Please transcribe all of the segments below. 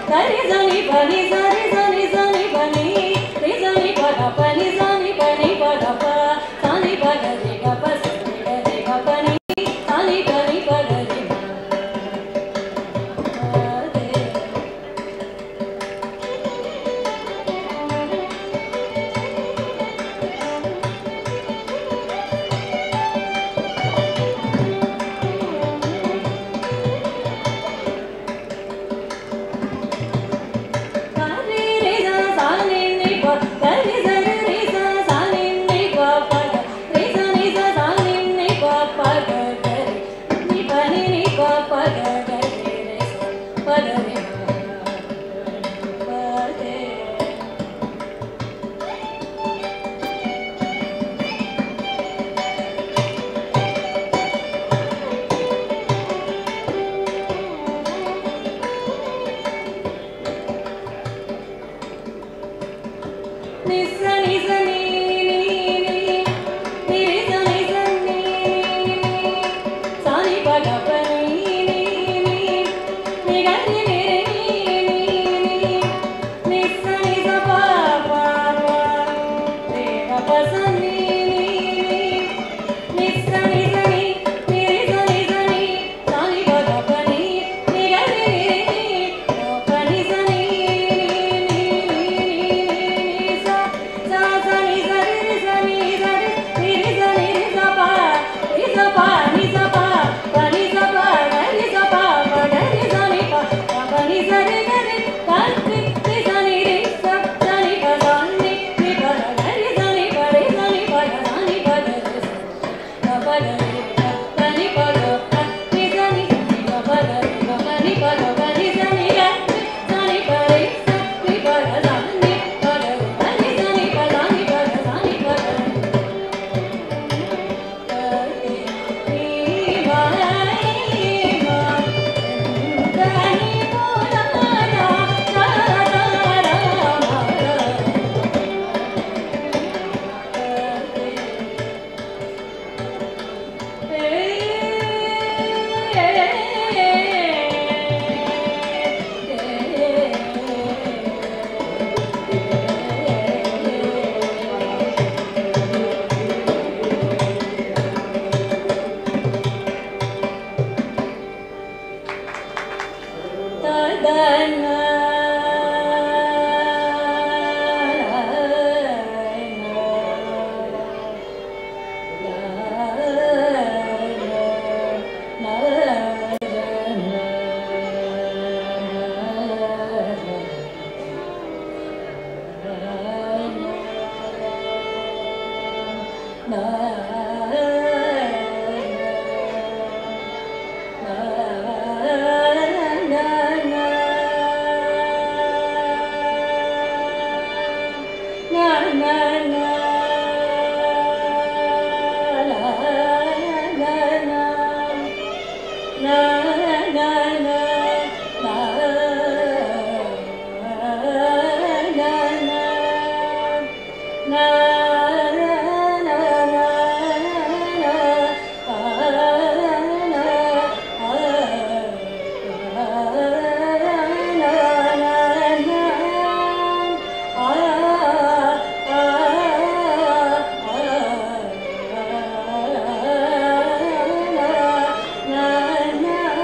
దని జని పని సరి జని జని పని రి జని పగ పని జని పని పగ ప సని పగ రి గ ప సని గ రి గ పని సని పని పగ రి మ. దే. Kari re sa sa ni ni pa, kari sa re re sa sa ni ni pa pa ga, re sa ni sa sa ni ni pa pa ga ga re, ni pa ni ni pa pa ga ga re re sa, pa ga re ma, pa de. Nisa nisa ni ni ni ni nisa nisa ni ni sa ni pa ga pa ni ni ni ni ga ni ni ni ni ni nisa nisa pa pa pa re ga pa sa ni ni ni nisa nisa ni ni nisa nisa ni sa ni pa ga pa ni ni ga ni ni ni ga pa ni sa ni ni ni ni sa sa sa ni sa ri ri sa ni sa ri ni ri sa ni ri sa pa ri sa pa ni sa pa pa ni sa pa ga ni sa pa pa ga ni sa ni pa pa pa ni sa ri ga ri pa ri ri sa ni ri sa sa ni pa sa ni ri pa ga ri sa ni pa ri sa ni pa ga sa ni pa ga ri sa ga pa ga ri ga pa ni pa ga pa ni sa ni ga pa ga ri ga pa ni pa ga pa ni sa ni ga sa ni pa ri sa ni pa ga sa ni pa ga ri pa ni sa ni pa sa ni pa ga sa ni pa ga ri na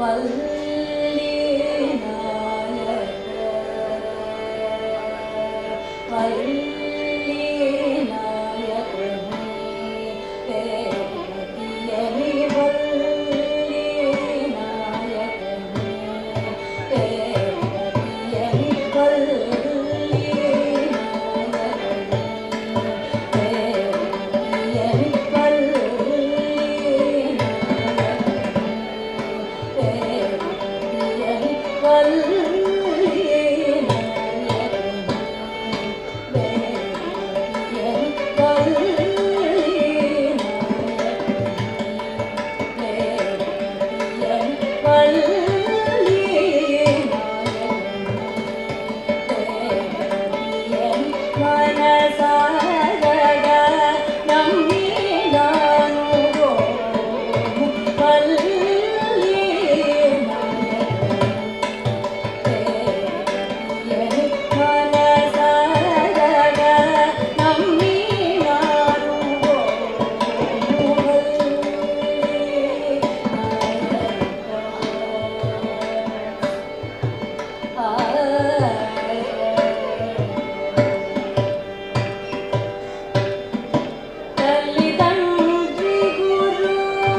ತಲ್ಲಿ ತಂದ್ರಿ ಗುರು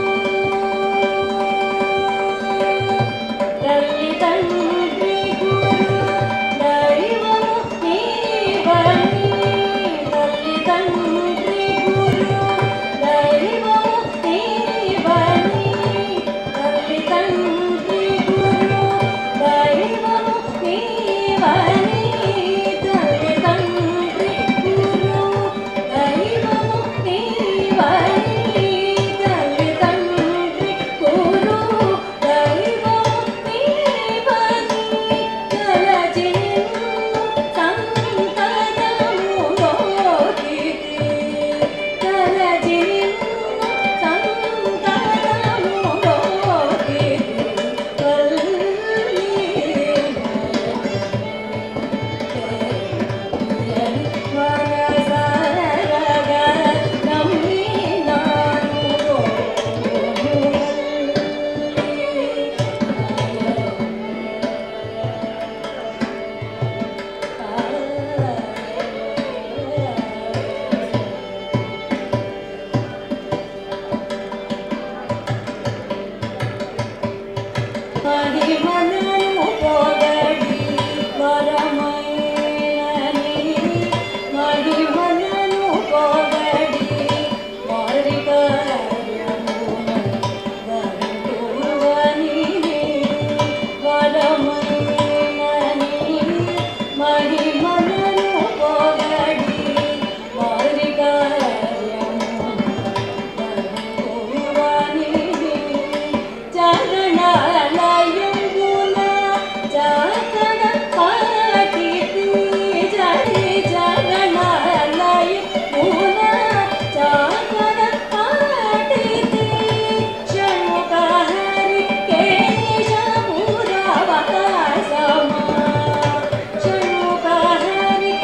ತಲ್ಲಿ ತಂದ್ರಿ ಗುರು ದೈವನು ನೀವನಿ ತಲ್ಲಿ ತಂದ್ರಿ ಗುರು ದೈವನು ನೀವನಿ ತಲ್ಲಿ ತಂದ್ರಿ ಗುರು ದೈವನು ನೀವನಿ ತಲ್ಲಿ ತಂದ್ರಿ ಗುರು ದೈವನು ನೀವನಿ ತಲ್ಲಿ ತಂದ್ರಿ ಗುರು ದೈವನು ನೀವನಿ ಕಲಜಿನ್ನು ಸಂಕಟము ಹೋಗಿತಿ ಕಲಜಿನ್ನು ಸಂಕಟము ಹೋಗಿತಿ మహిమను పొగడి వరమైనని మహిమను పొగడి వారి కార్యమున వరువని వరమైనని మహిమను పొగడి వారి కార్యమున వరువని చరణాలయంబున జాతర పాటితి జరి చరణాలయంబున జాతర పాటితి షణ్ముఖహరి కేశపురవాసమా షణ్ముఖహరి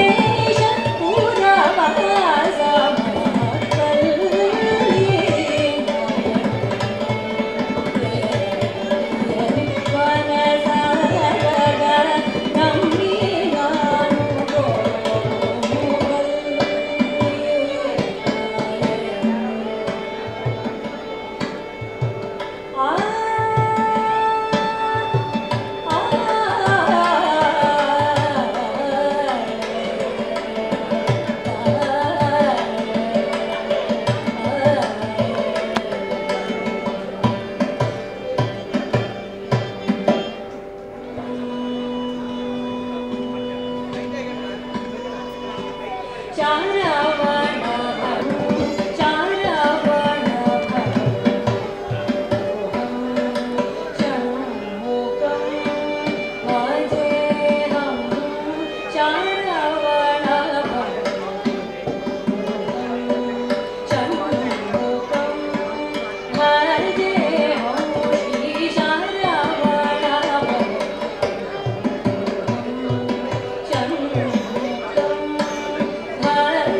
కేశపురవాసమా ಚಾರವಣ ಚಾರವಣ ಷಣ್ಮುಖಂ ಭಜೇಹಂ ಚಾರವಣ ಷಣ್ಮುಖಂ ಭಜೇಹಂ ಶ್ರೀ ಚಾರವಣ ಷಣ್ಮುಖಂ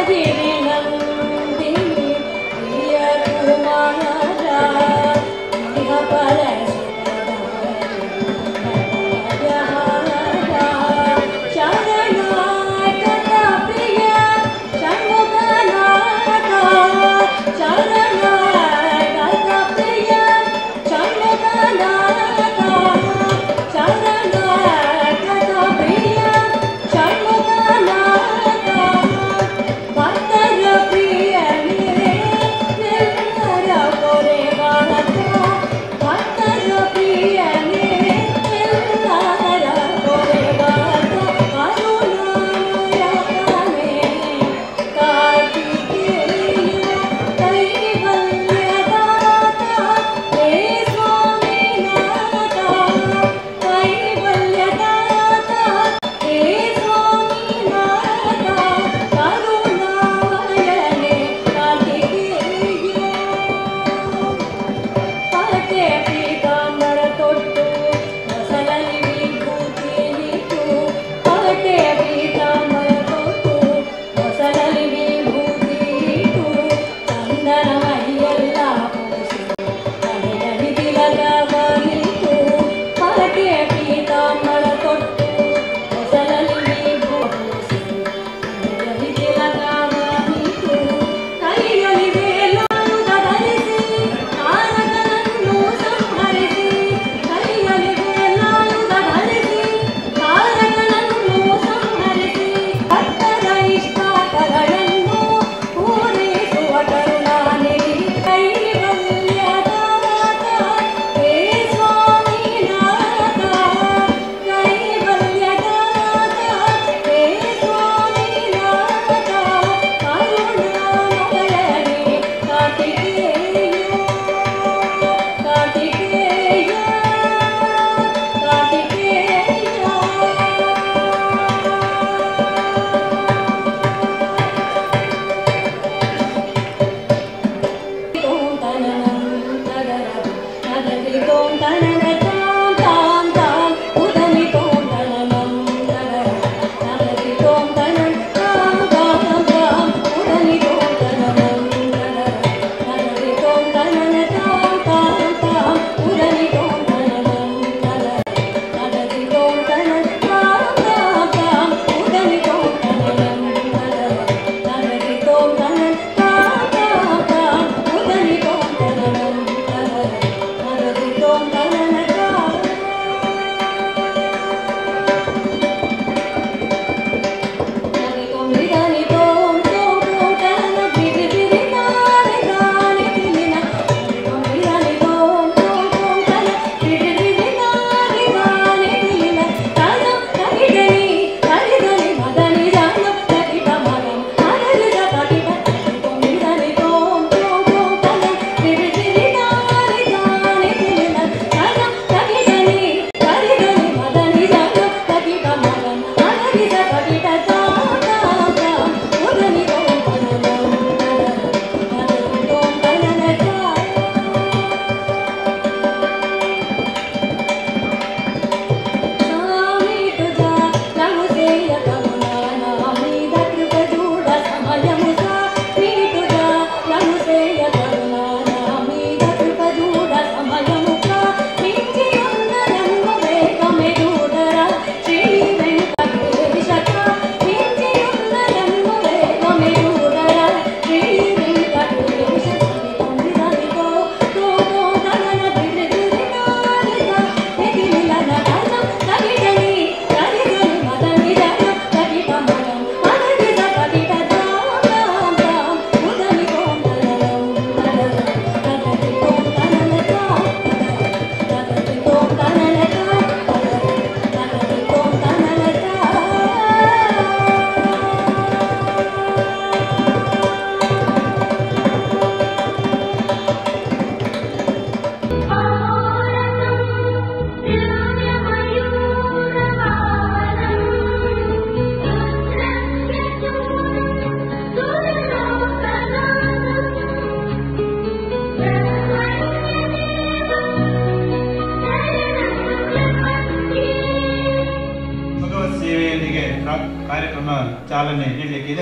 ಭಗವತ್ ಸೇವೆಯೊಂದಿಗೆ ರಾ- ಕಾರ್ಯಕ್ರಮ ಚಾಲನೆ ನೀಡಲಿಕ್ಕಿದೆ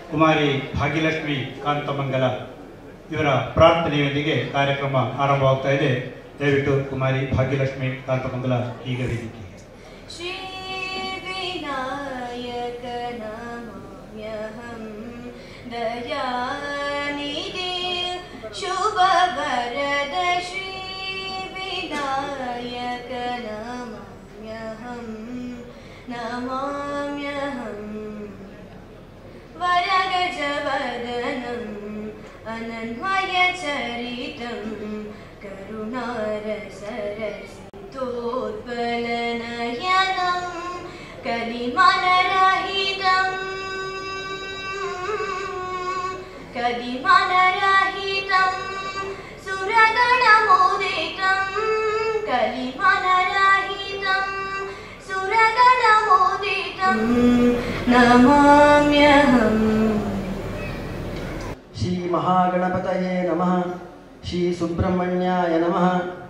ಕುಮಾರಿ ಭಾಗ್ಯಲಕ್ಷ್ಮಿ ಕಾಂತಮಂಗಲ ಇವರ ಪ್ರಾರ್ಥನೆಯೊಂದಿಗೆ ಕಾರ್ಯಕ್ರಮ ಆರಂಭವಾಗ್ತಾ ಇದೆ ದಯವಿಟ್ಟು ಕುಮಾರಿ ಭಾಗ್ಯಲಕ್ಷ್ಮಿ ಕಾಂತಮಂಗಲ ಈಗ ವೇದಿಕೆ श्रीविनायक नमाम्यहं दयानिधे शुभवरद श्रीविनायक नमाम्यहं नमाम्यहम् वरगजवदनम् अनन्वयचरितं करुणारसरसितोत्पलनयनं कलिमनरहितं कलिमनरहितं सुरगणमोदितं कलिमनरहितं सुरगणमोदितं नमाम्यहम् ಶ್ರೀ ಮಹಾಗಣಪತಯೇ ನಮಃ ಶ್ರೀ ಸುಬ್ರಹ್ಮಣ್ಯಾಯ ನಮಃ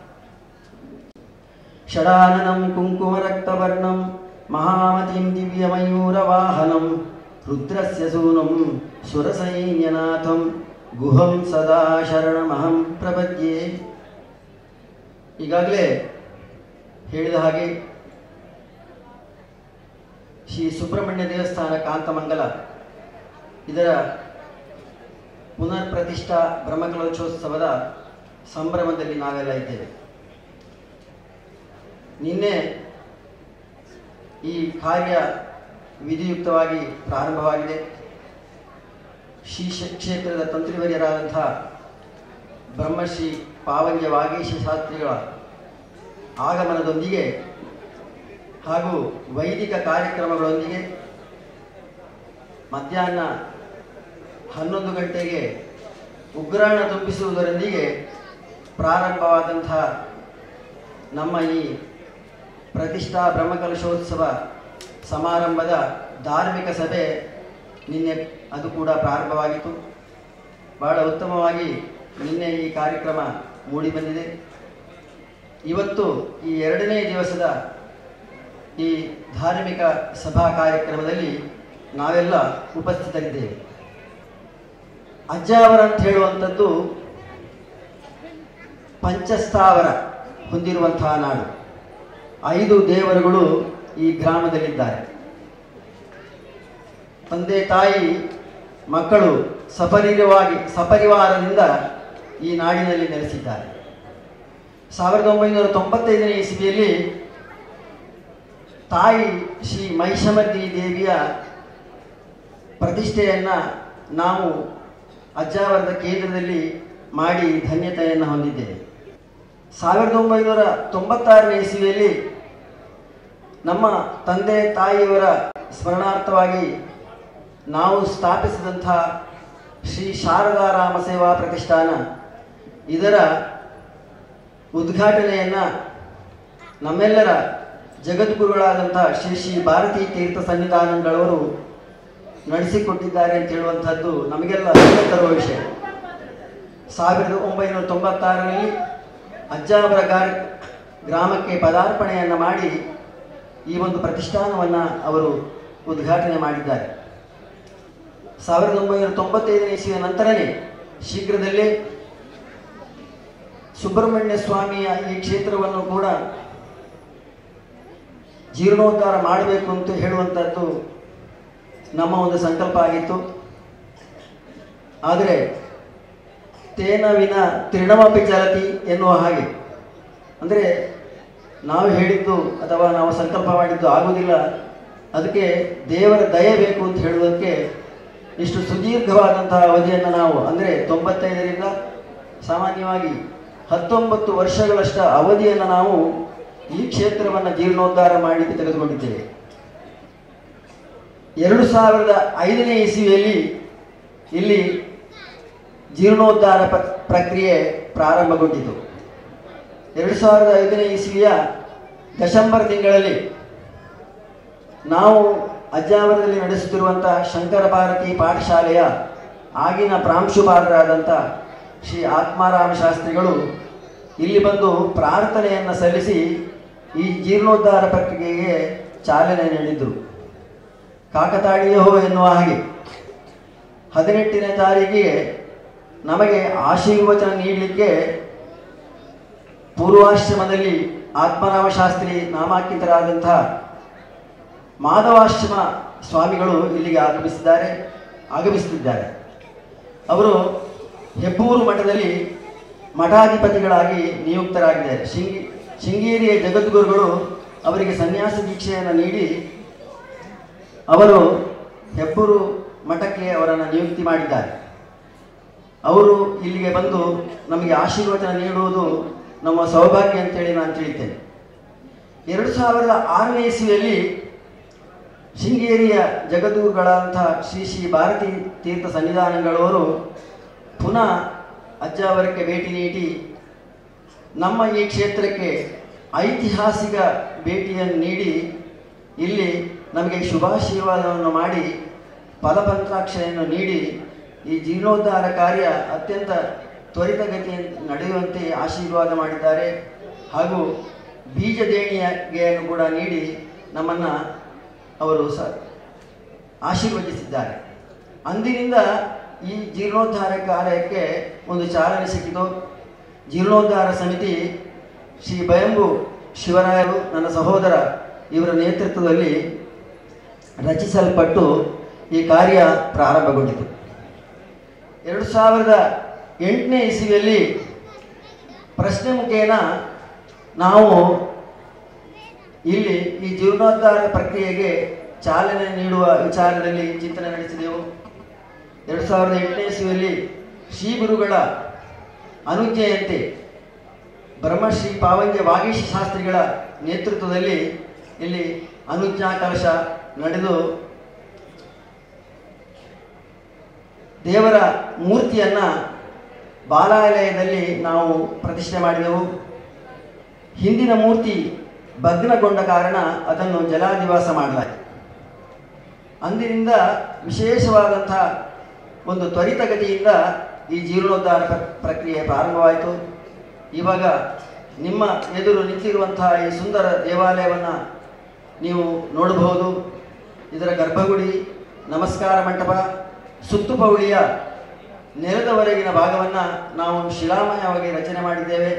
ಷಡಾನನಂ ಕುಂಕುಮರಕ್ತವರ್ಣಂ ಮಹಾಮತಿಂ ದಿವ್ಯಮಯೂರವಾಹನಂ ರುದ್ರಸ್ಯ ಸೂನುಂ ಸುರಸೈನ್ಯನಾಥಂ ಗುಹಂ ಸದಾ ಶರಣಮಹಂ ಪ್ರಪದ್ಯೆ ಈಗಾಗಲೇ ಹೇಳಿದ ಹಾಗೆ ಶ್ರೀ ಸುಬ್ರಹ್ಮಣ್ಯ ದೇವಸ್ಥಾನ ಕಾಂತಮಂಗಲ ಇದರ ಪುನರ್ ಪ್ರತಿಷ್ಠಾ ಬ್ರಹ್ಮಕಲೋತ್ಸವದ ಸಂಭ್ರಮದಲ್ಲಿ ನಾವೆಲ್ಲ ಇದ್ದೇವೆ ನಿನ್ನೆ ಈ ಕಾರ್ಯ ವಿಧಿಯುಕ್ತವಾಗಿ ಪ್ರಾರಂಭವಾಗಿದೆ ಶ್ರೀ ಶ- ಕ್ಷೇತ್ರದ ತಂತ್ರಿವರ್ಯರಾದಂಥ ಬ್ರಹ್ಮಶ್ರೀ ಪಾವಂಜ ವಾಗೀಶ ಶಾಸ್ತ್ರಿಗಳ ಆಗಮನದೊಂದಿಗೆ ಹಾಗೂ ವೈದಿಕ ಕಾರ್ಯಕ್ರಮಗಳೊಂದಿಗೆ ಮಧ್ಯಾಹ್ನ ಹನ್ನೊಂದು ಗಂಟೆಗೆ ಉಗ್ರಾಣ ತುಂಬಿಸುವುದರೊಂದಿಗೆ ಪ್ರಾರಂಭವಾದಂಥ ನಮ್ಮ ಈ ಪ್ರತಿಷ್ಠಾ ಬ್ರಹ್ಮಕಲಶೋತ್ಸವ ಸಮಾರಂಭದ ಧಾರ್ಮಿಕ ಸಭೆ ನಿನ್ನೆ ಅದು ಕೂಡ ಪ್ರಾರಂಭವಾಗಿತ್ತು ಬಹಳ ಉತ್ತಮವಾಗಿ ನಿನ್ನೆ ಈ ಕಾರ್ಯಕ್ರಮ ಮೂಡಿಬಂದಿದೆ ಇವತ್ತು ಈ ಎರಡನೇ ದಿವಸದ ಈ ಧಾರ್ಮಿಕ ಸಭಾ ಕಾರ್ಯಕ್ರಮದಲ್ಲಿ ನಾವೆಲ್ಲ ಉಪಸ್ಥಿತರಿದ್ದೇವೆ ಅಜ್ಜಾವರ ಅಂತ ಹೇಳುವಂಥದ್ದು ಪಂಚಸ್ಥಾವರ ಹೊಂದಿರುವಂತಹ ನಾಡು ಐದು ದೇವರುಗಳು ಈ ಗ್ರಾಮದಲ್ಲಿದ್ದಾರೆ ತಂದೆ ತಾಯಿ ಮಕ್ಕಳು ಸಪರಿರವಾಗಿ ಸಪರಿವಾರದಿಂದ ಈ ನಾಡಿನಲ್ಲಿ ನೆಲೆಸಿದ್ದಾರೆ ಸಾವಿರದ ಒಂಬೈನೂರ ತೊಂಬತ್ತೈದನೇ ಇಸವಿಯಲ್ಲಿ ತಾಯಿ ಶ್ರೀ ಮಹಿಷಮರ್ದಿ ದೇವಿಯ ಪ್ರತಿಷ್ಠೆಯನ್ನು ನಾವು ಅಜ್ಜಾವರದ ಕೇಂದ್ರದಲ್ಲಿ ಮಾಡಿ ಧನ್ಯತೆಯನ್ನು ಹೊಂದಿದ್ದೇವೆ ಸಾವಿರದ ಒಂಬೈನೂರ ತೊಂಬತ್ತಾರನೇ ಇಸವಿಯಲ್ಲಿ ನಮ್ಮ ತಂದೆ ತಾಯಿಯವರ ಸ್ಮರಣಾರ್ಥವಾಗಿ ನಾವು ಸ್ಥಾಪಿಸಿದಂಥ ಶ್ರೀ ಶಾರದಾ ರಾಮ ಸೇವಾ ಪ್ರತಿಷ್ಠಾನ ಇದರ ಉದ್ಘಾಟನೆಯನ್ನು ನಮ್ಮೆಲ್ಲರ ಜಗದ್ಗುರುಗಳಾದಂಥ ಶ್ರೀ ಶ್ರೀ ಭಾರತೀ ತೀರ್ಥ ಸನ್ನಿಧಾನಗಳವರು ನಡೆಸಿಕೊಟ್ಟಿದ್ದಾರೆ ಅಂತ ಹೇಳುವಂಥದ್ದು ನಮಗೆಲ್ಲ ಹೆಮ್ಮೆ ತರುವ ವಿಷಯ ಸಾವಿರದ ಒಂಬೈನೂರ ತೊಂಬತ್ತಾರರಲ್ಲಿ ಅಜ್ಜಾವರ ಗಾರ್ ಗ್ರಾಮಕ್ಕೆ ಪದಾರ್ಪಣೆಯನ್ನು ಮಾಡಿ ಈ ಒಂದು ಪ್ರತಿಷ್ಠಾನವನ್ನು ಅವರು ಉದ್ಘಾಟನೆ ಮಾಡಿದ್ದಾರೆ ಸಾವಿರದ ಒಂಬೈನೂರ ತೊಂಬತ್ತೈದನೇ ಇಸ್ವಿಯ ನಂತರನೇ ಶೀಘ್ರದಲ್ಲೇ ಸುಬ್ರಹ್ಮಣ್ಯ ಸ್ವಾಮಿಯ ಈ ಕ್ಷೇತ್ರವನ್ನು ಕೂಡ ಜೀರ್ಣೋದ್ಧಾರ ಮಾಡಬೇಕು ಅಂತ ಹೇಳುವಂಥದ್ದು ನಮ್ಮ ಒಂದು ಸಂಕಲ್ಪ ಆಗಿತ್ತು ಆದರೆ ತೇನ ವಿನ ತೃಣಮಪಿ ಚಲತಿ ಎನ್ನುವ ಹಾಗೆ ಅಂದರೆ ನಾವು ಹೇಳಿದ್ದು ಅಥವಾ ನಾವು ಸಂಕಲ್ಪ ಮಾಡಿದ್ದು ಆಗುವುದಿಲ್ಲ ಅದಕ್ಕೆ ದೇವರ ದಯೆ ಬೇಕು ಅಂತ ಹೇಳುವುದಕ್ಕೆ ಇಷ್ಟು ಸುದೀರ್ಘವಾದಂತಹ ಅವಧಿಯನ್ನು ನಾವು ಅಂದರೆ ತೊಂಬತ್ತೈದರಿಂದ ಸಾಮಾನ್ಯವಾಗಿ ಹತ್ತೊಂಬತ್ತು ವರ್ಷಗಳಷ್ಟ ಅವಧಿಯನ್ನು ನಾವು ಈ ಕ್ಷೇತ್ರವನ್ನು ಜೀರ್ಣೋದ್ಧಾರ ಮಾಡಲಿಕ್ಕೆ ತೆಗೆದುಕೊಂಡಿದ್ದೇವೆ ಎರಡು ಸಾವಿರದ ಐದನೇ ಇಸವಿಯಲ್ಲಿ ಇಲ್ಲಿ ಜೀರ್ಣೋದ್ಧಾರ ಪ- ಪ್ರಕ್ರಿಯೆ ಪ್ರಾರಂಭಗೊಂಡಿತು ಎರಡು ಸಾವಿರದ ಐದನೇ ಇಸವಿಯ ಡಿಸೆಂಬರ್ ತಿಂಗಳಲ್ಲಿ ನಾವು ಅಜ್ಜಾವರದಲ್ಲಿ ನಡೆಸುತ್ತಿರುವಂಥ ಶಂಕರ ಭಾರತಿ ಪಾಠಶಾಲೆಯ ಆಗಿನ ಪ್ರಾಂಶುಪಾಲರಾದಂಥ ಶ್ರೀ ಆತ್ಮಾರಾಮ ಶಾಸ್ತ್ರಿಗಳು ಇಲ್ಲಿ ಬಂದು ಪ್ರಾರ್ಥನೆಯನ್ನು ಸಲ್ಲಿಸಿ ಈ ಜೀರ್ಣೋದ್ಧಾರ ಪ್ರಕ್ರಿಯೆಗೆ ಚಾಲನೆ ನೀಡಿದರು ಕಾಕತಾಳೀಯೋ ಎನ್ನುವ ಹಾಗೆ ಹದಿನೆಂಟನೇ ತಾರೀಕಿಗೆ ನಮಗೆ ಆಶೀರ್ವಚನ ನೀಡಲಿಕ್ಕೆ ಪೂರ್ವಾಶ್ರಮದಲ್ಲಿ ಆತ್ಮರಾಮ ಶಾಸ್ತ್ರಿ ನಾಮಾಂಕಿತರಾದಂಥ ಮಾಧವಾಶ್ರಮ ಸ್ವಾಮಿಗಳು ಇಲ್ಲಿಗೆ ಆಗಮಿಸಿದ್ದಾರೆ ಆಗಮಿಸುತ್ತಿದ್ದಾರೆ ಅವರು ಹೆಬ್ಬೂರು ಮಠದಲ್ಲಿ ಮಠಾಧಿಪತಿಗಳಾಗಿ ನಿಯುಕ್ತರಾಗಿದ್ದಾರೆ ಶೃಂಗಿ ಶೃಂಗೇರಿಯ ಜಗದ್ಗುರುಗಳು ಅವರಿಗೆ ಸನ್ಯಾಸ ದೀಕ್ಷೆಯನ್ನು ನೀಡಿ ಅವರು ಹೆಬ್ಬೂರು ಮಠಕ್ಕೆ ಅವರನ್ನು ನಿಯುಕ್ತಿ ಮಾಡಿದ್ದಾರೆ ಅವರು ಇಲ್ಲಿಗೆ ಬಂದು ನಮಗೆ ಆಶೀರ್ವಚನ ನೀಡುವುದು ನಮ್ಮ ಸೌಭಾಗ್ಯ ಅಂತೇಳಿ ನಾನು ತಿಳಿತೇನೆ ಎರಡು ಸಾವಿರದ ಆರನೇ ಇಸ್ವಿಯಲ್ಲಿ ಶೃಂಗೇರಿಯ ಜಗದ್ಗುರುಗಳಾದಂಥ ಶ್ರೀ ಶ್ರೀ ಭಾರತೀ ತೀರ್ಥ ಸನ್ನಿಧಾನಗಳವರು ಪುನಃ ಅಜ್ಜ ಅವರಕ್ಕೆ ಭೇಟಿ ನೀಡಿ ನಮ್ಮ ಈ ಕ್ಷೇತ್ರಕ್ಕೆ ಐತಿಹಾಸಿಕ ಭೇಟಿಯನ್ನು ನೀಡಿ ಇಲ್ಲಿ ನಮಗೆ ಶುಭಾಶೀರ್ವಾದವನ್ನು ಮಾಡಿ ಫಲಪಂತ್ರಾಕ್ಷರೆಯನ್ನು ನೀಡಿ ಈ ಜೀರ್ಣೋದ್ಧಾರ ಕಾರ್ಯ ಅತ್ಯಂತ ತ್ವರಿತಗತಿಯಲ್ಲಿ ನಡೆಯುವಂತೆ ಆಶೀರ್ವಾದ ಮಾಡಿದ್ದಾರೆ ಹಾಗೂ ಬೀಜ ದೇಣಿಗೆಯನ್ನು ಕೂಡ ನೀಡಿ ನಮ್ಮನ್ನು ಅವರು ಸ ಆಶೀರ್ವದಿಸಿದ್ದಾರೆ ಅಂದಿನಿಂದ ಈ ಜೀರ್ಣೋದ್ಧಾರ ಕಾರ್ಯಕ್ಕೆ ಒಂದು ಚಾಲನೆ ಸಿಕ್ಕಿತು ಜೀರ್ಣೋದ್ಧಾರ ಸಮಿತಿ ಶ್ರೀ ಬಯಂಬು ಶಿವರಾಯರು ನನ್ನ ಸಹೋದರ ಇವರ ನೇತೃತ್ವದಲ್ಲಿ ರಚಿಸಲ್ಪಟ್ಟು ಈ ಕಾರ್ಯ ಪ್ರಾರಂಭಗೊಂಡಿತು ಎರಡು ಸಾವಿರದ ಎಂಟನೇ ಇಸವಿಯಲ್ಲಿ ಪ್ರಶ್ನೆ ಮುಖೇನ ನಾವು ಇಲ್ಲಿ ಈ ಜೀರ್ಣೋದ್ಧಾರ ಪ್ರಕ್ರಿಯೆಗೆ ಚಾಲನೆ ನೀಡುವ ವಿಚಾರದಲ್ಲಿ ಚಿಂತನೆ ನಡೆಸಿದೆವು ಎರಡು ಸಾವಿರದ ಎಂಟನೇ ಇಸವಿಯಲ್ಲಿ ಶ್ರೀ ಗುರುಗಳ ಅನುಜ್ಞೆಯಂತೆ ಬ್ರಹ್ಮಶ್ರೀ ಪಾವಂಜ ವಾಗೀಶ ಶಾಸ್ತ್ರಿಗಳ ನೇತೃತ್ವದಲ್ಲಿ ಇಲ್ಲಿ ಅನುಜ್ಞಾ ಕಲಶ ನಡೆದು ದೇವರ ಮೂರ್ತಿಯನ್ನು ಬಾಲಾಲಯದಲ್ಲಿ ನಾವು ಪ್ರತಿಷ್ಠೆ ಮಾಡಿದೆವು ಹಿಂದಿನ ಮೂರ್ತಿ ಭಗ್ನಗೊಂಡ ಕಾರಣ ಅದನ್ನು ಜಲಾದಿವಾಸ ಮಾಡಲಾಯಿತು ಅಂದಿನಿಂದ ವಿಶೇಷವಾದಂಥ ಒಂದು ತ್ವರಿತಗತಿಯಿಂದ ಈ ಜೀರ್ಣೋದ್ಧಾರ ಪ್ರ- ಪ್ರಕ್ರಿಯೆ ಪ್ರಾರಂಭವಾಯಿತು ಇವಾಗ ನಿಮ್ಮ ಎದುರು ನಿಂತಿರುವಂತಹ ಈ ಸುಂದರ ದೇವಾಲಯವನ್ನು ನೀವು ನೋಡಬಹುದು ಇದರ ಗರ್ಭಗುಡಿ ನಮಸ್ಕಾರ ಮಂಟಪ ಸುತ್ತುಪೌಳಿಯ ನೆಲದವರೆಗಿನ ಭಾಗವನ್ನು ನಾವು ಶಿಲಾಮಯವಾಗಿ ರಚನೆ ಮಾಡಿದ್ದೇವೆ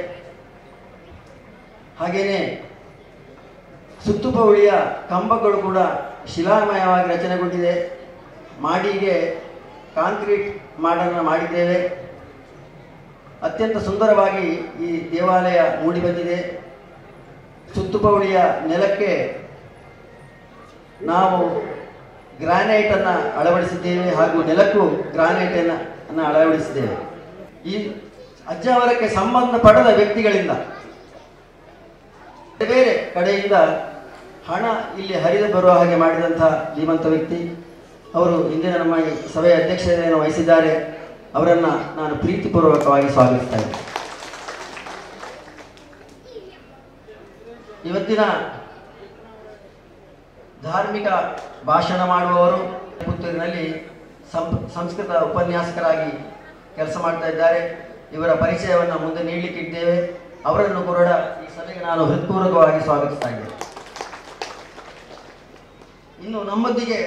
ಹಾಗೆಯೇ ಸುತ್ತುಪೌಳಿಯ ಕಂಬಗಳು ಕೂಡ ಶಿಲಾಮಯವಾಗಿ ರಚನೆಗೊಂಡಿದೆ ಮಾಡಿಗೆ ಕಾಂಕ್ರೀಟ್ ಮಾಡನ್ನು ಮಾಡಿದ್ದೇವೆ ಅತ್ಯಂತ ಸುಂದರವಾಗಿ ಈ ದೇವಾಲಯ ಮೂಡಿಬಂದಿದೆ ಸುತ್ತುಪೌಳಿಯ ನೆಲಕ್ಕೆ ನಾವು ಗ್ರಾನೈಟನ್ನು ಅಳವಡಿಸಿದ್ದೇವೆ ಹಾಗೂ ನೆಲಕ್ಕೂ ಗ್ರಾನೈಟನ್ನು ಅನ್ನು ಅಳವಡಿಸಿದ್ದೇವೆ ಈ ಅಜ್ಜಾವರಕ್ಕೆ ಸಂಬಂಧಪಡದ ವ್ಯಕ್ತಿಗಳಿಂದ ಬೇರೆ ಬೇರೆ ಕಡೆಯಿಂದ ಹಣ ಇಲ್ಲಿ ಹರಿದು ಬರುವ ಹಾಗೆ ಮಾಡಿದಂತಹ ಧೀಮಂತ ವ್ಯಕ್ತಿ ಅವರು ಇಂದಿನ ನಮ್ಮ ಈ ಸಭೆಯ ಅಧ್ಯಕ್ಷತೆಯನ್ನು ವಹಿಸಿದ್ದಾರೆ ಅವರನ್ನು ನಾನು ಪ್ರೀತಿಪೂರ್ವಕವಾಗಿ ಸ್ವಾಗತಿಸ್ತಾ ಇದ್ದೇನೆ ಇವತ್ತಿನ ಧಾರ್ಮಿಕ ಭಾಷಣ ಮಾಡುವವರು ಪುತ್ತೂರಿನಲ್ಲಿ ಸಂ- ಸಂಸ್ಕೃತ ಉಪನ್ಯಾಸಕರಾಗಿ ಕೆಲಸ ಮಾಡ್ತಾ ಇದ್ದಾರೆ ಇವರ ಪರಿಚಯವನ್ನು ಮುಂದೆ ನೀಡಲಿಕ್ಕಿದ್ದೇವೆ ಅವರನ್ನು ಕೂಡ ಈ ಸಭೆಗೆ ನಾನು ಹೃತ್ಪೂರ್ವಕವಾಗಿ ಸ್ವಾಗತಿಸ್ತಾ ಇದ್ದೇನೆ ಇನ್ನು ನಮ್ಮೊಂದಿಗೆ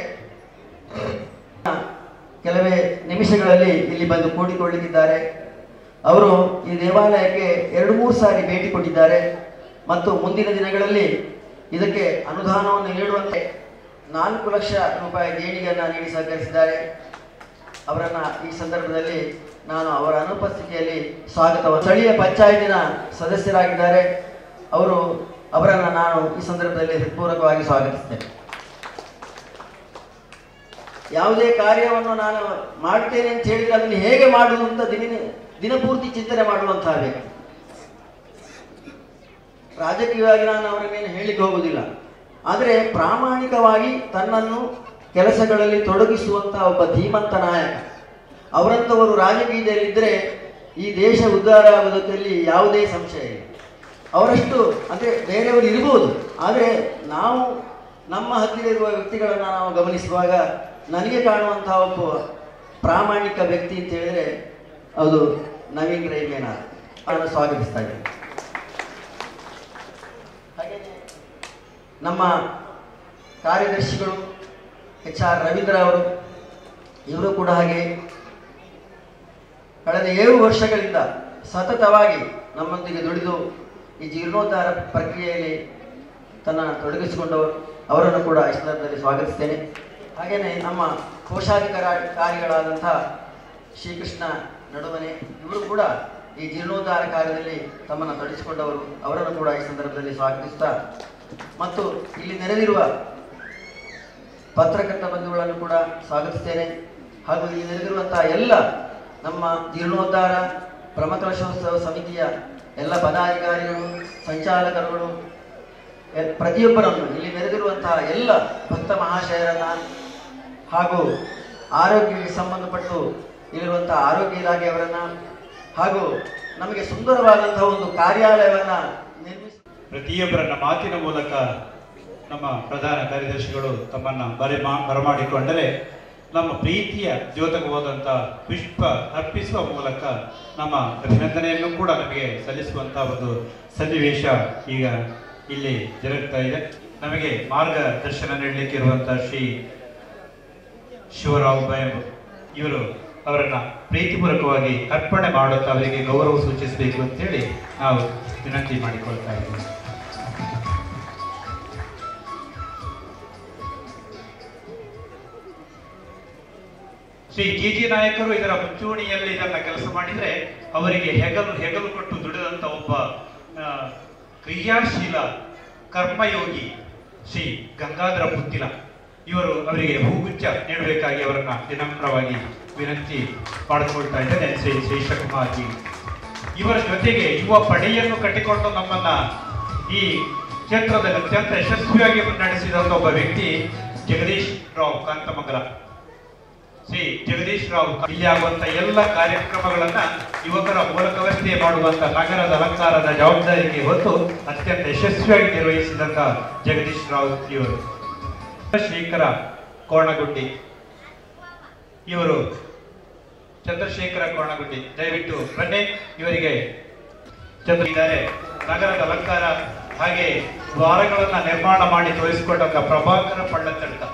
ಕೆಲವೇ ನಿಮಿಷಗಳಲ್ಲಿ ಇಲ್ಲಿ ಬಂದು ಕೂಡಿಕೊಳ್ಳಿಕ್ಕಿದ್ದಾರೆ ಅವರು ಈ ದೇವಾಲಯಕ್ಕೆ ಎರಡು ಮೂರು ಸಾರಿ ಭೇಟಿ ಕೊಟ್ಟಿದ್ದಾರೆ ಮತ್ತು ಮುಂದಿನ ದಿನಗಳಲ್ಲಿ ಇದಕ್ಕೆ ಅನುದಾನವನ್ನು ನೀಡುವಂತೆ ನಾಲ್ಕು ಲಕ್ಷ ರೂಪಾಯಿ ದೇಣಿಗೆಯನ್ನು ನೀಡಿ ಸಹಕರಿಸಿದ್ದಾರೆ ಅವರನ್ನ ಈ ಸಂದರ್ಭದಲ್ಲಿ ನಾನು ಅವರ ಅನುಪಸ್ಥಿತಿಯಲ್ಲಿ ಸ್ವಾಗತ ಸ್ಥಳೀಯ ಪಂಚಾಯತಿನ ಸದಸ್ಯರಾಗಿದ್ದಾರೆ ಅವರು ಅವರನ್ನು ನಾನು ಈ ಸಂದರ್ಭದಲ್ಲಿ ಹೃತ್ಪೂರ್ವಕವಾಗಿ ಸ್ವಾಗತಿಸ್ತೇನೆ ಯಾವುದೇ ಕಾರ್ಯವನ್ನು ನಾನು ಮಾಡ್ತೇನೆ ಅಂತ ಹೇಳಿದ್ರೆ ಅದನ್ನು ಹೇಗೆ ಮಾಡುವುದು ಅಂತ ದಿನ ದಿನಪೂರ್ತಿ ಚಿಂತನೆ ಮಾಡುವಂತಹ ವ್ಯಕ್ತಿ ರಾಜಕೀಯವಾಗಿ ನಾನು ಅವರನ್ನೇನು ಹೇಳಿಕ್ಕೆ ಹೋಗುವುದಿಲ್ಲ ಆದರೆ ಪ್ರಾಮಾಣಿಕವಾಗಿ ತನ್ನನ್ನು ಕೆಲಸಗಳಲ್ಲಿ ತೊಡಗಿಸುವಂತಹ ಒಬ್ಬ ಧೀಮಂತ ನಾಯಕ ಅವರಂಥವರು ರಾಜಕೀಯದಲ್ಲಿದ್ದರೆ ಈ ದೇಶ ಉದ್ಧಾರ ಆಗುವುದರಲ್ಲಿ ಯಾವುದೇ ಸಂಶಯ ಇಲ್ಲ ಅವರಷ್ಟು ಅಂದರೆ ಬೇರೆಯವರು ಇರ್ಬೋದು ಆದರೆ ನಾವು ನಮ್ಮ ಹತ್ತಿರ ಇರುವ ವ್ಯಕ್ತಿಗಳನ್ನು ನಾವು ಗಮನಿಸುವಾಗ ನನಗೆ ಕಾಣುವಂತಹ ಒಬ್ಬ ಪ್ರಾಮಾಣಿಕ ವ್ಯಕ್ತಿ ಅಂತ ಹೇಳಿದ್ರೆ ಅದು ನವೀನ್ ರೈಮೇನ ಅವರನ್ನು ಸ್ವಾಗತಿಸ್ತಾ ಇದ್ದೇನೆ ಹಾಗೆಯೇ ನಮ್ಮ ಕಾರ್ಯದರ್ಶಿಗಳು ಎಚ್ ಆರ್ ರವೀಂದ್ರ ಅವರು ಇವರು ಕೂಡ ಹಾಗೆ ಕಳೆದ ಏಳು ವರ್ಷಗಳಿಂದ ಸತತವಾಗಿ ನಮ್ಮೊಂದಿಗೆ ದುಡಿದು ಈ ಜೀರ್ಣೋದ್ಧಾರ ಪ್ರಕ್ರಿಯೆಯಲ್ಲಿ ತನ್ನ ತೊಡಗಿಸಿಕೊಂಡವರು ಅವರನ್ನು ಕೂಡ ಈ ಸಂದರ್ಭದಲ್ಲಿ ಸ್ವಾಗತಿಸ್ತೇನೆ ಹಾಗೆಯೇ ನಮ್ಮ ಕೋಶಾಧಿಕಾರಿಗಳಾದಂಥ ಶ್ರೀಕೃಷ್ಣ ನಡುಮನೆ ಇವರು ಕೂಡ ಈ ಜೀರ್ಣೋದ್ಧಾರ ಕಾರ್ಯದಲ್ಲಿ ತಮ್ಮನ್ನು ತೊಡಗಿಸಿಕೊಂಡವರು ಅವರನ್ನು ಕೂಡ ಈ ಸಂದರ್ಭದಲ್ಲಿ ಸ್ವಾಗತಿಸ್ತಾ ಮತ್ತು ಇಲ್ಲಿ ನೆರೆದಿರುವ ಪತ್ರಕರ್ತ ಬಂಧುಗಳನ್ನು ಕೂಡ ಸ್ವಾಗತಿಸ್ತೇನೆ ಹಾಗೂ ಇಲ್ಲಿ ನೆರೆದಿರುವಂತಹ ಎಲ್ಲ ನಮ್ಮ ಜೀರ್ಣೋದ್ಧಾರ ಪ್ರಮಕಲಶೋತ್ಸವ ಸಮಿತಿಯ ಎಲ್ಲ ಪದಾಧಿಕಾರಿಗಳು ಸಂಚಾಲಕರುಗಳು ಎ- ಪ್ರತಿಯೊಬ್ಬರನ್ನು ಇಲ್ಲಿ ನೆರೆದಿರುವಂತಹ ಎಲ್ಲ ಭಕ್ತ ಮಹಾಶಯರನ್ನ ಹಾಗೂ ಆರೋಗ್ಯಕ್ಕೆ ಸಂಬಂಧಪಟ್ಟು ಇಲ್ಲಿರುವಂತಹ ಆರೋಗ್ಯ ಇಲಾಖೆಯವರನ್ನ ಹಾಗೂ ನಮಗೆ ಸುಂದರವಾದಂತಹ ಒಂದು ಕಾರ್ಯಾಲಯವನ್ನ ನಿರ್ಮಿಸಿ ಪ್ರತಿಯೊಬ್ಬರನ್ನ ಮಾತಿನ ಮೂಲಕ ನಮ್ಮ ಪ್ರಧಾನ ಕಾರ್ಯದರ್ಶಿಗಳು ತಮ್ಮನ್ನ ಬರೆ ಮಾ- ಬರಮಾಡಿಕೊಂಡರೆ ನಮ್ಮ ಪ್ರೀತಿಯ ದ್ಯೋತಕವಾದಂಥ ಪುಷ್ಪ ಅರ್ಪಿಸುವ ಮೂಲಕ ನಮ್ಮ ಅಭಿನಂದನೆಯನ್ನು ಕೂಡ ನಮಗೆ ಸಲ್ಲಿಸುವಂತಹ ಒಂದು ಸನ್ನಿವೇಶ ಈಗ ಇಲ್ಲಿ ಜರುಗ್ತಾ ಇದೆ ನಮಗೆ ಮಾರ್ಗದರ್ಶನ ನೀಡಲಿಕ್ಕೆ ಇರುವಂತಹ ಶ್ರೀ ಶಿವರಾವ್ ಬಯಂ ಇವರು ಅವರನ್ನ ಪ್ರೀತಿಪೂರ್ವಕವಾಗಿ ಅರ್ಪಣೆ ಮಾಡುತ್ತಾ ಅವರಿಗೆ ಗೌರವ ಸೂಚಿಸಬೇಕು ಅಂತೇಳಿ ನಾವು ವಿನಂತಿ ಮಾಡಿಕೊಳ್ತಾ ಇದ್ದೀವಿ ಶ್ರೀ ಜಿ ಜಿ ನಾಯಕರು ಇದರ ಮುಂಚೂಣಿಯಲ್ಲಿ ಇದನ್ನ ಕೆಲಸ ಮಾಡಿದ್ರೆ ಅವರಿಗೆ ಹೆಗಲು ಹೆಗಲು ಕೊಟ್ಟು ದುಡಿದಂತ ಒಬ್ಬ ಆ, ಕ್ರಿಯಾಶೀಲ ಕರ್ಮಯೋಗಿ ಶ್ರೀ ಗಂಗಾಧರ ಪುತ್ತಿಲ ಇವರು ಅವರಿಗೆ ಹೂಗುಚ್ಚ ನೀಡಬೇಕಾಗಿ ಅವರನ್ನ ವಿನಮ್ರವಾಗಿ ವಿನಂತಿ ಮಾಡಿಕೊಳ್ತಾ ಇದ್ದೇನೆ ಶ್ರೀ ಶ್ರೀಶಕುಮಾರ್ ಜಿ ಇವರ ಜೊತೆಗೆ ಯುವ ಪಡೆಯನ್ನು ಕಟ್ಟಿಕೊಂಡು ನಮ್ಮನ್ನ ಈ ಕ್ಷೇತ್ರದಲ್ಲಿ ಅತ್ಯಂತ ಯಶಸ್ವಿಯಾಗಿ ಮುನ್ನಡೆಸಿದಂತ ಒಬ್ಬ ವ್ಯಕ್ತಿ ಜಗದೀಶ್ ರಾವ್ ಕಾಂತಮಂಗಲ ಶ್ರೀ ಜಗದೀಶ್ ರಾವ್ ಇಲ್ಲಿ ಆಗುವಂತ ಎಲ್ಲ ಕಾರ್ಯಕ್ರಮಗಳನ್ನ ಯುವಕರ ಮೂಲಕವಷ್ಟೇ ಮಾಡುವಂತ ನಗರದ ಅಲಂಕಾರದ ಜವಾಬ್ದಾರಿಗೆ ಹೊತ್ತು ಅತ್ಯಂತ ಯಶಸ್ವಿಯಾಗಿ ನಿರ್ವಹಿಸಿದಂತ ಜಗದೀಶ್ ರಾವ್ ಇವರು ಚಂದ್ರಶೇಖರ ಕೋಣಗುಡ್ಡಿ ಇವರು ಚಂದ್ರಶೇಖರ ಕೋಣಗುಡ್ಡಿ ದಯವಿಟ್ಟು ಬನ್ನಿ ಇವರಿಗೆ ಚಂದ್ರ ಇದ್ದಾರೆ ನಗರದ ಅಲಂಕಾರ ಹಾಗೆ ದ್ವಾರಗಳನ್ನ ನಿರ್ಮಾಣ ಮಾಡಿ ತೋರಿಸಿಕೊಟ್ಟಂತ ಪ್ರಭಾಕರ ಪಳ್ಳತ್ತಡ್ಕ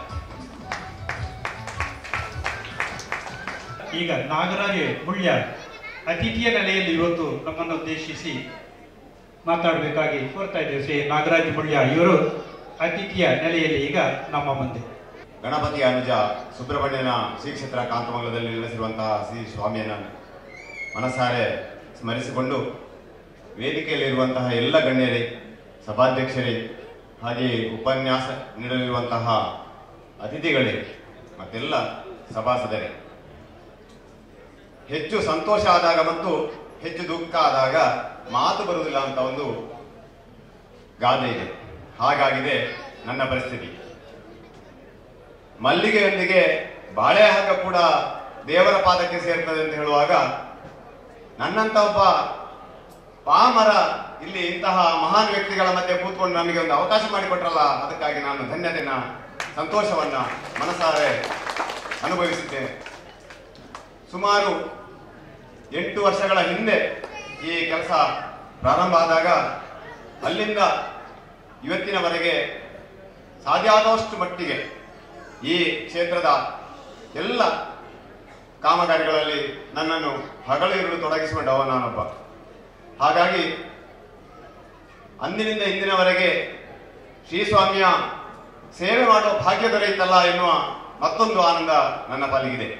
ಈಗ ನಾಗರಾಜ ಮುಳ್ಯ ಅತಿಥಿಯ ನೆಲೆಯಲ್ಲಿ ಇವತ್ತು ನಮ್ಮನ್ನು ಉದ್ದೇಶಿಸಿ ಮಾತಾಡಬೇಕಾಗಿ ಕೋರ್ತಾ ಇದ್ದೇವೆ ಶ್ರೀ ನಾಗರಾಜ ಮುಳ್ಯ ಇವರು ಅತಿಥಿಯ ನೆಲೆಯಲ್ಲಿ ಈಗ ನಮ್ಮ ಮುಂದೆ ಗಣಪತಿ ಅನುಜ ಸುಬ್ರಹ್ಮಣ್ಯನ ಶ್ರೀ ಕ್ಷೇತ್ರ ಕಾಂತಮಂಗಲದಲ್ಲಿ ನೆಲೆಸಿರುವಂತಹ ಶ್ರೀ ಸ್ವಾಮಿಯನ್ನ ಮನಸಾರೆ ಸ್ಮರಿಸಿಕೊಂಡು ವೇದಿಕೆಯಲ್ಲಿರುವಂತಹ ಎಲ್ಲ ಗಣ್ಯರೇ ಸಭಾಧ್ಯಕ್ಷರೇ ಹಾಗೆ ಉಪನ್ಯಾಸ ನೀಡಲಿರುವಂತಹ ಅತಿಥಿಗಳೇ ಮತ್ತೆಲ್ಲ ಸಭಾಸದರೇ ಹೆಚ್ಚು ಸಂತೋಷ ಆದಾಗ ಮತ್ತು ಹೆಚ್ಚು ದುಃಖ ಆದಾಗ ಮಾತು ಬರುವುದಿಲ್ಲ ಅಂತ ಒಂದು ಗಾದೆ ಇದೆ ಹಾಗಾಗಿದೆ ನನ್ನ ಪರಿಸ್ಥಿತಿ ಮಲ್ಲಿಗೆಯೊಂದಿಗೆ ಬಾಳೆಹಾಗ ಕೂಡ ದೇವರ ಪಾದಕ್ಕೆ ಸೇರ್ತದೆ ಅಂತ ಹೇಳುವಾಗ ನನ್ನಂತ ಒಬ್ಬ ಪಾಮರ ಇಲ್ಲಿ ಇಂತಹ ಮಹಾನ್ ವ್ಯಕ್ತಿಗಳ ಮಧ್ಯೆ ಕೂತ್ಕೊಂಡು ನಮಗೆ ಒಂದು ಅವಕಾಶ ಮಾಡಿಕೊಟ್ರಲ್ಲ ಅದಕ್ಕಾಗಿ ನಾನು ಧನ್ಯತೆನ ಸಂತೋಷವನ್ನ ಮನಸಾರೆ ಅನುಭವಿಸಿದ್ದೇನೆ ಸುಮಾರು ಎಂಟು ವರ್ಷಗಳ ಹಿಂದೆ ಈ ಕೆಲಸ ಪ್ರಾರಂಭ ಆದಾಗ ಅಲ್ಲಿಂದ ಇವತ್ತಿನವರೆಗೆ ಸಾಧ್ಯಾದಷ್ಟು ಮಟ್ಟಿಗೆ ಈ ಕ್ಷೇತ್ರದ ಎಲ್ಲ ಕಾಮಗಾರಿಗಳಲ್ಲಿ ನನ್ನನ್ನು ಹಗಲು ಇರಲು ತೊಡಗಿಸಿಕೊಂಡವ ನಾನೊಬ್ಬ ಹಾಗಾಗಿ ಅಂದಿನಿಂದ ಇಂದಿನವರೆಗೆ ಶ್ರೀಸ್ವಾಮಿಯ ಸೇವೆ ಮಾಡುವ ಭಾಗ್ಯ ದೊರೆಯಿತಲ್ಲ ಎನ್ನುವ ಮತ್ತೊಂದು ಆನಂದ ನನ್ನ ಪಾಲಿಗಿದೆ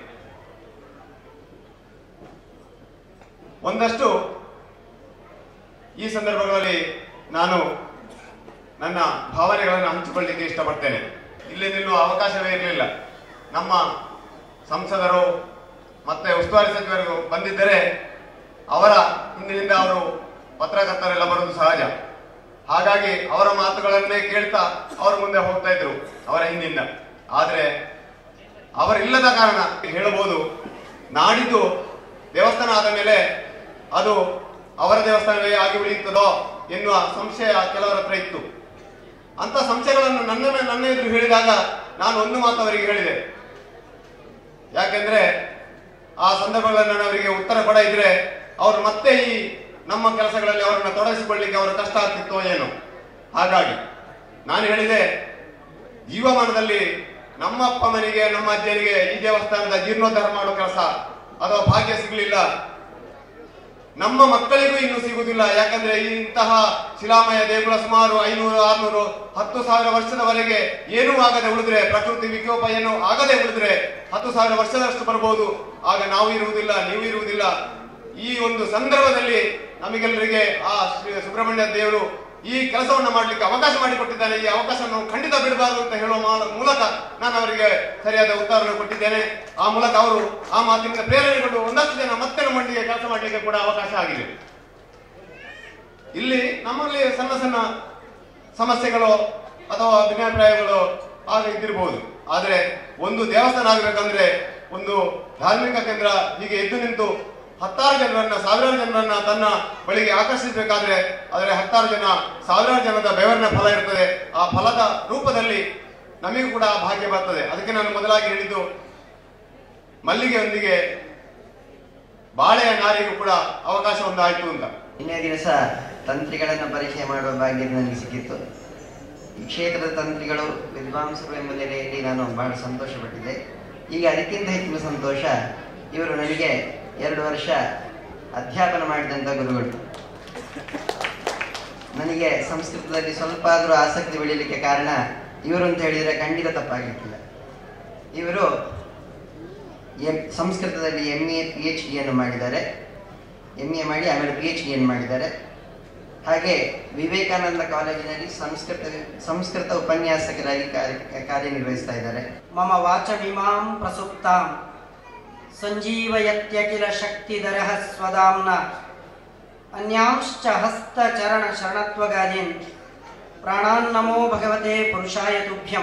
ಒಂದಷ್ಟು ಈ ಸಂದರ್ಭಗಳಲ್ಲಿ ನಾನು ನನ್ನ ಭಾವನೆಗಳನ್ನು ಹಂಚಿಕೊಳ್ಳಿಕ್ಕೆ ಇಷ್ಟಪಡ್ತೇನೆ ಇಲ್ಲಿ ನಿಲ್ಲುವ ಅವಕಾಶವೇ ಇರಲಿಲ್ಲ ನಮ್ಮ ಸಂಸದರು ಮತ್ತೆ ಉಸ್ತುವಾರಿ ಸಚಿವರು ಬಂದಿದ್ದರೆ ಅವರ ಹಿಂದಿನಿಂದ ಅವರು ಪತ್ರಕರ್ತರೆಲ್ಲ ಬರುವುದು ಸಹಜ ಹಾಗಾಗಿ ಅವರ ಮಾತುಗಳನ್ನೇ ಕೇಳ್ತಾ ಅವರು ಮುಂದೆ ಹೋಗ್ತಾ ಇದ್ರು ಅವರ ಹಿಂದಿಂದ ಆದರೆ ಅವರಿಲ್ಲದ ಕಾರಣ ಹೇಳಬಹುದು ನಾಡಿದ್ದು ದೇವಸ್ಥಾನ ಆದ ಮೇಲೆ ಅದು ಅವರ ದೇವಸ್ಥಾನವೇ ಆಗಿ ಉಳಿಯುತ್ತದೋ ಎನ್ನುವ ಸಂಶಯ ಕೆಲವರ ಹತ್ರ ಇತ್ತು ಅಂತ ಸಂಶಯಗಳನ್ನು ನನ್ನ ನನ್ನ ಎದುರು ಹೇಳಿದಾಗ ನಾನು ಒಂದು ಮಾತು ಅವರಿಗೆ ಹೇಳಿದೆ ಯಾಕೆಂದ್ರೆ ಆ ಸಂದರ್ಭಗಳಲ್ಲಿ ನಾನು ಅವರಿಗೆ ಉತ್ತರ ಕೊಡ ಇದ್ರೆ ಅವರು ಮತ್ತೆ ಈ ನಮ್ಮ ಕೆಲಸಗಳಲ್ಲಿ ಅವರನ್ನು ತೊಡಗಿಸಿಕೊಳ್ಳಿಕ್ಕೆ ಅವರ ಕಷ್ಟ ಆಗ್ತಿತ್ತೋ ಏನೋ ಹಾಗಾಗಿ ನಾನು ಹೇಳಿದೆ ಜೀವಮಾನದಲ್ಲಿ ನಮ್ಮ ಅಪ್ಪ ಮನೆಗೆ ನಮ್ಮ ಅಜ್ಜನಿಗೆ ಈ ದೇವಸ್ಥಾನದ ಜೀರ್ಣೋದ್ಧಾರ ಮಾಡೋ ಕೆಲಸ ಅಥವಾ ಭಾಗ್ಯ ಸಿಗಲಿಲ್ಲ ನಮ್ಮ ಮಕ್ಕಳಿಗೂ ಇನ್ನು ಸಿಗುವುದಿಲ್ಲ ಯಾಕಂದ್ರೆ ಇಂತಹ ಶಿಲಾಮಯ ದೇಗುಲ ಸುಮಾರು ಐನೂರು ಆರ್ನೂರು ಹತ್ತು ಸಾವಿರ ವರ್ಷದವರೆಗೆ ಏನೂ ಆಗದೆ ಉಳಿದ್ರೆ ಪ್ರಕೃತಿ ವಿಕೋಪ ಏನು ಆಗದೆ ಉಳಿದ್ರೆ ಹತ್ತು ಸಾವಿರ ವರ್ಷದಷ್ಟು ಬರಬಹುದು ಆಗ ನಾವು ಇರುವುದಿಲ್ಲ ನೀವು ಇರುವುದಿಲ್ಲ ಈ ಒಂದು ಸಂದರ್ಭದಲ್ಲಿ ನಮಗೆಲ್ಲರಿಗೆ ಆ ಶ್ರೀ ಸುಬ್ರಹ್ಮಣ್ಯ ದೇವರು ಈ ಕೆಲಸವನ್ನ ಮಾಡಲಿಕ್ಕೆ ಅವಕಾಶ ಮಾಡಿಕೊಟ್ಟಿದ್ದಾನೆ ಈ ಅವಕಾಶವನ್ನು ಖಂಡಿತ ಬಿಡಬಾರದು ಅಂತ ಹೇಳುವ ಮಾ- ಮೂಲಕ ನಾನು ಅವರಿಗೆ ಸರಿಯಾದ ಉತ್ತರವನ್ನು ಕೊಟ್ಟಿದ್ದೇನೆ ಆ ಮೂಲಕ ಅವರು ಆ ಮಾತಿನಿಂದ ಪ್ರೇರಣೆಗೊಂಡು ಒಂದಷ್ಟು ಜನ ಮತ್ತೆ ನಮ್ಮೊಂದಿಗೆ ಕೆಲಸ ಮಾಡಲಿಕ್ಕೆ ಕೂಡ ಅವಕಾಶ ಆಗಿದೆ ಇಲ್ಲಿ ನಮ್ಮಲ್ಲಿ ಸಣ್ಣ ಸಣ್ಣ ಸಮಸ್ಯೆಗಳು ಅಥವಾ ಭಿನ್ನಾಭಿಪ್ರಾಯಗಳು ಆಗ ಇದ್ದಿರಬಹುದು ಆದ್ರೆ ಒಂದು ದೇವಸ್ಥಾನ ಆಗ್ಬೇಕಂದ್ರೆ ಒಂದು ಧಾರ್ಮಿಕ ಕೇಂದ್ರ ಹೀಗೆ ಎದ್ದು ನಿಂತು ಹತ್ತಾರು ಜನರನ್ನ ಸಾವಿರಾರು ಜನರನ್ನ ತನ್ನ ಬಳಿಗೆ ಆಕರ್ಷಿಸಬೇಕಾದ್ರೆ ಆದರೆ ಹತ್ತಾರು ಜನ ಸಾವಿರಾರು ಜನದ ಬೆವರಿನ ಫಲ ಇರ್ತದೆ ಆ ಫಲದ ರೂಪದಲ್ಲಿ ನಮಗೂ ಕೂಡ ಆ ಭಾಗ್ಯ ಬರ್ತದೆ ಅದಕ್ಕೆ ನಾನು ಮೊದಲಾಗಿ ಹೇಳಿದ್ದು ಮಲ್ಲಿಗೆಯೊಂದಿಗೆ ಬಾಳೆಯ ನಾರಿಗೂ ಕೂಡ ಅವಕಾಶ ಒಂದಾಯ್ತು ಅಂತ ನಿನ್ನೆ ದಿವಸ ತಂತ್ರಿಗಳನ್ನು ಪರಿಚಯ ಮಾಡುವ ಭಾಗ್ಯ ನನಗೆ ಸಿಕ್ಕಿತ್ತು ಈ ಕ್ಷೇತ್ರದ ತಂತ್ರಿಗಳು ವಿದ್ವಾಂಸರು ಎಂಬ ನೆಲೆಯಲ್ಲಿ ನಾನು ಬಹಳ ಸಂತೋಷಪಟ್ಟಿದ್ದೆ ಈಗ ಅದಕ್ಕಿಂತ ಹೆಚ್ಚಿನ ಸಂತೋಷ ಇವರು ನನಗೆ ಎರಡು ವರ್ಷ ಅಧ್ಯಾಪನ ಮಾಡಿದಂಥ ಗುರುಗಳು ನನಗೆ ಸಂಸ್ಕೃತದಲ್ಲಿ ಸ್ವಲ್ಪ ಆದರೂ ಆಸಕ್ತಿ ಬೆಳೀಲಿಕ್ಕೆ ಕಾರಣ ಇವರು ಅಂತ ಹೇಳಿದರೆ ಖಂಡಿತ ತಪ್ಪಾಗಲಿಕ್ಕಿಲ್ಲ ಇವರು ಎಂ ಸಂಸ್ಕೃತದಲ್ಲಿ ಎಮ್ ಎ ಪಿ ಎಚ್ ಡಿಯನ್ನು ಮಾಡಿದ್ದಾರೆ ಎಮ್ ಎ ಮಾಡಿ ಆಮೇಲೆ ಪಿ ಎಚ್ ಡಿಯನ್ನು ಮಾಡಿದ್ದಾರೆ ಹಾಗೆ ವಿವೇಕಾನಂದ ಕಾಲೇಜಿನಲ್ಲಿ ಸಂಸ್ಕೃತ ಸಂಸ್ಕೃತ ಉಪನ್ಯಾಸಕರಾಗಿ ಕಾರ್ಯ ಕಾರ್ಯನಿರ್ವಹಿಸ್ತಾ ಇದ್ದಾರೆ ಮಮ ವಾಚಮಿಮಾಂ ಪ್ರಸುಪ್ತಾಂ ಸಂಜೀವಯತ್ಯಖಿಲ ಶಕ್ತಿಧರಃ ಸ್ವದಾಂನ ಅನ್ಯಾಂಶ್ಚ ಹಸ್ತಚರಣ ಶರಣತ್ವಗಾದೀನ್ ಪ್ರಾಣಾನ್ನಮೋ ಭಗವತೆ ಪುರುಷಾಯ ತುಭ್ಯಂ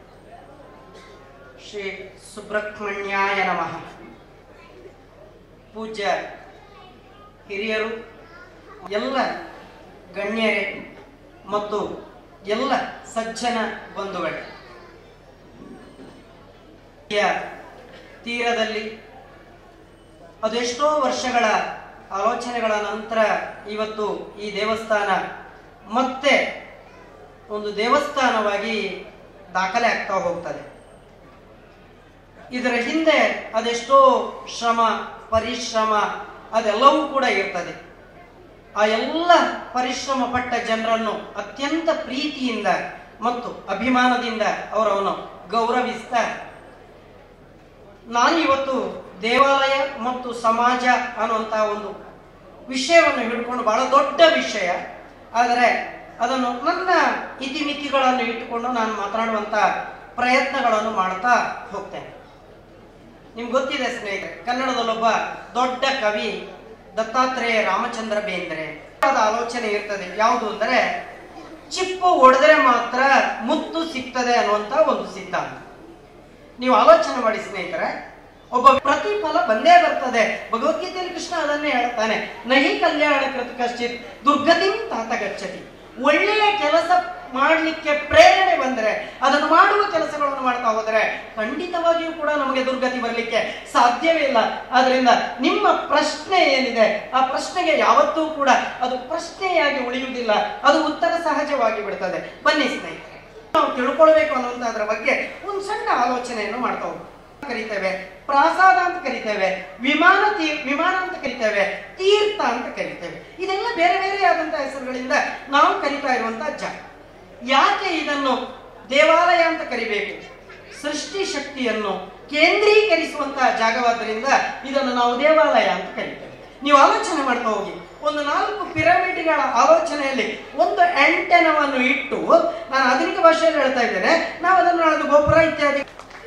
ಶ್ರೀ ಸುಬ್ರಹ್ಮಣ್ಯಾಯ ನಮಃ ಪೂಜ್ಯ ಹಿರಿಯರು ಎಲ್ಲ ಗಣ್ಯರೇ ಮತ್ತು ಎಲ್ಲ ಸಜ್ಜನ ಬಂಧುಗಳೇ ನದಿಯ ತೀರದಲ್ಲಿ ಅದೆಷ್ಟೋ ವರ್ಷಗಳ ಆಲೋಚನೆಗಳ ನಂತರ ಇವತ್ತು ಈ ದೇವಸ್ಥಾನ ಮತ್ತೆ ಒಂದು ದೇವಸ್ಥಾನವಾಗಿ ದಾಖಲೆ ಆಗ್ತಾ ಹೋಗ್ತದೆ ಇದರ ಹಿಂದೆ ಅದೆಷ್ಟೋ ಶ್ರಮ ಪರಿಶ್ರಮ ಅದೆಲ್ಲವೂ ಕೂಡ ಇರ್ತದೆ ಆ ಎಲ್ಲ ಪರಿಶ್ರಮ ಪಟ್ಟ ಜನರನ್ನು ಅತ್ಯಂತ ಪ್ರೀತಿಯಿಂದ ಮತ್ತು ಅಭಿಮಾನದಿಂದ ಅವರವನ್ನು ಗೌರವಿಸ್ತಾ ನಾನು ಇವತ್ತು ದೇವಾಲಯ ಮತ್ತು ಸಮಾಜ ಅನ್ನುವಂಥ ಒಂದು ವಿಷಯವನ್ನು ಹಿಡ್ಕೊಂಡು ಬಹಳ ದೊಡ್ಡ ವಿಷಯ ಆದರೆ ಅದನ್ನು ನನ್ನ ಇತಿಮಿತಿಗಳನ್ನು ಇಟ್ಟುಕೊಂಡು ನಾನು ಮಾತನಾಡುವಂಥ ಪ್ರಯತ್ನಗಳನ್ನು ಮಾಡ್ತಾ ಹೋಗ್ತೇನೆ ನಿಮ್ಗೆ ಗೊತ್ತಿದೆ ಸ್ನೇಹಿತರೆ ಕನ್ನಡದಲ್ಲೊಬ್ಬ ದೊಡ್ಡ ಕವಿ ದತ್ತಾತ್ರೇಯ ರಾಮಚಂದ್ರ ಬೇಂದ್ರೆ ಆದ ಆಲೋಚನೆ ಇರ್ತದೆ ಯಾವುದು ಅಂದರೆ ಚಿಪ್ಪು ಒಡೆದರೆ ಮಾತ್ರ ಮುತ್ತು ಸಿಗ್ತದೆ ಅನ್ನುವಂಥ ಒಂದು ಸಿದ್ಧಾಂತ ನೀವು ಆಲೋಚನೆ ಮಾಡಿ ಸ್ನೇಹಿತರೆ ಒಬ್ಬ ಪ್ರತಿಫಲ ಬಂದೇ ಬರ್ತದೆ ಭಗವದ್ಗೀತೆಯಲ್ಲಿ ಕೃಷ್ಣ ಅದನ್ನೇ ಹೇಳ್ತಾನೆ ನಹಿ ಕಲ್ಯಾಣ ಕೃತ ಕಶ್ಚಿತ್ ದುರ್ಗತಿಂ ತಾತ ಗಚ್ಚತಿ ಒಳ್ಳೆಯ ಕೆಲಸ ಮಾಡಲಿಕ್ಕೆ ಪ್ರೇರಣೆ ಬಂದರೆ ಅದನ್ನು ಮಾಡುವ ಕೆಲಸಗಳನ್ನು ಮಾಡ್ತಾ ಹೋದರೆ ಖಂಡಿತವಾಗಿಯೂ ಕೂಡ ನಮಗೆ ದುರ್ಗತಿ ಬರಲಿಕ್ಕೆ ಸಾಧ್ಯವೇ ಇಲ್ಲ ಆದ್ರಿಂದ ನಿಮ್ಮ ಪ್ರಶ್ನೆ ಏನಿದೆ ಆ ಪ್ರಶ್ನೆಗೆ ಯಾವತ್ತೂ ಕೂಡ ಅದು ಪ್ರಶ್ನೆಯಾಗಿ ಉಳಿಯುವುದಿಲ್ಲ ಅದು ಉತ್ತರ ಸಹಜವಾಗಿ ಬಿಡ್ತದೆ ಬನ್ನಿ ಸ್ನೇಹಿತರೆ ನಾವು ತಿಳ್ಕೊಳ್ಬೇಕು ಅನ್ನುವಂಥದ್ರ ಬಗ್ಗೆ ಒಂದು ಸಣ್ಣ ಆಲೋಚನೆಯನ್ನು ಮಾಡ್ತಾ ಹೋಗ್ತೀವಿ ಕರಿತೇವೆ ಪ್ರಾಸಾದ ಅಂತ ಕರಿತೇವೆ ವಿಮಾನ ತೀ ವಿಮಾನ ಅಂತ ಕರಿತೇವೆ ತೀರ್ಥ ಅಂತ ಕರಿತೇವೆ ಇದೆಲ್ಲ ಬೇರೆ ಬೇರೆ ಆದಂತಹ ಹೆಸರುಗಳಿಂದ ನಾವು ಕರಿತಾ ಇರುವಂತಹ ಜಾಗ ಯಾಕೆ ಇದನ್ನು ದೇವಾಲಯ ಅಂತ ಕರಿಬೇಕು ಸೃಷ್ಟಿ ಶಕ್ತಿಯನ್ನು ಕೇಂದ್ರೀಕರಿಸುವಂತಹ ಜಾಗವಾದ್ದರಿಂದ ಇದನ್ನು ನಾವು ದೇವಾಲಯ ಅಂತ ಕರಿತೇವೆ ನೀವು ಆಲೋಚನೆ ಮಾಡ್ತಾ ಹೋಗಿ ಒಂದು ನಾಲ್ಕು ಪಿರಮಿಡ್ಗಳ ಆಲೋಚನೆಯಲ್ಲಿ ಒಂದು ಆಂಟೆನವನ್ನು ಇಟ್ಟು ನಾನು ಆಧುನಿಕ ಭಾಷೆಯಲ್ಲಿ ಹೇಳ್ತಾ ಇದ್ದೇನೆ ನಾವು ಅದನ್ನು ಅಳೆದು ಗೋಪುರ ಇತ್ಯಾದಿ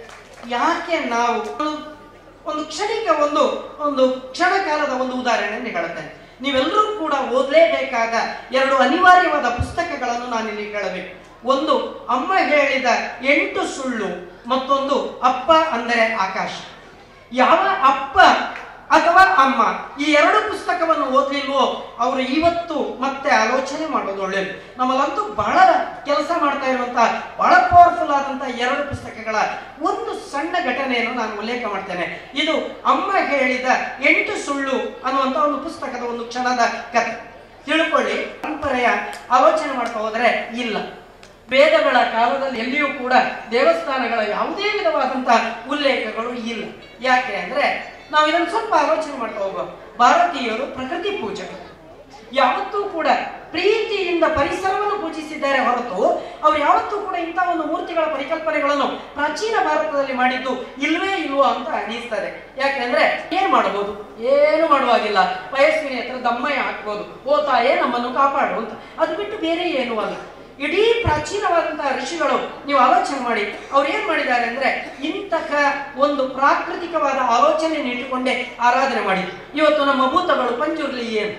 ಯಾಕೆ ನಾವು ಒಂದು ಕ್ಷಣಿಕ ಒಂದು ಒಂದು ಕ್ಷಣ ಕಾಲದ ಒಂದು ಉದಾಹರಣೆಯನ್ನು ಹೇಳುತ್ತೇನೆ ನೀವೆಲ್ಲರೂ ಕೂಡ ಓದಲೇಬೇಕಾದ ಎರಡು ಅನಿವಾರ್ಯವಾದ ಪುಸ್ತಕಗಳನ್ನು ನಾನಿಲ್ಲಿ ಹೇಳಬೇಕು ಒಂದು ಅಮ್ಮ ಹೇಳಿದ ಎಂಟು ಸುಳ್ಳು ಮತ್ತೊಂದು ಅಪ್ಪ ಅಂದರೆ ಆಕಾಶ ಯಾವ ಅಪ್ಪ ಅಥವಾ ಅಮ್ಮ ಈ ಎರಡು ಪುಸ್ತಕವನ್ನು ಓದಲಿಲ್ವೋ ಅವರು ಇವತ್ತು ಮತ್ತೆ ಆಲೋಚನೆ ಮಾಡೋದು ಒಳ್ಳೆಯದು ನಮ್ಮಲ್ಲಂತೂ ಬಹಳ ಕೆಲಸ ಮಾಡ್ತಾ ಇರುವಂತಹ ಬಹಳ ಪವರ್ಫುಲ್ ಆದಂತಹ ಎರಡು ಪುಸ್ತಕಗಳ ಒಂದು ಸಣ್ಣ ಘಟನೆಯನ್ನು ನಾನು ಉಲ್ಲೇಖ ಮಾಡ್ತೇನೆ ಇದು ಅಮ್ಮ ಹೇಳಿದ ಎಂಟು ಸುಳ್ಳು ಅನ್ನುವಂಥ ಒಂದು ಪುಸ್ತಕದ ಒಂದು ಕ್ಷಣದ ಕಥೆ ತಿಳ್ಕೊಳ್ಳಿ ಪರಂಪರೆಯ ಆಲೋಚನೆ ಮಾಡ್ತಾ ಹೋದರೆ ಇಲ್ಲ ವೇದಗಳ ಕಾಲದಲ್ಲಿ ಎಲ್ಲಿಯೂ ಕೂಡ ದೇವಸ್ಥಾನಗಳ ಯಾವುದೇ ವಿಧವಾದಂತಹ ಉಲ್ಲೇಖಗಳು ಇಲ್ಲ ಯಾಕೆ ಅಂದ್ರೆ ನಾವು ಇದನ್ನು ಸ್ವಲ್ಪ ಆಲೋಚನೆ ಮಾಡ್ತಾ ಹೋಗುವ ಭಾರತೀಯರು ಪ್ರಕೃತಿ ಪೂಜಕರು ಯಾವತ್ತೂ ಕೂಡ ಪ್ರೀತಿಯಿಂದ ಪರಿಸರವನ್ನು ಪೂಜಿಸಿದ್ದಾರೆ ಹೊರತು ಅವ್ರು ಯಾವತ್ತೂ ಕೂಡ ಇಂಥ ಒಂದು ಮೂರ್ತಿಗಳ ಪರಿಕಲ್ಪನೆಗಳನ್ನು ಪ್ರಾಚೀನ ಭಾರತದಲ್ಲಿ ಮಾಡಿದ್ದು ಇಲ್ವೇ ಇಲ್ವೋ ಅಂತ ಅನಿಸ್ತದೆ ಯಾಕೆಂದ್ರೆ ಏನ್ ಮಾಡಬಹುದು ಏನು ಮಾಡುವಾಗಿಲ್ಲ ವಯಸ್ಸಿನ ಹತ್ರ ದಮ್ಮಯ್ಯ ಹಾಕ್ಬೋದು ಓ ತಾಯೇ ನಮ್ಮನ್ನು ಕಾಪಾಡು ಅಂತ ಅದು ಬಿಟ್ಟು ಬೇರೆ ಏನೂ ಅಲ್ಲ ಇಡೀ ಪ್ರಾಚೀನವಾದಂತಹ ಋಷಿಗಳು ನೀವು ಆಲೋಚನೆ ಮಾಡಿ ಅವ್ರು ಏನ್ ಮಾಡಿದ್ದಾರೆ ಅಂದ್ರೆ ಇಂತಹ ಒಂದು ಪ್ರಾಕೃತಿಕವಾದ ಆಲೋಚನೆಯನ್ನು ಇಟ್ಟುಕೊಂಡೇ ಆರಾಧನೆ ಮಾಡಿ ಇವತ್ತು ನಮ್ಮ ಭೂತಗಳು ಪಂಜುರ್ಲಿ ಏನು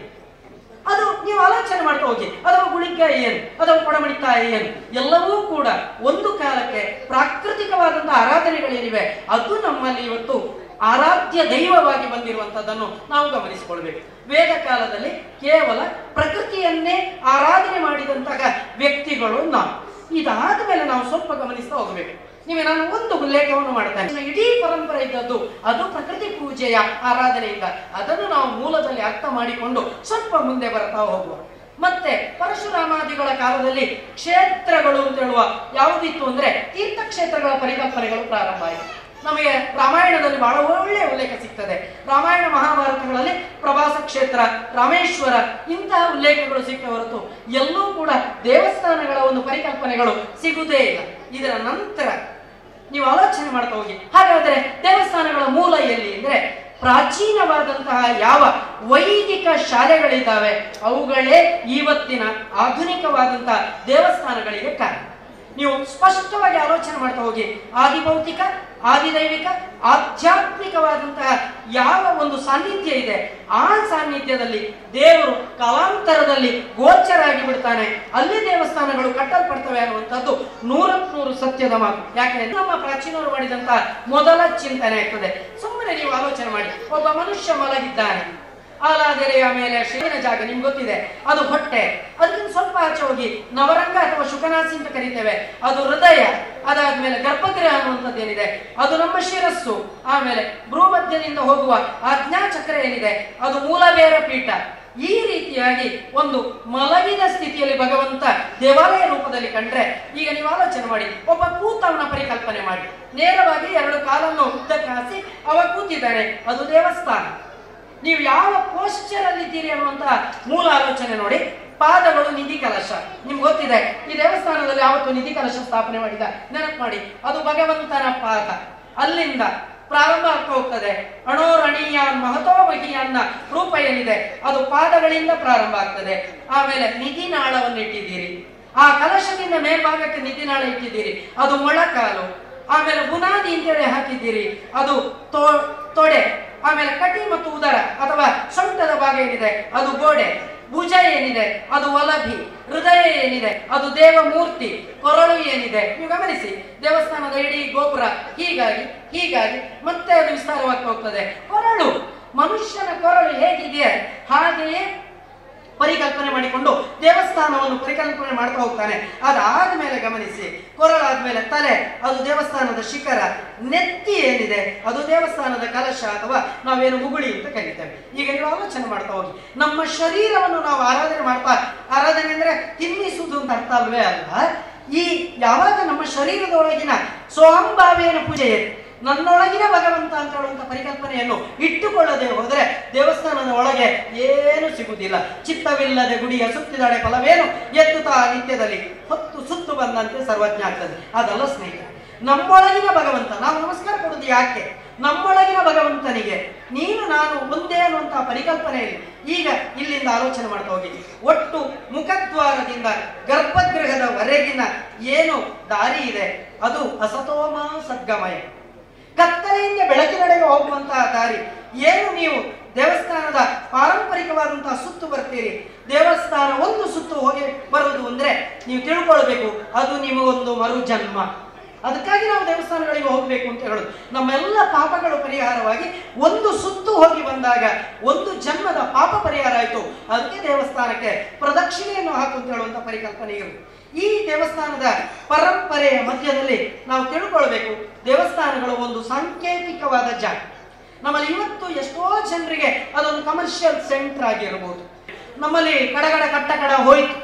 ಅದು ನೀವು ಆಲೋಚನೆ ಮಾಡ್ತಾ ಹೋಗಿ ಅಥವಾ ಗುಳಿಗ ಏನು ಅಥವಾ ಕೊಡಮಣಿತಾಯಿ ಏನು ಎಲ್ಲವೂ ಕೂಡ ಒಂದು ಕಾಲಕ್ಕೆ ಪ್ರಾಕೃತಿಕವಾದಂತಹ ಆರಾಧನೆಗಳೇನಿವೆ ಅದು ನಮ್ಮಲ್ಲಿ ಇವತ್ತು ಆರಾಧ್ಯ ದೈವವಾಗಿ ಬಂದಿರುವಂತದ್ದನ್ನು ನಾವು ಗಮನಿಸಿಕೊಳ್ಬೇಕು ವೇದ ಕಾಲದಲ್ಲಿ ಕೇವಲ ಪ್ರಕೃತಿಯನ್ನೇ ಆರಾಧನೆ ಮಾಡಿದಂತಹ ವ್ಯಕ್ತಿಗಳು ನಾವು ಇದಾದ ಮೇಲೆ ನಾವು ಸ್ವಲ್ಪ ಗಮನಿಸ್ತಾ ಹೋಗಬೇಕು ನೀವೇ ನಾನು ಒಂದು ಉಲ್ಲೇಖವನ್ನು ಮಾಡ್ತೇನೆ ಇಡೀ ಪರಂಪರೆ ಇದ್ದದ್ದು ಅದು ಪ್ರಕೃತಿ ಪೂಜೆಯ ಆರಾಧನೆಯಿಂದ ಅದನ್ನು ನಾವು ಮೂಲದಲ್ಲಿ ಅರ್ಥ ಮಾಡಿಕೊಂಡು ಸ್ವಲ್ಪ ಮುಂದೆ ಬರ್ತಾ ಹೋಗುವ ಮತ್ತೆ ಪರಶುರಾಮಾದಿಗಳ ಕಾಲದಲ್ಲಿ ಕ್ಷೇತ್ರಗಳು ಅಂತ ಹೇಳುವ ಯಾವುದಿತ್ತು ಅಂದ್ರೆ ತೀರ್ಥಕ್ಷೇತ್ರಗಳ ಪರಿಕಲ್ಪನೆಗಳು ಪ್ರಾರಂಭ ಆಯಿತು ನಮಗೆ ರಾಮಾಯಣದಲ್ಲಿ ಬಹಳ ಒಳ್ಳೆಯ ಉಲ್ಲೇಖ ಸಿಗ್ತದೆ ರಾಮಾಯಣ ಮಹಾಭಾರತಗಳಲ್ಲಿ ಪ್ರವಾಸ ಕ್ಷೇತ್ರ ರಾಮೇಶ್ವರ ಇಂತಹ ಉಲ್ಲೇಖಗಳು ಸಿಕ್ಕ ಹೊರತು ಎಲ್ಲೂ ಕೂಡ ದೇವಸ್ಥಾನಗಳ ಒಂದು ಪರಿಕಲ್ಪನೆಗಳು ಸಿಗುವುದೇ ಇಲ್ಲ ಇದರ ನಂತರ ನೀವು ಆಲೋಚನೆ ಮಾಡ್ತಾ ಹೋಗಿ ಹಾಗಾದ್ರೆ ದೇವಸ್ಥಾನಗಳ ಮೂಲ ಎಲ್ಲಿ ಅಂದ್ರೆ ಪ್ರಾಚೀನವಾದಂತಹ ಯಾವ ವೈದಿಕ ಶಾಲೆಗಳಿದ್ದಾವೆ ಅವುಗಳೇ ಇವತ್ತಿನ ಆಧುನಿಕವಾದಂತಹ ದೇವಸ್ಥಾನಗಳಿಗೆ ಕಾರಣ ನೀವು ಸ್ಪಷ್ಟವಾಗಿ ಆಲೋಚನೆ ಮಾಡ್ತಾ ಹೋಗಿ ಆದಿಭೌತಿಕ ಆದಿದೈವಿಕ ಆಧ್ಯಾತ್ಮಿಕವಾದಂತಹ ಯಾವ ಒಂದು ಸಾನ್ನಿಧ್ಯ ಇದೆ ಆ ಸಾನ್ನಿಧ್ಯದಲ್ಲಿ ದೇವರು ಕಾಲಾಂತರದಲ್ಲಿ ಗೋಚರಾಗಿ ಬಿಡ್ತಾನೆ ಅಲ್ಲಿ ದೇವಸ್ಥಾನಗಳು ಕಟ್ಟಲ್ಪಡ್ತವೆ ಅನ್ನುವಂಥದ್ದು ನೂರಕ್ಕೆ ನೂರು ಸತ್ಯದ ಮಾತು ಯಾಕಂದ್ರೆ ನಮ್ಮ ಪ್ರಾಚೀನರು ಮಾಡಿದಂತಹ ಮೊದಲ ಚಿಂತನೆ ಆಗ್ತದೆ ಸುಮ್ಮನೆ ನೀವು ಆಲೋಚನೆ ಮಾಡಿ ಒಬ್ಬ ಮನುಷ್ಯ ಮಲಗಿದ್ದಾನೆ ಆಲಾದೆಲೆಯ ಮೇಲೆ ಶ್ರೀನ ಜಾಗ ನಿಮ್ಗೆ ಗೊತ್ತಿದೆ ಅದು ಹೊಟ್ಟೆ ಅದಕ್ಕಿಂತ ಸ್ವಲ್ಪ ಆಚೆ ಹೋಗಿ ನವರಂಗ ಅಥವಾ ಶುಕನಾಸಿ ಅಂತ ಕರಿತೇವೆ ಅದು ಹೃದಯ ಅದಾದ್ಮೇಲೆ ಗರ್ಭಗೃಹ ಅನ್ನುವಂಥದ್ದು ಏನಿದೆ ಅದು ನಮ್ಮ ಶಿರಸ್ಸು ಆಮೇಲೆ ಭ್ರೂಮಧ್ಯದಿಂದ ಹೋಗುವ ಆಜ್ಞಾ ಚಕ್ರ ಏನಿದೆ ಅದು ಮೂಲಬೇರ ಪೀಠ ಈ ರೀತಿಯಾಗಿ ಒಂದು ಮಲಗಿದ ಸ್ಥಿತಿಯಲ್ಲಿ ಭಗವಂತ ದೇವಾಲಯ ರೂಪದಲ್ಲಿ ಕಂಡ್ರೆ ಈಗ ನೀವು ಆಲೋಚನೆ ಮಾಡಿ ಒಬ್ಬ ಕೂತವನ ಪರಿಕಲ್ಪನೆ ಮಾಡಿ ನೇರವಾಗಿ ಎರಡು ಕಾಲನ್ನು ಉದ್ದಕ್ಕೆ ಹಾಸಿ ಅವ ಕೂತಿದ್ದಾನೆ ಅದು ದೇವಸ್ಥಾನ ನೀವು ಯಾವ ಪೋಸ್ಚರ್ ಅಲ್ಲಿ ಇದ್ದೀರಿ ಅನ್ನುವಂತಹ ಮೂಲ ಆಲೋಚನೆ ನೋಡಿ ಪಾದಗಳು ನಿಧಿ ಕಲಶ ನಿಮ್ಗೆ ಗೊತ್ತಿದೆ ಈ ದೇವಸ್ಥಾನದಲ್ಲಿ ಯಾವತ್ತು ನಿಧಿ ಕಲಶ ಸ್ಥಾಪನೆ ಮಾಡಿದ ನೆನಪು ಮಾಡಿ ಅದು ಭಗವಂತನ ಪಾದ ಅಲ್ಲಿಂದ ಪ್ರಾರಂಭ ಆಗ್ತಾ ಹೋಗ್ತದೆ ಅಣೋರಣೀಯಾನ್ ಮಹತೋ ಮಹಿಯನ್ನ ರೂಪ ಏನಿದೆ ಅದು ಪಾದಗಳಿಂದ ಪ್ರಾರಂಭ ಆಗ್ತದೆ ಆಮೇಲೆ ನಿಧಿ ನಾಳವನ್ನು ಇಟ್ಟಿದ್ದೀರಿ ಆ ಕಲಶದಿಂದ ಮೇಲ್ಭಾಗಕ್ಕೆ ನಿಧಿ ನಾಳ ಇಟ್ಟಿದ್ದೀರಿ ಅದು ಮೊಳಕಾಲು ಆಮೇಲೆ ಬುನಾದಿ ಅಂತೇಳಿ ಹಾಕಿದ್ದೀರಿ ಅದು ತೋ ತೊಡೆ ಆಮೇಲೆ ಕಟಿ ಮತ್ತು ಉದರ ಅಥವಾ ಸೊಂಟದ ಭಾಗ ಏನಿದೆ ಅದು ಗೋಡೆ ಭುಜ ಏನಿದೆ ಅದು ಒಲಭಿ ಹೃದಯ ಏನಿದೆ ಅದು ದೇವಮೂರ್ತಿ ಕೊರಳು ಏನಿದೆ ನೀವು ಗಮನಿಸಿ ದೇವಸ್ಥಾನದ ಇಡೀ ಗೋಪುರ ಹೀಗಾಗಿ ಹೀಗಾಗಿ ಮತ್ತೆ ಅದು ವಿಸ್ತಾರವಾಗ್ತಾ ಹೋಗ್ತದೆ ಕೊರಳು ಮನುಷ್ಯನ ಕೊರಳು ಹೇಗಿದೆ ಹಾಗೆಯೇ ಪರಿಕಲ್ಪನೆ ಮಾಡಿಕೊಂಡು ದೇವಸ್ಥಾನವನ್ನು ಪರಿಕಲ್ಪನೆ ಮಾಡ್ತಾ ಹೋಗ್ತಾನೆ ಅದಾದ್ಮೇಲೆ ಗಮನಿಸಿ ಕೊರಳಾದ್ಮೇಲೆ ತಲೆ ಅದು ದೇವಸ್ಥಾನದ ಶಿಖರ ನೆತ್ತಿ ಏನಿದೆ ಅದು ದೇವಸ್ಥಾನದ ಕಲಶ ಅಥವಾ ನಾವೇನು ಮುಗುಳಿ ಅಂತ ಕರೀತೇವೆ ಈಗ ನೀವು ಆಲೋಚನೆ ಮಾಡ್ತಾ ಹೋಗಿ ನಮ್ಮ ಶರೀರವನ್ನು ನಾವು ಆರಾಧನೆ ಮಾಡ್ತಾ ಆರಾಧನೆ ಅಂದ್ರೆ ತಿನ್ನಿಸುವುದು ಅಂತ ಅರ್ಥ ಅಲ್ವೇ ಅಲ್ಲ ಈ ಯಾವಾಗ ನಮ್ಮ ಶರೀರದೊಳಗಿನ ಸೋಹಂಭಾವೇನ ಪೂಜೆ ಇದೆ ನನ್ನೊಳಗಿನ ಭಗವಂತ ಅಂತ ಹೇಳುವಂತ ಪರಿಕಲ್ಪನೆಯನ್ನು ಇಟ್ಟುಕೊಳ್ಳದೆ ಹೋದ್ರೆ ದೇವಸ್ಥಾನದ ಒಳಗೆ ಏನು ಸಿಗುವುದಿಲ್ಲ ಚಿತ್ತವಿಲ್ಲದೆ ಗುಡಿಯ ಸುತ್ತಿದಡೆ ಫಲವೇನು ಎತ್ತುತ್ತಾ ನಿತ್ಯದಲ್ಲಿ ಹೊತ್ತು ಸುತ್ತು ಬಂದಂತೆ ಸರ್ವಜ್ಞ ಆಗ್ತದೆ ಅದಲ್ಲ ಸ್ನೇಹಿತ ನಮ್ಮೊಳಗಿನ ಭಗವಂತ ನಾವು ನಮಸ್ಕಾರ ಕೊಡುದು ಯಾಕೆ ನಮ್ಮೊಳಗಿನ ಭಗವಂತನಿಗೆ ನೀನು ನಾನು ಒಂದೇ ಅನ್ನುವಂತಹ ಪರಿಕಲ್ಪನೆಯಲ್ಲಿ ಈಗ ಇಲ್ಲಿಂದ ಆಲೋಚನೆ ಮಾಡ್ತಾ ಹೋಗಿ ಒಟ್ಟು ಮುಖದ್ವಾರದಿಂದ ಗರ್ಭಗೃಹದವರೆಗಿನ ಏನು ದಾರಿ ಇದೆ ಅದು ಅಸತೋಮ ಸದ್ಗಮಯ ಕತ್ತಲೆಯಿಂದ ಬೆಳಕಿನಡೆಗೆ ಹೋಗುವಂತಹ ದಾರಿ ಏನು ನೀವು ದೇವಸ್ಥಾನದ ಪಾರಂಪರಿಕವಾದಂತಹ ಸುತ್ತು ಬರ್ತೀರಿ ದೇವಸ್ಥಾನ ಒಂದು ಸುತ್ತು ಹೋಗಿ ಬರುವುದು ಅಂದ್ರೆ ನೀವು ತಿಳ್ಕೊಳ್ಬೇಕು ಅದು ನಿಮಗೊಂದು ಮರು ಜನ್ಮ ಅದಕ್ಕಾಗಿ ನಾವು ದೇವಸ್ಥಾನಗಳಿಗೆ ಹೋಗ್ಬೇಕು ಅಂತ ಹೇಳೋದು ನಮ್ಮೆಲ್ಲ ಪಾಪಗಳು ಪರಿಹಾರವಾಗಿ ಒಂದು ಸುತ್ತು ಹೋಗಿ ಬಂದಾಗ ಒಂದು ಜನ್ಮದ ಪಾಪ ಪರಿಹಾರ ಆಯಿತು ಅದಕ್ಕೆ ದೇವಸ್ಥಾನಕ್ಕೆ ಪ್ರದಕ್ಷಿಣೆಯನ್ನು ಹಾಕು ಅಂತ ಹೇಳುವಂತ ಪರಿಕಲ್ಪನೆ ಇರುತ್ತೆ ಈ ದೇವಸ್ಥಾನದ ಪರಂಪರೆಯ ಮಧ್ಯದಲ್ಲಿ ನಾವು ತಿಳ್ಕೊಳ್ಬೇಕು ದೇವಸ್ಥಾನಗಳು ಒಂದು ಸಾಂಕೇತಿಕವಾದ ಜಾಗ ನಮ್ಮಲ್ಲಿ ಇವತ್ತು ಎಷ್ಟೋ ಜನರಿಗೆ ಅದೊಂದು ಕಮರ್ಷಿಯಲ್ ಸೆಂಟರ್ ಆಗಿರಬಹುದು ನಮ್ಮಲ್ಲಿ ಕಡಗಡ ಕಟ್ಟಕಡ ಹೋಯ್ತು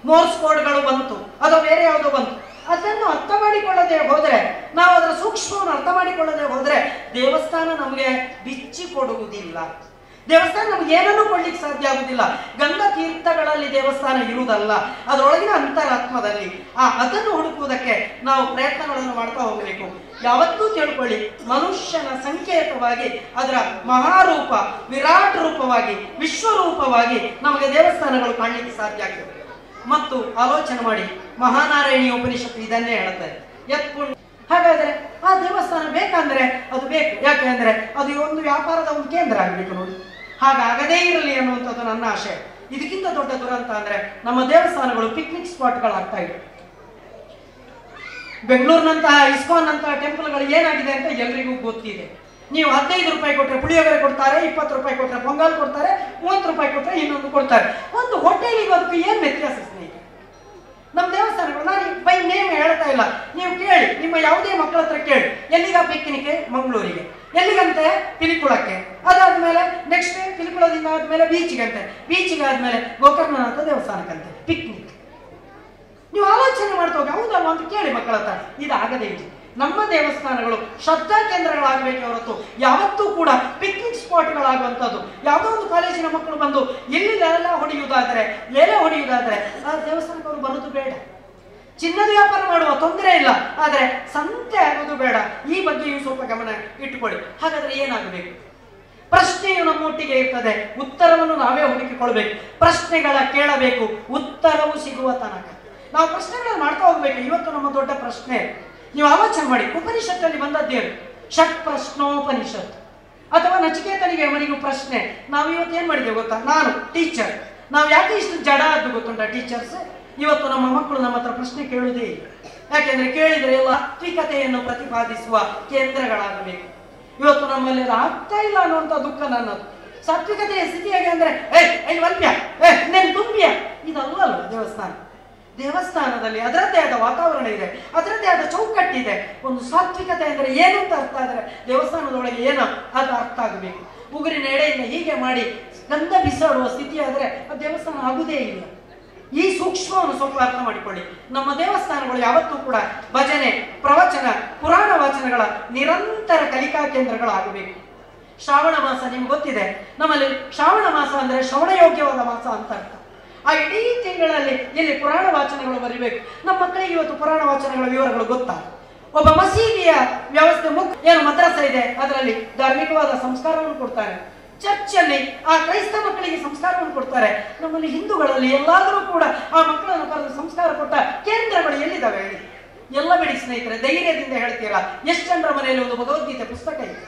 ಮೋರ್ಸ್ ಕೋಡ್ಗಳು ಬಂತು ಅಥವಾ ಬೇರೆ ಯಾವುದೋ ಬಂತು ಅದನ್ನು ಅರ್ಥ ಮಾಡಿಕೊಳ್ಳದೆ ಹೋದರೆ ನಾವು ಅದರ ಸೂಕ್ಷ್ಮವನ್ನು ಅರ್ಥ ಮಾಡಿಕೊಳ್ಳದೆ ಹೋದರೆ ದೇವಸ್ಥಾನ ನಮಗೆ ಬಿಚ್ಚಿ ಕೊಡುವುದಿಲ್ಲ ದೇವಸ್ಥಾನ ನಮ್ಗೆ ಏನನ್ನು ಕೊಡ್ಲಿಕ್ಕೆ ಸಾಧ್ಯ ಆಗುದಿಲ್ಲ ಗಂಗಾ ತೀರ್ಥಗಳಲ್ಲಿ ದೇವಸ್ಥಾನ ಇರುವುದಲ್ಲ ಅದರೊಳಗಿನ ಅಂತರಾತ್ಮದಲ್ಲಿ ಆ ಅದನ್ನು ಹುಡುಕುವುದಕ್ಕೆ ನಾವು ಪ್ರಯತ್ನಗಳನ್ನು ಮಾಡ್ತಾ ಹೋಗಬೇಕು ಯಾವತ್ತೂ ತಿಳ್ಕೊಳ್ಳಿ ಮನುಷ್ಯನ ಸಂಕೇತವಾಗಿ ಅದರ ಮಹಾರೂಪ ವಿರಾಟ್ ರೂಪವಾಗಿ ವಿಶ್ವರೂಪವಾಗಿ ನಮಗೆ ದೇವಸ್ಥಾನಗಳು ಕಾಣಲಿಕ್ಕೆ ಸಾಧ್ಯ ಆಗ್ತದೆ ಮತ್ತು ಆಲೋಚನೆ ಮಾಡಿ ಮಹಾನಾರಾಯಣಿ ಉಪನಿಷತ್ತು ಇದನ್ನೇ ಹೇಳುತ್ತೆ ಯತ್ಪುಣ್ಯ ಹಾಗಾದ್ರೆ ಆ ದೇವಸ್ಥಾನ ಬೇಕಂದ್ರೆ ಅದು ಬೇಕು ಯಾಕೆ ಅಂದ್ರೆ ಅದು ಒಂದು ವ್ಯಾಪಾರದ ಒಂದು ಕೇಂದ್ರ ಆಗಬೇಕು ನೋಡಿ ಹಾಗಾಗದೇ ಇರಲಿ ಅನ್ನುವಂಥದ್ದು ನನ್ನ ಆಶೆ ಇದಕ್ಕಿಂತ ದೊಡ್ಡ ದುರಂತ ಅಂದ್ರೆ ನಮ್ಮ ದೇವಸ್ಥಾನಗಳು ಪಿಕ್ನಿಕ್ ಸ್ಪಾಟ್ಗಳಾಗ್ತಾ ಇವೆ ಬೆಂಗಳೂರಿನಂತಹ ಇಸ್ಕಾನ್ ನಂತಹ ಟೆಂಪಲ್ಗಳು ಏನಾಗಿದೆ ಅಂತ ಎಲ್ರಿಗೂ ಗೊತ್ತಿದೆ ನೀವು ಹದಿನೈದು ರೂಪಾಯಿ ಕೊಟ್ಟರೆ ಪುಳಿಯೋಗರೆ ಕೊಡ್ತಾರೆ ಇಪ್ಪತ್ತು ರೂಪಾಯಿ ಕೊಟ್ಟರೆ ಪೊಂಗಲ್ ಕೊಡ್ತಾರೆ ಮೂವತ್ತು ರೂಪಾಯಿ ಕೊಟ್ಟರೆ ಇನ್ನೊಂದು ಕೊಡ್ತಾರೆ ಒಂದು ಹೋಟೆಲಿಗೆ ಅದಕ್ಕೆ ಏನು ವ್ಯತ್ಯಾಸ ಸ್ನೇಹಿತರೆ ನಮ್ಮ ದೇವಸ್ಥಾನಗಳು ನಾನು ಬೈ ನೇಮ್ ಹೇಳ್ತಾ ಇಲ್ಲ ನೀವು ಕೇಳಿ ನಿಮ್ಮ ಯಾವುದೇ ಮಕ್ಕಳ ಹತ್ರ ಕೇಳಿ ಎಲ್ಲಿಗ ಪಿಕ್ನಿಕ್ ಮಂಗಳೂರಿಗೆ ಎಲ್ಲಿಗಂತೆ ಪಿಲಿಕುಳಕ್ಕೆ ಅದಾದ್ಮೇಲೆ ನೆಕ್ಸ್ಟ್ ಪಿಲಿಕುಳದಿಂದ ಆದ್ಮೇಲೆ ಬೀಚ್ಗೆ ಅಂತೆ ಬೀಚ್ಗೆ ಆದ್ಮೇಲೆ ಗೋಕರ್ಣನಾಥ ದೇವಸ್ಥಾನಕ್ಕಂತೆ ಪಿಕ್ನಿಕ್ ನೀವು ಆಲೋಚನೆ ಮಾಡ್ತಾ ಹೋಗಿ ಹೌದಲ್ವಾ ಅಂತ ಕೇಳಿ ಮಕ್ಕಳ ಹತ್ರ ಇದಾಗದೇ ಇದೆ ನಮ್ಮ ದೇವಸ್ಥಾನಗಳು ಶ್ರದ್ಧಾ ಕೇಂದ್ರಗಳಾಗಬೇಕೆ ಹೊರತು ಯಾವತ್ತೂ ಕೂಡ ಪಿಕ್ನಿಕ್ ಸ್ಪಾಟ್ಗಳಾಗುವಂಥದ್ದು ಯಾವುದೋ ಒಂದು ಕಾಲೇಜಿನ ಮಕ್ಕಳು ಬಂದು ಎಲ್ಲಿ ಲೇಲ ಹೊಡೆಯುವುದಾದರೆ ಲೇಲ ಹೊಡೆಯುವುದಾದರೆ ಆ ದೇವಸ್ಥಾನಕ್ಕೆ ಅವರು ಬರೋದು ಬೇಡ ಚಿನ್ನದ ವ್ಯಾಪಾರ ಮಾಡುವ ತೊಂದರೆ ಇಲ್ಲ ಆದರೆ ಸಂತೆ ಆಗೋದು ಬೇಡ ಈ ಬಗ್ಗೆಯೂ ಸ್ವಲ್ಪ ಗಮನ ಇಟ್ಟುಕೊಳ್ಳಿ ಹಾಗಾದ್ರೆ ಏನಾಗಬೇಕು ಪ್ರಶ್ನೆಯು ನಮ್ಮೊಟ್ಟಿಗೆ ಇರ್ತದೆ ಉತ್ತರವನ್ನು ನಾವೇ ಹುಡುಕಿಕೊಳ್ಬೇಕು ಪ್ರಶ್ನೆಗಳ ಕೇಳಬೇಕು ಉತ್ತರವು ಸಿಗುವ ತನಕ ನಾವು ಪ್ರಶ್ನೆಗಳನ್ನು ಮಾಡ್ತಾ ಹೋಗ್ಬೇಕು ಇವತ್ತು ನಮ್ಮ ದೊಡ್ಡ ಪ್ರಶ್ನೆ ನೀವು ಆಲೋಚನೆ ಮಾಡಿ ಉಪನಿಷತ್ತಲ್ಲಿ ಬಂದದ್ದೇನು ಷಟ್ ಪ್ರಶ್ನೋಪನಿಷತ್ ಅಥವಾ ನಚಿಕೇತನಿಗೆ ಅವನಿಗೂ ಪ್ರಶ್ನೆ ನಾವು ಇವತ್ತು ಏನ್ ಮಾಡಿದ್ದೇವೆ ಗೊತ್ತಾ ನಾನು ಟೀಚರ್ ನಾವು ಯಾಕೆ ಇಷ್ಟು ಜಡ ಆದ್ದು ಗೊತ್ತುಂಟ ಟೀಚರ್ಸ್ ಇವತ್ತು ನಮ್ಮ ಮಕ್ಕಳು ನಮ್ಮ ಹತ್ರ ಪ್ರಶ್ನೆ ಕೇಳುವುದೇ ಇಲ್ಲ ಯಾಕೆಂದ್ರೆ ಕೇಳಿದ್ರೆ ಎಲ್ಲ ಆತ್ವಿಕತೆಯನ್ನು ಪ್ರತಿಪಾದಿಸುವ ಕೇಂದ್ರಗಳಾಗಬೇಕು ಇವತ್ತು ನಮ್ಮಲ್ಲಿ ಅದು ಆಗ್ತಾ ಇಲ್ಲ ಅನ್ನುವಂಥ ದುಃಖ ನನ್ನದು ಸಾತ್ವಿಕತೆಯ ಸ್ಥಿತಿ ಹೇಗೆ ಅಂದ್ರೆ ಏ ಐ ವಲ್ಪ್ಯ ಏ ನೆನ್ ತುಂಬ್ಯ ಇದಲ್ಲಲ್ಲ ದೇವಸ್ಥಾನ ದೇವಸ್ಥಾನದಲ್ಲಿ ಅದರದ್ದೇ ಆದ ವಾತಾವರಣ ಇದೆ ಅದರದ್ದೇ ಆದ ಚೌಕಟ್ಟಿದೆ ಒಂದು ಸಾತ್ವಿಕತೆ ಅಂದ್ರೆ ಏನು ಅಂತ ಅರ್ಥ ಆದರೆ ದೇವಸ್ಥಾನದೊಳಗೆ ಏನು ಅದು ಅರ್ಥ ಆಗಬೇಕು ಉಗುರಿನ ಎಡೆಯಿಂದ ಹೀಗೆ ಮಾಡಿ ಗಂಧ ಬಿಸಾಡುವ ಸ್ಥಿತಿ ಆದರೆ ಆ ದೇವಸ್ಥಾನ ಆಗುವುದೇ ಇಲ್ಲ ಈ ಸೂಕ್ಷ್ಮವನ್ನು ಸ್ವಲ್ಪ ಅರ್ಥ ಮಾಡಿಕೊಳ್ಳಿ ನಮ್ಮ ದೇವಸ್ಥಾನಗಳು ಯಾವತ್ತೂ ಕೂಡ ಭಜನೆ ಪ್ರವಚನ ಪುರಾಣ ವಾಚನಗಳ ನಿರಂತರ ಕಲಿಕಾ ಕೇಂದ್ರಗಳಾಗಬೇಕು ಶ್ರಾವಣ ಮಾಸ ನಿಮ್ಗೆ ಗೊತ್ತಿದೆ ನಮ್ಮಲ್ಲಿ ಶ್ರಾವಣ ಮಾಸ ಅಂದ್ರೆ ಶ್ರವಣಯೋಗ್ಯವಾದ ಮಾಸ ಅಂತ ಅರ್ಥ ಆ ಇಡೀ ತಿಂಗಳಲ್ಲಿ ಇಲ್ಲಿ ಪುರಾಣ ವಾಚನಗಳು ಬರಿಬೇಕು ನಮ್ಮ ಮಕ್ಕಳಿಗೆ ಇವತ್ತು ಪುರಾಣ ವಾಚನಗಳ ವಿವರಗಳು ಗೊತ್ತಾ ಒಬ್ಬ ಮಸೀದಿಯ ವ್ಯವಸ್ಥೆ ಮುಖ ಏನು ಮದ್ರಸ ಇದೆ ಅದರಲ್ಲಿ ಧಾರ್ಮಿಕವಾದ ಸಂಸ್ಕಾರವನ್ನು ಕೊಡ್ತಾರೆ ಚರ್ಚಲ್ಲಿ ಆ ಕ್ರೈಸ್ತ ಮಕ್ಕಳಿಗೆ ಸಂಸ್ಕಾರವನ್ನು ಕೊಡ್ತಾರೆ ನಮ್ಮಲ್ಲಿ ಹಿಂದೂಗಳಲ್ಲಿ ಎಲ್ಲಾದರೂ ಕೂಡ ಆ ಮಕ್ಕಳನ್ನು ಕರೆದು ಸಂಸ್ಕಾರ ಕೊಟ್ಟ ಕೇಂದ್ರಗಳು ಎಲ್ಲಿದ್ದಾವೆ ಹೇಳಿ ಎಲ್ಲ ಬಿಡಿ ಸ್ನೇಹಿತರೆ ಧೈರ್ಯದಿಂದ ಹೇಳ್ತೀರಾ ಎಷ್ಟು ಜನರ ಮನೆಯಲ್ಲಿ ಒಂದು ಭಗವದ್ಗೀತೆ ಪುಸ್ತಕ ಇದೆ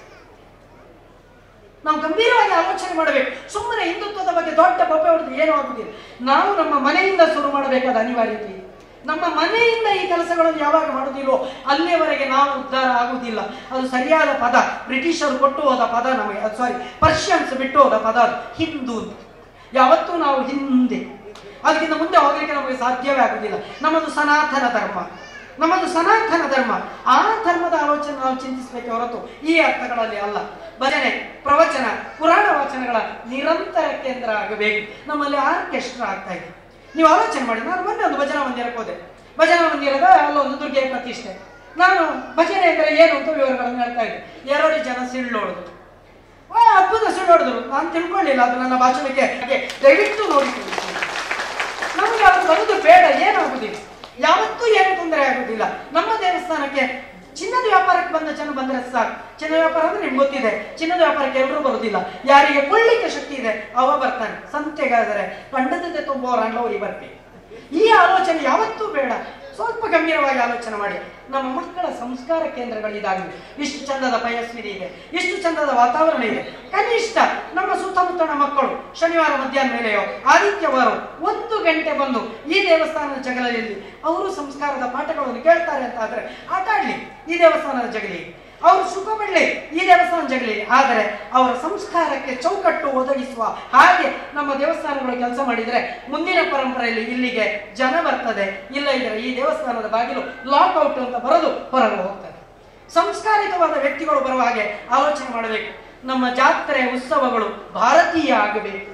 ನಾವು ಗಂಭೀರವಾಗಿ ಆಲೋಚನೆ ಮಾಡಬೇಕು ಸುಮ್ಮನೆ ಹಿಂದುತ್ವದ ಬಗ್ಗೆ ದೊಡ್ಡ ಬೊಬ್ಬೆ ಹೊಡೆದು ಏನೂ ಆಗುದಿಲ್ಲ ನಾವು ನಮ್ಮ ಮನೆಯಿಂದ ಶುರು ಮಾಡಬೇಕಾದ ಅನಿವಾರ್ಯತೆ ಇದೆ ನಮ್ಮ ಮನೆಯಿಂದ ಈ ಕೆಲಸಗಳನ್ನು ಯಾವಾಗ ಮಾಡುವುದಿಲ್ಲೋ ಅಲ್ಲಿಯವರೆಗೆ ನಾವು ಉದ್ಧಾರ ಆಗುವುದಿಲ್ಲ ಅದು ಸರಿಯಾದ ಪದ ಬ್ರಿಟಿಷರು ಕೊಟ್ಟು ಹೋದ ಪದ ನಮಗೆ ಸಾರಿ ಪರ್ಷಿಯನ್ಸ್ ಬಿಟ್ಟು ಹೋದ ಪದ ಅದು ಹಿಂದೂ ಅಂತ. ಯಾವತ್ತೂ ನಾವು ಹಿಂದೆ ಅದಕ್ಕಿಂತ ಮುಂದೆ ಹೋಗಲಿಕ್ಕೆ ನಮಗೆ ಸಾಧ್ಯವೇ ಆಗುವುದಿಲ್ಲ ನಮ್ಮದು ಸನಾತನ ಧರ್ಮ ನಮ್ಮದು ಸನಾತನ ಧರ್ಮ ಆ ಧರ್ಮದ ಆಲೋಚನೆ ನಾವು ಚಿಂತಿಸಬೇಕೆ ಹೊರತು ಈ ಅರ್ಥಗಳಲ್ಲಿ ಅಲ್ಲ ಭಜನೆ ಪ್ರವಚನ ಪುರಾಣ ವಾಚನಗಳ ನಿರಂತರ ಕೇಂದ್ರ ಆಗಬೇಕು ನಮ್ಮಲ್ಲಿ ಆರ್ಕೆಸ್ಟ್ರಾ ಆಗ್ತಾ ಇದೆ ನೀವು ಆಲೋಚನೆ ಮಾಡಿ ನಾನು ಮೊನ್ನೆ ಒಂದು ಭಜನಾ ಮಂದಿರಕ್ಕೆ ಹೋದೆ ಭಜನಾ ಮಂದಿರದ ಅಲ್ಲೊಂದು ದುರ್ಗೆ ಪ್ರತಿಷ್ಠೆ ನಾನು ಭಜನೆ ಅಂದರೆ ಏನು ಅಂತ ವಿವರಗಳನ್ನು ಹೇಳ್ತಾ ಇದ್ದೆ ಎರಡು ಜನ ಸಿಳ್ಳೋಡುದು ಆ ಅದ್ಭುತ ಸುಳ್ಳೋಡಿದ್ರು ನಾನು ತಿಳ್ಕೊಳ್ಳಿಲ್ಲ ಅದು ನನ್ನ ಭಾಷಣಕ್ಕೆ ಹಾಗೆ ದಯವಿಟ್ಟು ನೋಡಿಕೊಳ್ಳಿ ನಮಗೆ ಅದು ಬರುದು ಬೇಡ ಏನಾಗುದಿಲ್ಲ ಯಾವತ್ತೂ ಏನು ತೊಂದರೆ ಆಗುದಿಲ್ಲ ನಮ್ಮ ದೇವಸ್ಥಾನಕ್ಕೆ ಚಿನ್ನದ ವ್ಯಾಪಾರಕ್ಕೆ ಬಂದ ಜನ ಬಂದ್ರೆ ಸಾಕು ಚಿನ್ನ ವ್ಯಾಪಾರ ಅಂದ್ರೆ ನಿಮ್ಗೆ ಗೊತ್ತಿದೆ ಚಿನ್ನದ ವ್ಯಾಪಾರಕ್ಕೆ ಎಲ್ಲರೂ ಬರುದಿಲ್ಲ ಯಾರಿಗೆ ಕೊಳ್ಳಿಕ್ಕೆ ಶಕ್ತಿ ಇದೆ ಅವ ಬರ್ತಾನೆ ಸಂತೆಗಾದರೆ ಕಂಡದಿದ್ದೆ ತುಂಬುವವರು ಅಂಡವರಿಗೆ ಬರ್ಬೇಕು ಈ ಆಲೋಚನೆ ಯಾವತ್ತೂ ಬೇಡ ಸ್ವಲ್ಪ ಗಂಭೀರವಾಗಿ ಆಲೋಚನೆ ಮಾಡಿ ನಮ್ಮ ಮಕ್ಕಳ ಸಂಸ್ಕಾರ ಕೇಂದ್ರಗಳು ಇದಾಗಲಿ ಇಷ್ಟು ಚಂದದ ಪಯಸ್ವಿನಿ ಇದೆ ಇಷ್ಟು ಚಂದದ ವಾತಾವರಣ ಇದೆ ಕನಿಷ್ಠ ನಮ್ಮ ಸುತ್ತಮುತ್ತಲ ಮಕ್ಕಳು ಶನಿವಾರ ಮಧ್ಯಾಹ್ನ ಮೇಲೆಯೋ ಆದಿತ್ಯವಾರ ಒಂದು ಗಂಟೆ ಬಂದು ಈ ದೇವಸ್ಥಾನದ ಜಗಲಲ್ಲಿ ಅವರು ಸಂಸ್ಕಾರದ ಪಾಠಗಳನ್ನು ಕೇಳ್ತಾರೆ ಅಂತ ಆದ್ರೆ ಆಟ ಆಡ್ಲಿ ಈ ದೇವಸ್ಥಾನದ ಜಗಲಿ ಅವರು ಸುಖ ಪಡಲಿ ಈ ದೇವಸ್ಥಾನ ಜಗಲಿ ಆದರೆ ಅವರ ಸಂಸ್ಕಾರಕ್ಕೆ ಚೌಕಟ್ಟು ಒದಗಿಸುವ ಹಾಗೆ ನಮ್ಮ ದೇವಸ್ಥಾನಗಳು ಕೆಲಸ ಮಾಡಿದರೆ ಮುಂದಿನ ಪರಂಪರೆಯಲ್ಲಿ ಇಲ್ಲಿಗೆ ಜನ ಬರ್ತದೆ ಇಲ್ಲ ಇದ್ರೆ ಈ ದೇವಸ್ಥಾನದ ಬಾಗಿಲು ಲಾಕ್ಔಟ್ ಅಂತ ಬರೋದು ಹೊರಗೆ ಹೋಗ್ತದೆ ಸಂಸ್ಕಾರಿತವಾದ ವ್ಯಕ್ತಿಗಳು ಬರುವ ಹಾಗೆ ಆಲೋಚನೆ ಮಾಡಬೇಕು ನಮ್ಮ ಜಾತ್ರೆ ಉತ್ಸವಗಳು ಭಾರತೀಯ ಆಗಬೇಕು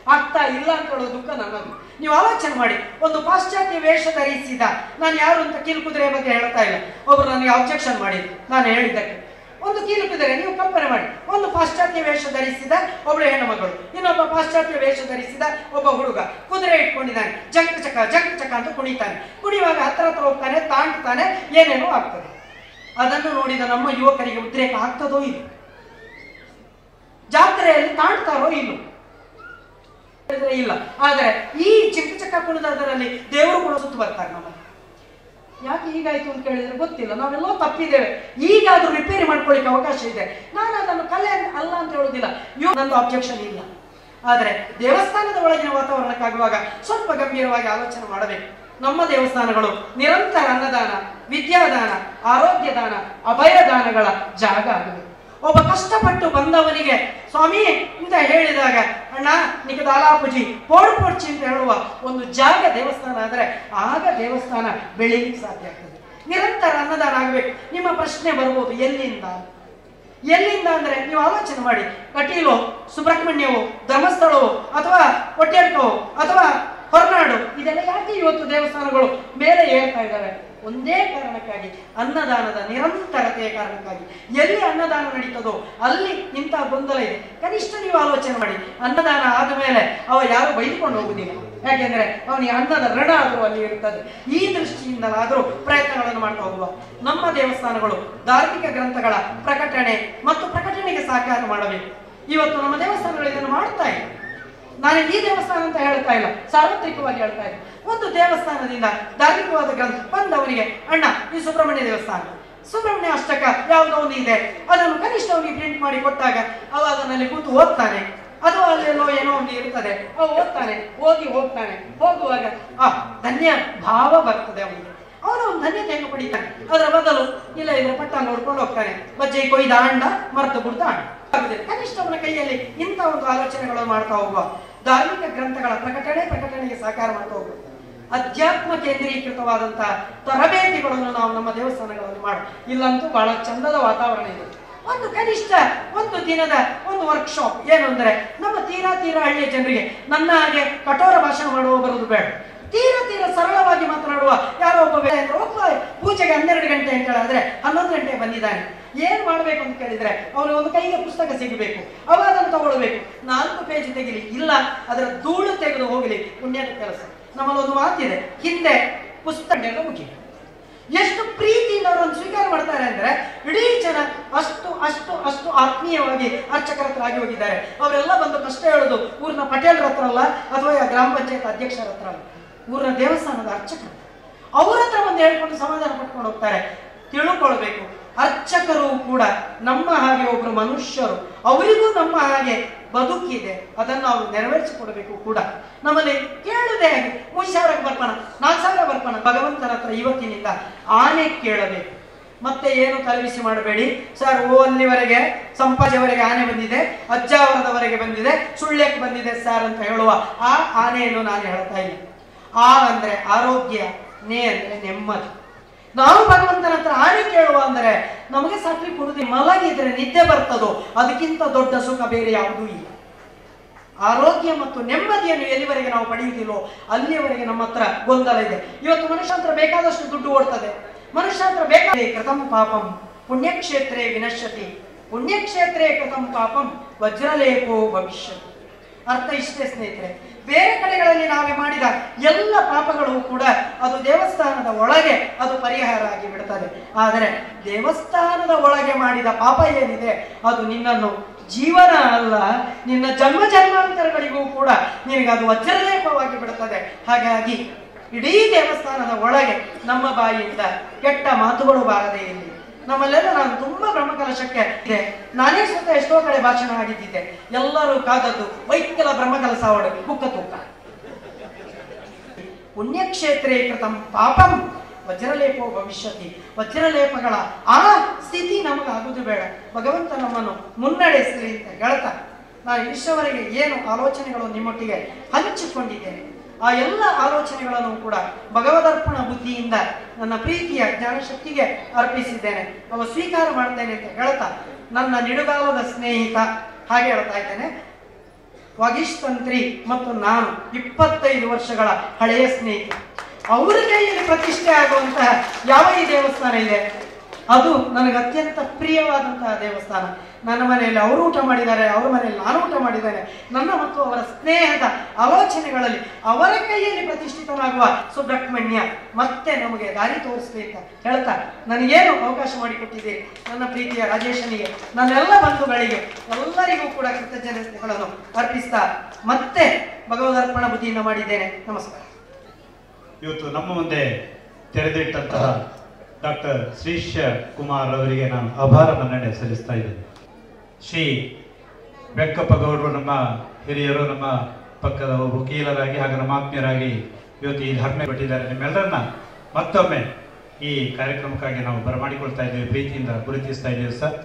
ಆಗ್ತಾ ಇಲ್ಲ ಅಂತ ಹೇಳೋ ದುಃಖ ನನ್ನದು ನೀವು ಆಲೋಚನೆ ಮಾಡಿ ಒಂದು ಪಾಶ್ಚಾತ್ಯ ವೇಷ ಧರಿಸಿದ ನಾನು ಯಾರು ಅಂತ ಕೀಲ್ಕುದುರೆ ಬಗ್ಗೆ ಹೇಳ್ತಾ ಇಲ್ಲ ಒಬ್ರು ನನಗೆ ಅಬ್ಜೆಕ್ಷನ್ ಮಾಡಿದ್ರು ನಾನು ಹೇಳಿದ್ದಕ್ಕೆ ಒಂದು ಕೀಲುಕಿದರೆ ನೀವು ಕಲ್ಪನೆ ಮಾಡಿ ಒಂದು ಪಾಶ್ಚಾತ್ಯ ವೇಷ ಧರಿಸಿದ ಒಬ್ಬಳು ಹೆಣ್ಣು ಮಗಳು ಇನ್ನೊಬ್ಬ ಪಾಶ್ಚಾತ್ಯ ವೇಷ ಧರಿಸಿದ ಒಬ್ಬ ಹುಡುಗ ಕುದುರೆ ಇಟ್ಕೊಂಡಿದ್ದಾನೆ ಜಂಕ್ ಚಕ ಜಂಕ್ ಚಕ ಅಂತ ಕುಣಿತಾನೆ ಕುಣಿಯುವಾಗ ಹತ್ರ ಹತ್ರ ಹೋಗ್ತಾನೆ ತಾಂಡ್ತಾನೆ ಏನೇನೋ ಆಗ್ತದೆ ಅದನ್ನು ನೋಡಿದ ನಮ್ಮ ಯುವಕರಿಗೆ ಉದ್ರೇಕ ಆಗ್ತದೋ ಇಲ್ಲ ಜಾತ್ರೆಯಲ್ಲಿ ತಾಂಡ್ತಾರೋ ಇಲ್ಲೋ ಹೇಳಿದ್ರೆ ಇಲ್ಲ ಆದರೆ ಈ ಚಿಕ್ಕ ಚಕ್ಕ ಕುಣಿದದರಲ್ಲಿ ದೇವರು ಕೂಡ ಸುತ್ತು ಬರ್ತಾರೆ ನಮ್ಮಲ್ಲಿ ಯಾಕೆ ಹೀಗಾಯ್ತು ಅಂತ ಕೇಳಿದ್ರೆ ಗೊತ್ತಿಲ್ಲ ನಾವೆಲ್ಲೋ ತಪ್ಪಿದ್ದೇವೆ ಈಗ ಅದು ರಿಪೇರಿ ಮಾಡ್ಕೊಳ್ಳಿಕ್ಕೆ ಅವಕಾಶ ಇದೆ ನಾನು ಅದನ್ನು ಕಲೆ ಅಂತ- ಅಲ್ಲ ಅಂತ ಹೇಳುದಿಲ್ಲ ಇವ್ ನಂದು ಅಬ್ಜೆಕ್ಷನ್ ಇಲ್ಲ ಆದರೆ ದೇವಸ್ಥಾನದ ಒಳಗಿನ ವಾತಾವರಣಕ್ಕಾಗುವಾಗ ಸ್ವಲ್ಪ ಗಂಭೀರವಾಗಿ ಆಲೋಚನೆ ಮಾಡಬೇಕು ನಮ್ಮ ದೇವಸ್ಥಾನಗಳು ನಿರಂತರ ಅನ್ನದಾನ ವಿದ್ಯಾದಾನ ಆರೋಗ್ಯ ದಾನ ಅಭಯ ದಾನಗಳ ಜಾಗ ಆಗಬೇಕು ಒಬ್ಬ ಕಷ್ಟಪಟ್ಟು ಬಂದವನಿಗೆ ಸ್ವಾಮಿ ಅಂತ ಹೇಳಿದಾಗ ಅಣ್ಣ ನಿಕ ದಾಲಾಪುಜಿ ಪೋಡು ಪೋಡ್ಚಿ ಅಂತ ಹೇಳುವ ಒಂದು ಜಾಗ ದೇವಸ್ಥಾನ ಆದರೆ ಆಗ ದೇವಸ್ಥಾನ ಬೆಳೀಲಿಕ್ಕೆ ಸಾಧ್ಯ ಆಗ್ತದೆ ನಿರಂತರ ಅನ್ನದಾನ ಆಗಬೇಕು ನಿಮ್ಮ ಪ್ರಶ್ನೆ ಬರ್ಬೋದು ಎಲ್ಲಿಂದ ಎಲ್ಲಿಂದ ಅಂದ್ರೆ ನೀವು ಆಲೋಚನೆ ಮಾಡಿ ಕಟೀಲು ಸುಬ್ರಹ್ಮಣ್ಯವು ಧರ್ಮಸ್ಥಳವು ಅಥವಾ ಒಟ್ಟೆಡ್ಕವು ಅಥವಾ ಹೊರನಾಡು ಇದೆಲ್ಲ ಯಾಕೆ ಇವತ್ತು ದೇವಸ್ಥಾನಗಳು ಮೇಲೆ ಏರ್ತಾ ಇದ್ದಾವೆ ಒಂದೇ ಕಾರಣಕ್ಕಾಗಿ ಅನ್ನದಾನದ ನಿರಂತರತೆಯ ಕಾರಣಕ್ಕಾಗಿ ಎಲ್ಲಿ ಅನ್ನದಾನ ನಡೀತದೋ ಅಲ್ಲಿ ಇಂಥ ಗೊಂದಲ ಇದೆ ಕನಿಷ್ಠ ನೀವು ಆಲೋಚನೆ ಮಾಡಿ ಅನ್ನದಾನ ಆದ ಮೇಲೆ ಅವ ಯಾರು ಬೈದುಕೊಂಡು ಹೋಗುದಿಲ್ಲ ಯಾಕೆಂದ್ರೆ ಅವನಿಗೆ ಅನ್ನದ ಋಣ ಆದರೂ ಅಲ್ಲಿ ಇರ್ತದೆ ಈ ದೃಷ್ಟಿಯಿಂದಲಾದರೂ ಪ್ರಯತ್ನಗಳನ್ನು ಮಾಡ್ತಾ ಹೋಗುವ ನಮ್ಮ ದೇವಸ್ಥಾನಗಳು ಧಾರ್ಮಿಕ ಗ್ರಂಥಗಳ ಪ್ರಕಟಣೆ ಮತ್ತು ಪ್ರಕಟಣೆಗೆ ಸಹಕಾರ ಮಾಡಬೇಕು ಇವತ್ತು ನಮ್ಮ ದೇವಸ್ಥಾನಗಳು ಇದನ್ನು ಮಾಡ್ತಾ ಇದೆ ನಾನು ಈ ದೇವಸ್ಥಾನ ಅಂತ ಹೇಳ್ತಾ ಇಲ್ಲ ಸಾರ್ವತ್ರಿಕವಾಗಿ ಹೇಳ್ತಾ ಇಲ್ಲ ಒಂದು ದೇವಸ್ಥಾನದಿಂದ ಧಾರ್ಮಿಕವಾದ ಗ್ರಂಥ ಬಂದವನಿಗೆ ಅಣ್ಣ ಈ ಸುಬ್ರಹ್ಮಣ್ಯ ದೇವಸ್ಥಾನ ಸುಬ್ರಹ್ಮಣ್ಯ ಅಷ್ಟಕ ಯಾವುದೋ ಒಂದು ಇದೆ ಅದನ್ನು ಕನಿಷ್ಠ ಅವನಿಗೆ ಪ್ರಿಂಟ್ ಮಾಡಿ ಕೊಟ್ಟಾಗ ಅವ ಅದನ್ನಲ್ಲಿ ಕೂತು ಓದ್ತಾನೆ ಅದು ಅಲ್ಲೆಲ್ಲೋ ಏನೋ ಒಂದು ಇರ್ತದೆ ಅವ ಓದ್ತಾನೆ ಓದಿ ಹೋಗ್ತಾನೆ ಹೋಗುವಾಗ ಆ ಧನ್ಯ ಭಾವ ಬರ್ತದೆ ಅವನಿಗೆ ಅವನು ಒಂದು ಧನ್ಯತೆಯನ್ನು ಪಡಿತಾನೆ ಅದರ ಬದಲು ಇಲ್ಲ ಇದರ ಪಟ್ಟ ನೋಡ್ಕೊಂಡು ಹೋಗ್ತಾನೆ ಬಜ್ಜೆ ಕೊಯ್ದ ಅಂಡ ಮರೆತು ಬಿಡ್ದ ಅಂಡ ಆಗುದಿಲ್ಲ. ಕನಿಷ್ಠ ಅವನ ಕೈಯಲ್ಲಿ ಇಂಥ ಒಂದು ಆಲೋಚನೆಗಳನ್ನು ಮಾಡ್ತಾ ಹೋಗುವ ಧಾರ್ಮಿಕ ಗ್ರಂಥಗಳ ಪ್ರಕಟಣೆ ಪ್ರಕಟಣೆಗೆ ಸಹಕಾರ ಮಾಡ್ತಾ ಹೋಗುವ ಅಧ್ಯಾತ್ಮ ಕೇಂದ್ರೀಕೃತವಾದಂತಹ ತರಬೇತಿಗಳನ್ನು ನಾವು ನಮ್ಮ ದೇವಸ್ಥಾನಗಳಲ್ಲಿ ಮಾಡ ಇಲ್ಲಂತೂ ಬಹಳ ಚಂದದ ವಾತಾವರಣ ಇದೆ ಒಂದು ಕನಿಷ್ಠ ಒಂದು ದಿನದ ಒಂದು ವರ್ಕ್ಶಾಪ್ ಏನು ಅಂದ್ರೆ ನಮ್ಮ ತೀರಾ ತೀರಾ ಹಳ್ಳಿಯ ಜನರಿಗೆ ನನ್ನ ಹಾಗೆ ಕಠೋರ ಭಾಷಣ ಮಾಡುವ ಬರುವುದು ಬೇಡ ತೀರಾ ತೀರಾ ಸರಳವಾಗಿ ಮಾತನಾಡುವ ಯಾರೋ ಒಬ್ಬ ಬೇಡ ಅಂದ್ರೆ ಒಬ್ಬ ಪೂಜೆಗೆ ಹನ್ನೆರಡು ಗಂಟೆ ಅಂತ ಹೇಳಿದ್ರೆ ಹನ್ನೊಂದು ಗಂಟೆ ಬಂದಿದ್ದಾನೆ ಏನ್ ಮಾಡ್ಬೇಕು ಅಂತ ಕೇಳಿದ್ರೆ ಅವನು ಒಂದು ಕೈಗೆ ಪುಸ್ತಕ ಸಿಗಬೇಕು ಅವ ಅದನ್ನು ತಗೊಳ್ಬೇಕು ನಾಲ್ಕು ಪೇಜ್ ತೆಗಿಲಿ ಇಲ್ಲ ಅದರ ಧೂಳು ತೆಗೆದು ಹೋಗಲಿ ಪುಣ್ಯದ ಕೆಲಸ ನಮ್ಮಲ್ಲಿ ಒಂದು ಮಾತಿದೆ ಹಿಂದೆ ಪುಸ್ತಕ ಮುಗಿ ಎಷ್ಟು ಪ್ರೀತಿಯಿಂದ ಅವರನ್ನು ಸ್ವೀಕಾರ ಮಾಡ್ತಾರೆ ಅಂದ್ರೆ ಇಡೀ ಜನ ಅಷ್ಟು ಅಷ್ಟು ಅಷ್ಟು ಆತ್ಮೀಯವಾಗಿ ಅರ್ಚಕರ ಹತ್ರ ಆಗಿ ಹೋಗಿದ್ದಾರೆ ಅವರೆಲ್ಲ ಬಂದು ಕಷ್ಟ ಹೇಳೋದು ಊರಿನ ಪಟೇಲ್ರ ಹತ್ರ ಅಲ್ಲ ಅಥವಾ ಗ್ರಾಮ ಪಂಚಾಯತ್ ಅಧ್ಯಕ್ಷರ ಹತ್ರ ಅಲ್ಲ ಊರಿನ ದೇವಸ್ಥಾನದ ಅರ್ಚಕರು ಅವ್ರ ಹತ್ರ ಬಂದು ಹೇಳ್ಕೊಂಡು ಸಮಾಧಾನ ಪಟ್ಕೊಂಡು ಹೋಗ್ತಾರೆ ತಿಳ್ಕೊಳ್ಬೇಕು ಅರ್ಚಕರು ಕೂಡ ನಮ್ಮ ಹಾಗೆ ಒಬ್ರು ಮನುಷ್ಯರು ಅವರಿಗೂ ನಮ್ಮ ಹಾಗೆ ಬದುಕಿದೆ ಅದನ್ನು ನಾವು ನೆರವೇರಿಸಿಕೊಡಬೇಕು ಕೂಡ ನಮ್ಮಲ್ಲಿ ಕೇಳುದೇ ಹಾಗೆ ಮೂರು ಸಾವಿರಕ್ಕೆ ಬರ್ಪಣ ನಾಲ್ಕು ಸಾವಿರ ಬರ್ಪಣ ಭಗವಂತನ ಹತ್ರ ಇವತ್ತಿನಿಂದ ಆನೆ ಕೇಳಬೇಕು ಮತ್ತೆ ಏನು ತಲೆಬಿಸಿ ಮಾಡಬೇಡಿ ಸರ್ ಓ ಅಲ್ಲಿವರೆಗೆ ಸಂಪಾಜೆವರೆಗೆ ಆನೆ ಬಂದಿದೆ ಅಜ್ಜಾವರದವರೆಗೆ ಬಂದಿದೆ ಸುಳ್ಯಕ್ಕೆ ಬಂದಿದೆ ಸರ್ ಅಂತ ಹೇಳುವ ಆ ಆನೆಯನ್ನು ನಾನು ಹೇಳ್ತಾ ಇಲ್ಲ ಆ ಅಂದ್ರೆ ಆರೋಗ್ಯ ನೇ ಅಂದ್ರೆ ನೆಮ್ಮದಿ ನಾವು ಭಗವಂತನ ಹತ್ರ ಆಣೆ ಕೇಳುವ ಅಂದರೆ ನಮಗೆ ಸಾಕಿ ಕೊಡುದಿ ಮಲಗಿದ್ರೆ ನಿದ್ದೆ ಬರ್ತದೋ ಅದಕ್ಕಿಂತ ದೊಡ್ಡ ಸುಖ ಬೇರೆ ಯಾವುದೂ ಇಲ್ಲ ಆರೋಗ್ಯ ಮತ್ತು ನೆಮ್ಮದಿಯನ್ನು ಎಲ್ಲಿವರೆಗೆ ನಾವು ಪಡೆಯುವುದಿಲ್ಲೋ ಅಲ್ಲಿಯವರೆಗೆ ನಮ್ಮ ಹತ್ರ ಗೊಂದಲ ಇದೆ ಇವತ್ತು ಮನುಷ್ಯ ಹತ್ರ ಬೇಕಾದಷ್ಟು ದುಡ್ಡು ಓಡ್ತದೆ ಮನುಷ್ಯ ಹತ್ರ ಬೇಕಾದ ಕೃತಂ ಪಾಪಂ ಪುಣ್ಯಕ್ಷೇತ್ರೇ ವಿನಶ್ಯತಿ ಪುಣ್ಯಕ್ಷೇತ್ರೇ ಕೃತಂ ಪಾಪಂ ವಜ್ರಲೇಪೋ ಭವಿಷ್ಯತಿ ಅರ್ಥ ಇಷ್ಟೇ ಸ್ನೇಹಿತರೆ ಬೇರೆ ಕಡೆಗಳಲ್ಲಿ ನಾವೇ ಮಾಡಿದ ಎಲ್ಲ ಪಾಪಗಳು ಕೂಡ ಅದು ದೇವಸ್ಥಾನದ ಒಳಗೆ ಅದು ಪರಿಹಾರ ಆಗಿ ಬಿಡುತ್ತದೆ ಆದರೆ ದೇವಸ್ಥಾನದ ಒಳಗೆ ಮಾಡಿದ ಪಾಪ ಏನಿದೆ ಅದು ನಿನ್ನನ್ನು ಜೀವನ ಅಲ್ಲ ನಿನ್ನ ಜನ್ಮ ಜನ್ಮಾಂತರಗಳಿಗೂ ಕೂಡ ನಿನಗೆ ಅದು ವಜ್ರಲೇಪವಾಗಿ ಬಿಡುತ್ತದೆ ಹಾಗಾಗಿ ಇಡೀ ದೇವಸ್ಥಾನದ ಒಳಗೆ ನಮ್ಮ ಬಾಯಿಯಿಂದ ಕೆಟ್ಟ ಮಾತುಗಳು ಬಾರದೆ ಇಲ್ಲಿ ನಮ್ಮಲ್ಲೆಲ್ಲ ನಾನು ತುಂಬಾ ಬ್ರಹ್ಮಕಲಶಕ್ಕೆ ಇದೆ ನಾನೇ ಸ್ವತಃ ಎಷ್ಟೋ ಕಡೆ ಭಾಷಣ ಆಗಿದ್ದಿದ್ದೆ ಎಲ್ಲರೂ ಕಾದದ್ದು ವೈಕಲ ಬ್ರಹ್ಮಕಲ ಸಾವಡು ಬುಕ್ಕ ತೂಕ ಪುಣ್ಯಕ್ಷೇತ್ರೇ ಕೃತಂ ಪಾಪಂ ವಜ್ರಲೇಪೋ ಭವಿಷ್ಯತಿ ವಜ್ರಲೇಪಗಳ ಆ ಸ್ಥಿತಿ ನಮಗಾಗುದು ಬೇಡ ಭಗವಂತ ನಮ್ಮನ್ನು ಮುನ್ನಡೆಸಲಿ ಅಂತ ಹೇಳ್ತಾ ನಾನು ಇಷ್ಟವರೆಗೆ ಏನು ಆಲೋಚನೆಗಳು ನಿಮ್ಮೊಟ್ಟಿಗೆ ಹಂಚಿಕೊಂಡಿದ್ದೇನೆ ಆ ಎಲ್ಲ ಆಲೋಚನೆಗಳನ್ನು ಕೂಡ ಭಗವದರ್ಪಣ ಬುದ್ಧಿಯಿಂದ ನನ್ನ ಪ್ರೀತಿಯ ಜ್ಞಾನಶಕ್ತಿಗೆ ಅರ್ಪಿಸಿದ್ದೇನೆ ಅವ ಸ್ವೀಕಾರ ಮಾಡ್ತೇನೆ ಅಂತ ಹೇಳ್ತಾ ನನ್ನ ನಿಡುಗಾಲದ ಸ್ನೇಹಿತ ಹಾಗೆ ಹೇಳ್ತಾ ಇದ್ದೇನೆ ವಾಗೀಶ್ ತಂತ್ರಿ ಮತ್ತು ನಾನು ಇಪ್ಪತ್ತೈದು ವರ್ಷಗಳ ಹಳೆಯ ಸ್ನೇಹಿತರು ಅವರ ಕೈಯಲ್ಲಿ ಪ್ರತಿಷ್ಠೆ ಆಗುವಂತಹ ಯಾವ ಈ ದೇವಸ್ಥಾನ ಇದೆ ಅದು ನನಗೆ ಅತ್ಯಂತ ಪ್ರಿಯವಾದಂತಹ ದೇವಸ್ಥಾನ ನನ್ನ ಮನೆಯಲ್ಲಿ ಅವರು ಊಟ ಮಾಡಿದ್ದಾರೆ ಅವರ ಮನೆಯಲ್ಲಿ ನಾನು ಊಟ ಮಾಡಿದ್ದೇನೆ ನನ್ನ ಮತ್ತು ಅವರ ಸ್ನೇಹದ ಆಲೋಚನೆಗಳಲ್ಲಿ ಅವರ ಕೈಯಲ್ಲಿ ಪ್ರತಿಷ್ಠಿತನಾಗುವ ಸುಬ್ರಹ್ಮಣ್ಯ ಮತ್ತೆ ನಮಗೆ ದಾರಿ ತೋರಿಸ್ಲಿ ಅಂತ ಹೇಳ್ತಾ ನನಗೇನು ಅವಕಾಶ ಮಾಡಿಕೊಟ್ಟಿದ್ದೀರಿ ನನ್ನ ಪ್ರೀತಿಯ ರಾಜೇಶನಿಗೆ ನನ್ನೆಲ್ಲ ಬಂಧುಗಳಿಗೆ ಎಲ್ಲರಿಗೂ ಕೂಡ ಕೃತಜ್ಞತೆಗಳನ್ನು ಅರ್ಪಿಸ್ತಾ ಮತ್ತೆ ಭಗವದರ್ಪಣ ಬುದ್ಧಿಯಿಂದ ಮಾಡಿದ್ದೇನೆ ನಮಸ್ಕಾರ ಇವತ್ತು ನಮ್ಮ ಮುಂದೆ ತೆರೆದಿಟ್ಟಂತಹ ಡಾಕ್ಟರ್ ಶ್ರೀಶ ಕುಮಾರ್ ಅವರಿಗೆ ನಾನು ಅಪಾರ ಮನ್ನಣೆ ಸಲ್ಲಿಸ್ತಾ ಇದ್ದೇನೆ ಶ್ರೀ ವೆಂಕಪ್ಪ ಗೌಡರು ನಮ್ಮ ಹಿರಿಯರು ನಮ್ಮ ಪಕ್ಕದ ವಕೀಲರಾಗಿ ಹಾಗೂ ನಮ್ಮ ಆತ್ಮೀಯರಾಗಿ ಇವತ್ತು ಈ ಧರ್ಮ ಕೊಟ್ಟಿದ್ದಾರೆ ನಿಮ್ಮೆಲ್ಲರನ್ನ ಮತ್ತೊಮ್ಮೆ ಈ ಕಾರ್ಯಕ್ರಮಕ್ಕಾಗಿ ನಾವು ಬರಮಾಡಿಕೊಳ್ತಾ ಇದ್ದೇವೆ ಪ್ರೀತಿಯಿಂದ ಗುರುತಿಸ್ತಾ ಇದ್ದೇವೆ ಸರ್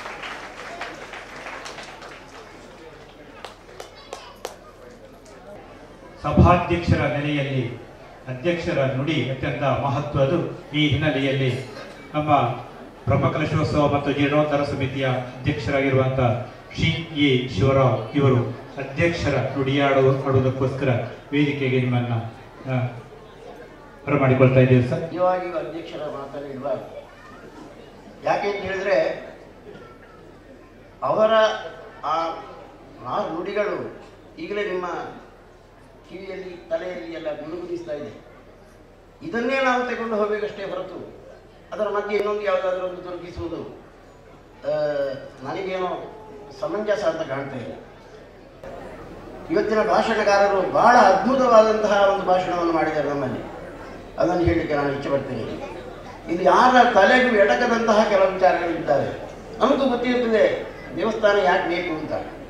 ಸಭಾಧ್ಯಕ್ಷರ ನೆಲೆಯಲ್ಲಿ ಅಧ್ಯಕ್ಷರ ನುಡಿ ಅತ್ಯಂತ ಮಹತ್ವದು ಈ ಹಿನ್ನೆಲೆಯಲ್ಲಿ ನಮ್ಮ ಬ್ರಹ್ಮಕಲಶೋತ್ಸವ ಮತ್ತು ಜೀರ್ಣೋದ್ಧಾರ ಸಮಿತಿಯ ಅಧ್ಯಕ್ಷರಾಗಿರುವಂತಹ ಶ್ರೀ ಎ ಶಿವರಾವ್ ಇವರು ಅಧ್ಯಕ್ಷರ ನುಡಿಯಾಡುವ ಆಡುವುದಕ್ಕೋಸ್ಕರ ವೇದಿಕೆಗೆ ನಿಮ್ಮನ್ನ ಆ, ಬರಮಾಡಿಕೊಳ್ತಾ ಇದ್ದೇವೆ ಸರ್ ನಿಜವಾಗಿಯೂ ಅಧ್ಯಕ್ಷರ ಮಾತನಾಡಿರುವ ಯಾಕೆ ಅಂತ ಹೇಳಿದ್ರೆ ಅವರ ಆ ಆ ನುಡಿಗಳು ಈಗಲೇ ನಿಮ್ಮ ಕಿವಿಯಲ್ಲಿ ತಲೆಯಲ್ಲಿ ಎಲ್ಲ ಗುಣಗುಣಿಸ್ತಾ ಇದೆ ಇದನ್ನೇ ನಾವು ತಗೊಂಡು ಹೋಗಬೇಕಷ್ಟೇ ಹೊರತು ಅದರ ಮಧ್ಯೆ ಇನ್ನೊಂದು ಯಾವುದಾದ್ರೂ ಒಂದು ತೊಡಗಿಸುವುದು ಆ, ನನಗೇನೋ ಸಮಂಜಸ ಅಂತ ಕಾಣ್ತಾ ಇಲ್ಲ ಇವತ್ತಿನ ಭಾಷಣಕಾರರು ಬಹಳ ಅದ್ಭುತವಾದಂತಹ ಒಂದು ಭಾಷಣವನ್ನು ಮಾಡಿದ್ದಾರೆ ನಮ್ಮಲ್ಲಿ ಅದನ್ನು ಹೇಳಲಿಕ್ಕೆ ನಾನು ಇಚ್ಛೆ ಪಡ್ತೇನೆ ಇಲ್ಲಿ ಯಾರ ತಲೆಗೂ ಎಟಕದಂತಹ ಕೆಲವು ವಿಚಾರಗಳಿದ್ದಾವೆ ನಮಗೂ ಗೊತ್ತಿರುತ್ತದೆ ದೇವಸ್ಥಾನ ಯಾಕೆ ಬೇಕು ಅಂತ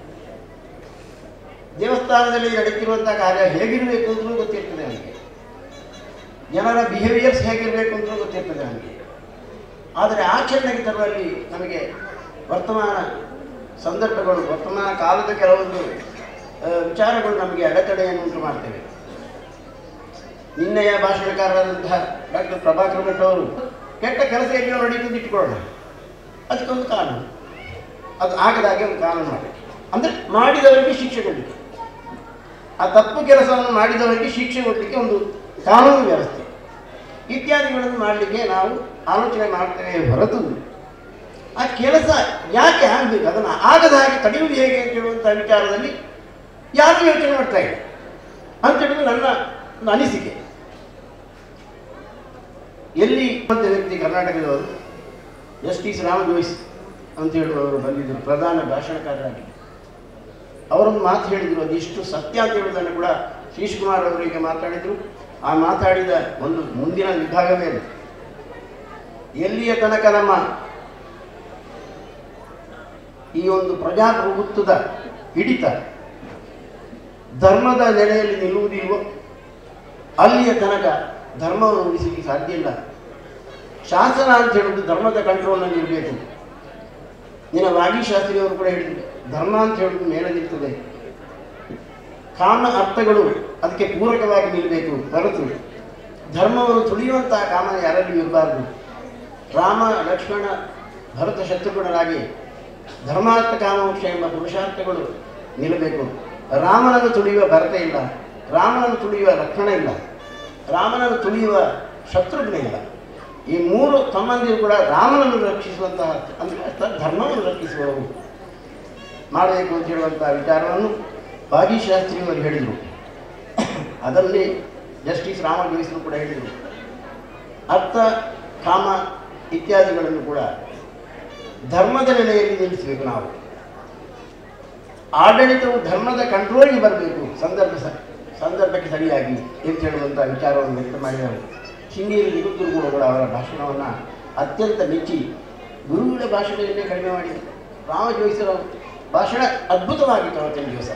ದೇವಸ್ಥಾನದಲ್ಲಿ ನಡೀತಿರುವಂತಹ ಕಾರ್ಯ ಹೇಗಿರಬೇಕು ಅಂತಲೂ ಗೊತ್ತಿರ್ತದೆ ನನಗೆ ಜನರ ಬಿಹೇವಿಯರ್ಸ್ ಹೇಗಿರಬೇಕು ಅಂತಲೂ ಗೊತ್ತಿರ್ತದೆ ನನಗೆ ಆದರೆ ಆಚರಣೆಗೆ ತರುವಲ್ಲಿ ನಮಗೆ ವರ್ತಮಾನ ಸಂದರ್ಭಗಳು ವರ್ತಮಾನ ಕಾಲದ ಕೆಲವೊಂದು ಆ, ವಿಚಾರಗಳು ನಮಗೆ ಅಡೆತಡೆಯನ್ನು ಉಂಟು ಮಾಡ್ತೇವೆ ನಿನ್ನೆಯ ಭಾಷಣಕಾರರಾದಂತಹ ಡಾಕ್ಟರ್ ಪ್ರಭಾಕರ್ ಭಟ್ ಅವರು ಕೆಟ್ಟ ಕೆಲಸ ಎಲ್ಲಿಯೋ ನಡೀತದೆ ಇಟ್ಕೊಳ್ಳೋಣ ಅದಕ್ಕೊಂದು ಕಾನೂನು ಅದು ಆಗದಾಗೆ ಒಂದು ಕಾನೂನು ಮಾಡಿ ಅಂದರೆ ಮಾಡಿದವರಿಗೆ ಶಿಕ್ಷೆ ಕೊಡಲಿಕ್ಕೆ ಆ ತಪ್ಪು ಕೆಲಸವನ್ನು ಮಾಡಿದವರಿಗೆ ಶಿಕ್ಷೆ ಕೊಡಲಿಕ್ಕೆ ಒಂದು ಕಾನೂನು ವ್ಯವಸ್ಥೆ ಇತ್ಯಾದಿಗಳನ್ನು ಮಾಡಲಿಕ್ಕೆ ನಾವು ಆಲೋಚನೆ ಮಾಡ್ತೇವೆ ಹೊರತು ಆ ಕೆಲಸ ಯಾಕೆ ಆಗಬೇಕು ಅದನ್ನು ಆಗದ ಹಾಗೆ ತಡೆಯುವುದು ಹೇಗೆ ಅಂತ ಹೇಳುವಂಥ ವಿಚಾರದಲ್ಲಿ ಯಾರು ಯೋಚನೆ ಮಾಡ್ತಾ ಇಲ್ಲ ಅಂತ ಹೇಳಿದ್ರೆ ನನ್ನ ಒಂದು ಅನಿಸಿಕೆ ಎಲ್ಲಿ ಅಂತ ವ್ಯಕ್ತಿ ಕರ್ನಾಟಕದವರು ಜಸ್ಟಿಸ್ ರಾಮ್ ಜೋಯಿಸ್ ಅಂತ ಹೇಳುವವರು ಬಂದಿದ್ದರು ಪ್ರಧಾನ ಭಾಷಣಕಾರರಾಗಿ ಅವರೊಂದು ಮಾತು ಹೇಳಿದರು ಅದು ಇಷ್ಟು ಸತ್ಯ ಅಂತ ಹೇಳುವುದನ್ನು ಕೂಡ ಶ್ರೀಶ್ ಕುಮಾರ್ ಅವರಿಗೆ ಮಾತಾಡಿದರು ಆ ಮಾತಾಡಿದ ಒಂದು ಮುಂದಿನ ವಿಭಾಗವೇ ಅದು. ಎಲ್ಲಿಯ ತನಕ ನಮ್ಮ ಈ ಒಂದು ಪ್ರಜಾಪ್ರಭುತ್ವದ ಹಿಡಿತ ಧರ್ಮದ ನೆಲೆಯಲ್ಲಿ ನಿಲ್ಲುವುದಿಲ್ವೋ ಅಲ್ಲಿಯ ತನಕ ಧರ್ಮವನ್ನು ಉಳಿಸಲಿಕ್ಕೆ ಸಾಧ್ಯ ಇಲ್ಲ ಶಾಸನ ಅಂತ ಹೇಳುವುದು ಧರ್ಮದ ಕಂಟ್ರೋಲ್ನಲ್ಲಿ ಇರಬೇಕು ನಿನ್ನ ವಾಗೀಶಾಸ್ತ್ರಿ ಅವರು ಕೂಡ ಹೇಳಿದ್ರು ಧರ್ಮ ಅಂತ ಹೇಳುವುದು ಮೇಲೆ ನಿಲ್ತದೆ ಕಾಮ ಅರ್ಥಗಳು ಅದಕ್ಕೆ ಪೂರಕವಾಗಿ ನಿಲ್ಲಬೇಕು ಹೊರತು ಧರ್ಮವನ್ನು ತುಳಿಯುವಂತಹ ಕಾಮ ಯಾರಲ್ಲಿ ಇರಬಾರದು ರಾಮ ಲಕ್ಷ್ಮಣ ಭರತ ಶತ್ರುಘ್ನರಾಗಿ ಧರ್ಮಾರ್ಥ ಕಾಮೋಕ್ಷ ಎಂಬ ಪುರುಷಾರ್ಥಗಳು ನಿಲ್ಲಬೇಕು ರಾಮನನ್ನು ತುಳಿಯುವ ಭರತ ಇಲ್ಲ ರಾಮನನ್ನು ತುಳಿಯುವ ಲಕ್ಷಣ ಇಲ್ಲ ರಾಮನನ್ನು ತುಳಿಯುವ ಶತ್ರುಘ್ನ ಇಲ್ಲ ಈ ಮೂರು ತಮ್ಮಂದಿರು ಕೂಡ ರಾಮನನ್ನು ರಕ್ಷಿಸುವಂತಹ ಅಂದರೆ ಅರ್ಥ ಧರ್ಮವನ್ನು ರಕ್ಷಿಸುವವರು ಮಾಡಬೇಕು ಅಂತ ಹೇಳುವಂತಹ ವಿಚಾರವನ್ನು ಭಾಗೀಶಾಸ್ತ್ರಿಯವರು ಹೇಳಿದರು ಅದರಲ್ಲಿ ಜಸ್ಟಿಸ್ ರಾಮ ಜೋಯಿಸರು ಕೂಡ ಹೇಳಿದರು ಅರ್ಥ ಕಾಮ ಇತ್ಯಾದಿಗಳನ್ನು ಕೂಡ ಧರ್ಮದ ನೆಲೆಯಲ್ಲಿ ನಿಲ್ಲಿಸಬೇಕು ನಾವು ಆಡಳಿತವು ಧರ್ಮದ ಕಂಟ್ರೋಲ್ಗೆ ಬರಬೇಕು ಸಂದರ್ಭ ಸ ಸಂದರ್ಭಕ್ಕೆ ಸರಿಯಾಗಿ ಅಂತ ಹೇಳುವಂಥ ವಿಚಾರವನ್ನು ವ್ಯಕ್ತ ಮಾಡಿದರು ಶೃಂಗೇರಿ ನಿರುದ್ದರು ಕೂಡ ಕೂಡ ಅವರ ಭಾಷಣವನ್ನು ಅತ್ಯಂತ ಮೆಚ್ಚಿ ಗುರುಗಳ ಭಾಷಣವನ್ನೇ ಕಡಿಮೆ ಮಾಡಿದರು ರಾಮ ಜೋಯಿಸರ ಭಾಷಣ ಅದ್ಭುತವಾಗಿತ್ತು ಅವತ್ತಿನ ದಿವಸ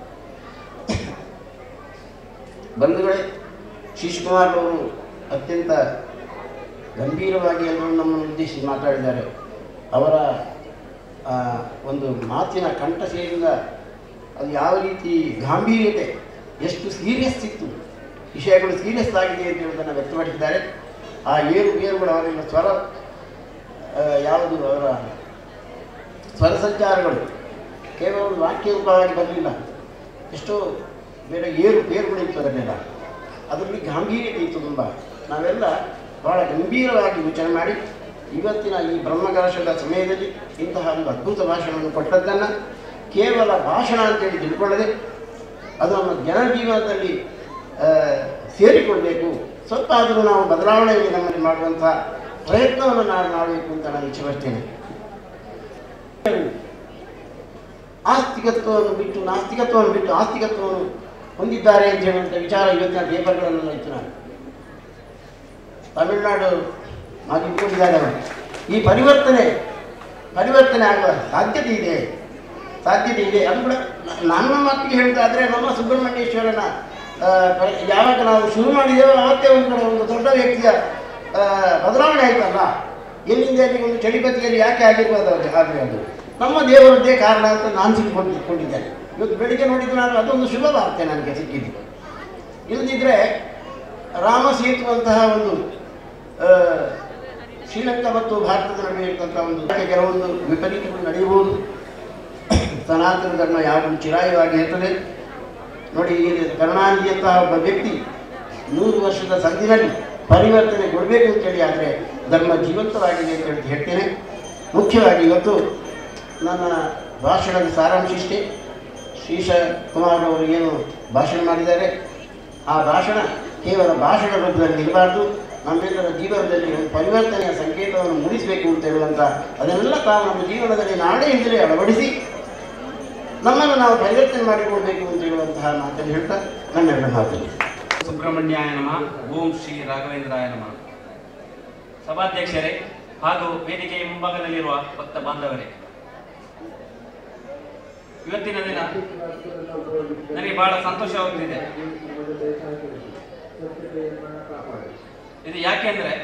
ಬಂಧುಗಳೇ ಶಿಶುಕುಮಾರ್ ಅವರು ಅತ್ಯಂತ ಗಂಭೀರವಾಗಿ ಎಲ್ಲರೂ ನಮ್ಮನ್ನು ಉದ್ದೇಶಿಸಿ ಮಾತಾಡಿದ್ದಾರೆ ಅವರ ಆ, ಒಂದು ಮಾತಿನ ಕಂಠಸೇರಿಂದ ಅದು ಯಾವ ರೀತಿ ಗಾಂಭೀರ್ಯತೆ ಎಷ್ಟು ಸೀರಿಯಸ್ ಇತ್ತು ವಿಷಯಗಳು ಸೀರಿಯಸ್ ಆಗಿದೆ ಅಂತ ಹೇಳುವುದನ್ನು ವ್ಯಕ್ತಪಡಿಸಿದ್ದಾರೆ ಆ ಏರು ಬೇರುಗಳು ಅವರಿಂದ ಸ್ವರ ಆ, ಯಾವುದು ಅವರ ಸ್ವರ ಸಂಚಾರಗಳು ಕೇವಲ ಒಂದು ವಾಕ್ಯ ರೂಪವಾಗಿ ಬರಲಿಲ್ಲ ಎಷ್ಟೋ ಬೇರೆ ಏರು ಪೇರುಗಳು ಇತ್ತು ಅದನ್ನೆಲ್ಲ ಅದರಲ್ಲಿ ಗಾಂಭೀರ್ಯತೆ ಇತ್ತು ತುಂಬ ನಾವೆಲ್ಲ ಬಹಳ ಗಂಭೀರವಾಗಿ ವಿಚಾರ ಮಾಡಿ ಇವತ್ತಿನ ಈ ಬ್ರಹ್ಮಕಲಶದ ಸಮಯದಲ್ಲಿ ಇಂತಹ ಒಂದು ಅದ್ಭುತ ಭಾಷಣವನ್ನು ಕೊಟ್ಟದ್ದನ್ನು ಕೇವಲ ಭಾಷಣ ಅಂತೇಳಿ ತಿಳ್ಕೊಳ್ಳದೆ ಅದನ್ನು ಜನಜೀವನದಲ್ಲಿ ಆ, ಸೇರಿಕೊಳ್ಬೇಕು ಸ್ವಲ್ಪ ಆದರೂ ನಾವು ಬದಲಾವಣೆಯಲ್ಲಿ ನಮ್ಮಲ್ಲಿ ಮಾಡುವಂಥ ಪ್ರಯತ್ನವನ್ನು ನಾನು ಮಾಡಬೇಕು ಅಂತ ನಾನು ಇಚ್ಛೆ ಪಡ್ತೇನೆ ಆಸ್ತಿಕತ್ವವನ್ನು ಬಿಟ್ಟು ನಾಸ್ತಿಕತ್ವವನ್ನು ಬಿಟ್ಟು ಆಸ್ತಿಕತ್ವವನ್ನು ಹೊಂದಿದ್ದಾರೆ ಅಂತ ಹೇಳುವಂಥ ವಿಚಾರ ಇವತ್ತಿನ ಪೇಪರ್ಗಳನ್ನೆಲ್ಲ ಇತ್ತು ನಾನು ತಮಿಳುನಾಡು ಮಾಗಿ ಇಟ್ಕೊಂಡಿದ್ದಾರೆ ಅವರು ಈ ಪರಿವರ್ತನೆ ಪರಿವರ್ತನೆ ಆಗುವ ಸಾಧ್ಯತೆ ಇದೆ ಸಾಧ್ಯತೆ ಇದೆ ಅದು ಕೂಡ ನ- ನನ್ನ ಮಾತಿಗೆ ಹೇಳುವುದಾದ್ರೆ ನಮ್ಮ ಸುಬ್ರಹ್ಮಣ್ಯೇಶ್ವರನ ಆ, ಪ- ಯಾವಾಗ ನಾವು ಶುರು ಮಾಡಿದ್ದೇವೋ ಅವತ್ತೇ ಒಂದು ಕಡೆ ಒಂದು ದೊಡ್ಡ ವ್ಯಕ್ತಿಯ ಆ, ಬದಲಾವಣೆ ಆಯ್ತಲ್ಲ ಎಲ್ಲಿಂದ ಎಲ್ಲಿಗೆ ಒಂದು ಚಳಿಪತಿಯಲ್ಲಿ ಯಾಕೆ ಆಗಿರ್ಬೋದು ಅದು ಆದರೆ ಅದು ನಮ್ಮ ದೇವರದ್ದೇ ಕಾರಣ ಅಂತ ನಾನು ತಿಳ್ಕೊಂಡಿದ್ದೇನೆ ಇವತ್ತು ಬೆಳಿಗ್ಗೆ ನೋಡಿದ್ದು ನಾನು ಅದೊಂದು ಶುಭ ವಾರ್ತೆ ನನಗೆ ಸಿಕ್ಕಿದ್ದು ಇಲ್ಲದಿದ್ದರೆ ರಾಮ ಸೇತುವಂತಹ ಒಂದು ಆ, ಶ್ರೀಲಂಕಾ ಮತ್ತು ಭಾರತದ ನಡುವೆ ಇರ್ತಂಥ ಒಂದು ಕೆಲವೊಂದು ವಿಪರೀತಗಳು ನಡೆಯಬಹುದು ಸನಾತನ ಧರ್ಮ ಯಾವುದು ಚಿರಾಯವಾಗಿ ಇರ್ತದೆ ನೋಡಿ ಇಲ್ಲಿ ಕರುಣಾನಿಧಿಯಂತಹ ಒಬ್ಬ ವ್ಯಕ್ತಿ ನೂರು ವರ್ಷದ ಸಂಧಿನಲ್ಲಿ ಪರಿವರ್ತನೆ ಕೊಡಬೇಕು ಅಂತೇಳಿ ಆದರೆ ಧರ್ಮ ಜೀವಂತವಾಗಿದೆ ಅಂತ ಹೇಳಿ ಹೇಳ್ತೇನೆ ಮುಖ್ಯವಾಗಿ ಇವತ್ತು ನನ್ನ ಭಾಷಣದ ಸಾರಾಂಶ ಇಷ್ಟೇ ಶ್ರೀಶ ಕುಮಾರ್ ಅವರು ಏನು ಭಾಷಣ ಮಾಡಿದ್ದಾರೆ ಆ ಭಾಷಣ ಕೇವಲ ಭಾಷಣ ರೂಪದಲ್ಲಿ ಇರಬಾರ್ದು ನಮ್ಮೆಲ್ಲರ ಜೀವನದಲ್ಲಿ ಒಂದು ಪರಿವರ್ತನೆಯ ಸಂಕೇತವನ್ನು ಮೂಡಿಸಬೇಕು ಅಂತ ಹೇಳುವಂಥ ಅದನ್ನೆಲ್ಲ ತಾವು ನಮ್ಮ ಜೀವನದಲ್ಲಿ ನಾಳೆಯಿಂದಲೇ ಅಳವಡಿಸಿ ನಮ್ಮನ್ನು ನಾವು ಪರಿವರ್ತನೆ ಮಾಡಿಕೊಳ್ಬೇಕು ಅಂತ ಹೇಳುವಂತಹ ಮಾತನ್ನು ಹೇಳ್ತಾ ನನ್ನೆರಡು ಮಾತನ್ನು ಸುಬ್ರಹ್ಮಣ್ಯಾಯ ನಮಃ ಓಂ ಶ್ರೀ ರಾಘವೇಂದ್ರಾಯ ನಮಃ ಸಭಾಧ್ಯಕ್ಷರೇ ಹಾಗೂ ವೇದಿಕೆಯ ಮುಂಭಾಗದಲ್ಲಿರುವ ಭಕ್ತ ಬಾಂಧವರೇ ಇವತ್ತಿನ ದಿನ ನನಗೆ ಬಹಳ ಸಂತೋಷವಾಗುತ್ತಿದೆ ಇದು ಯಾಕೆಂದ್ರೆ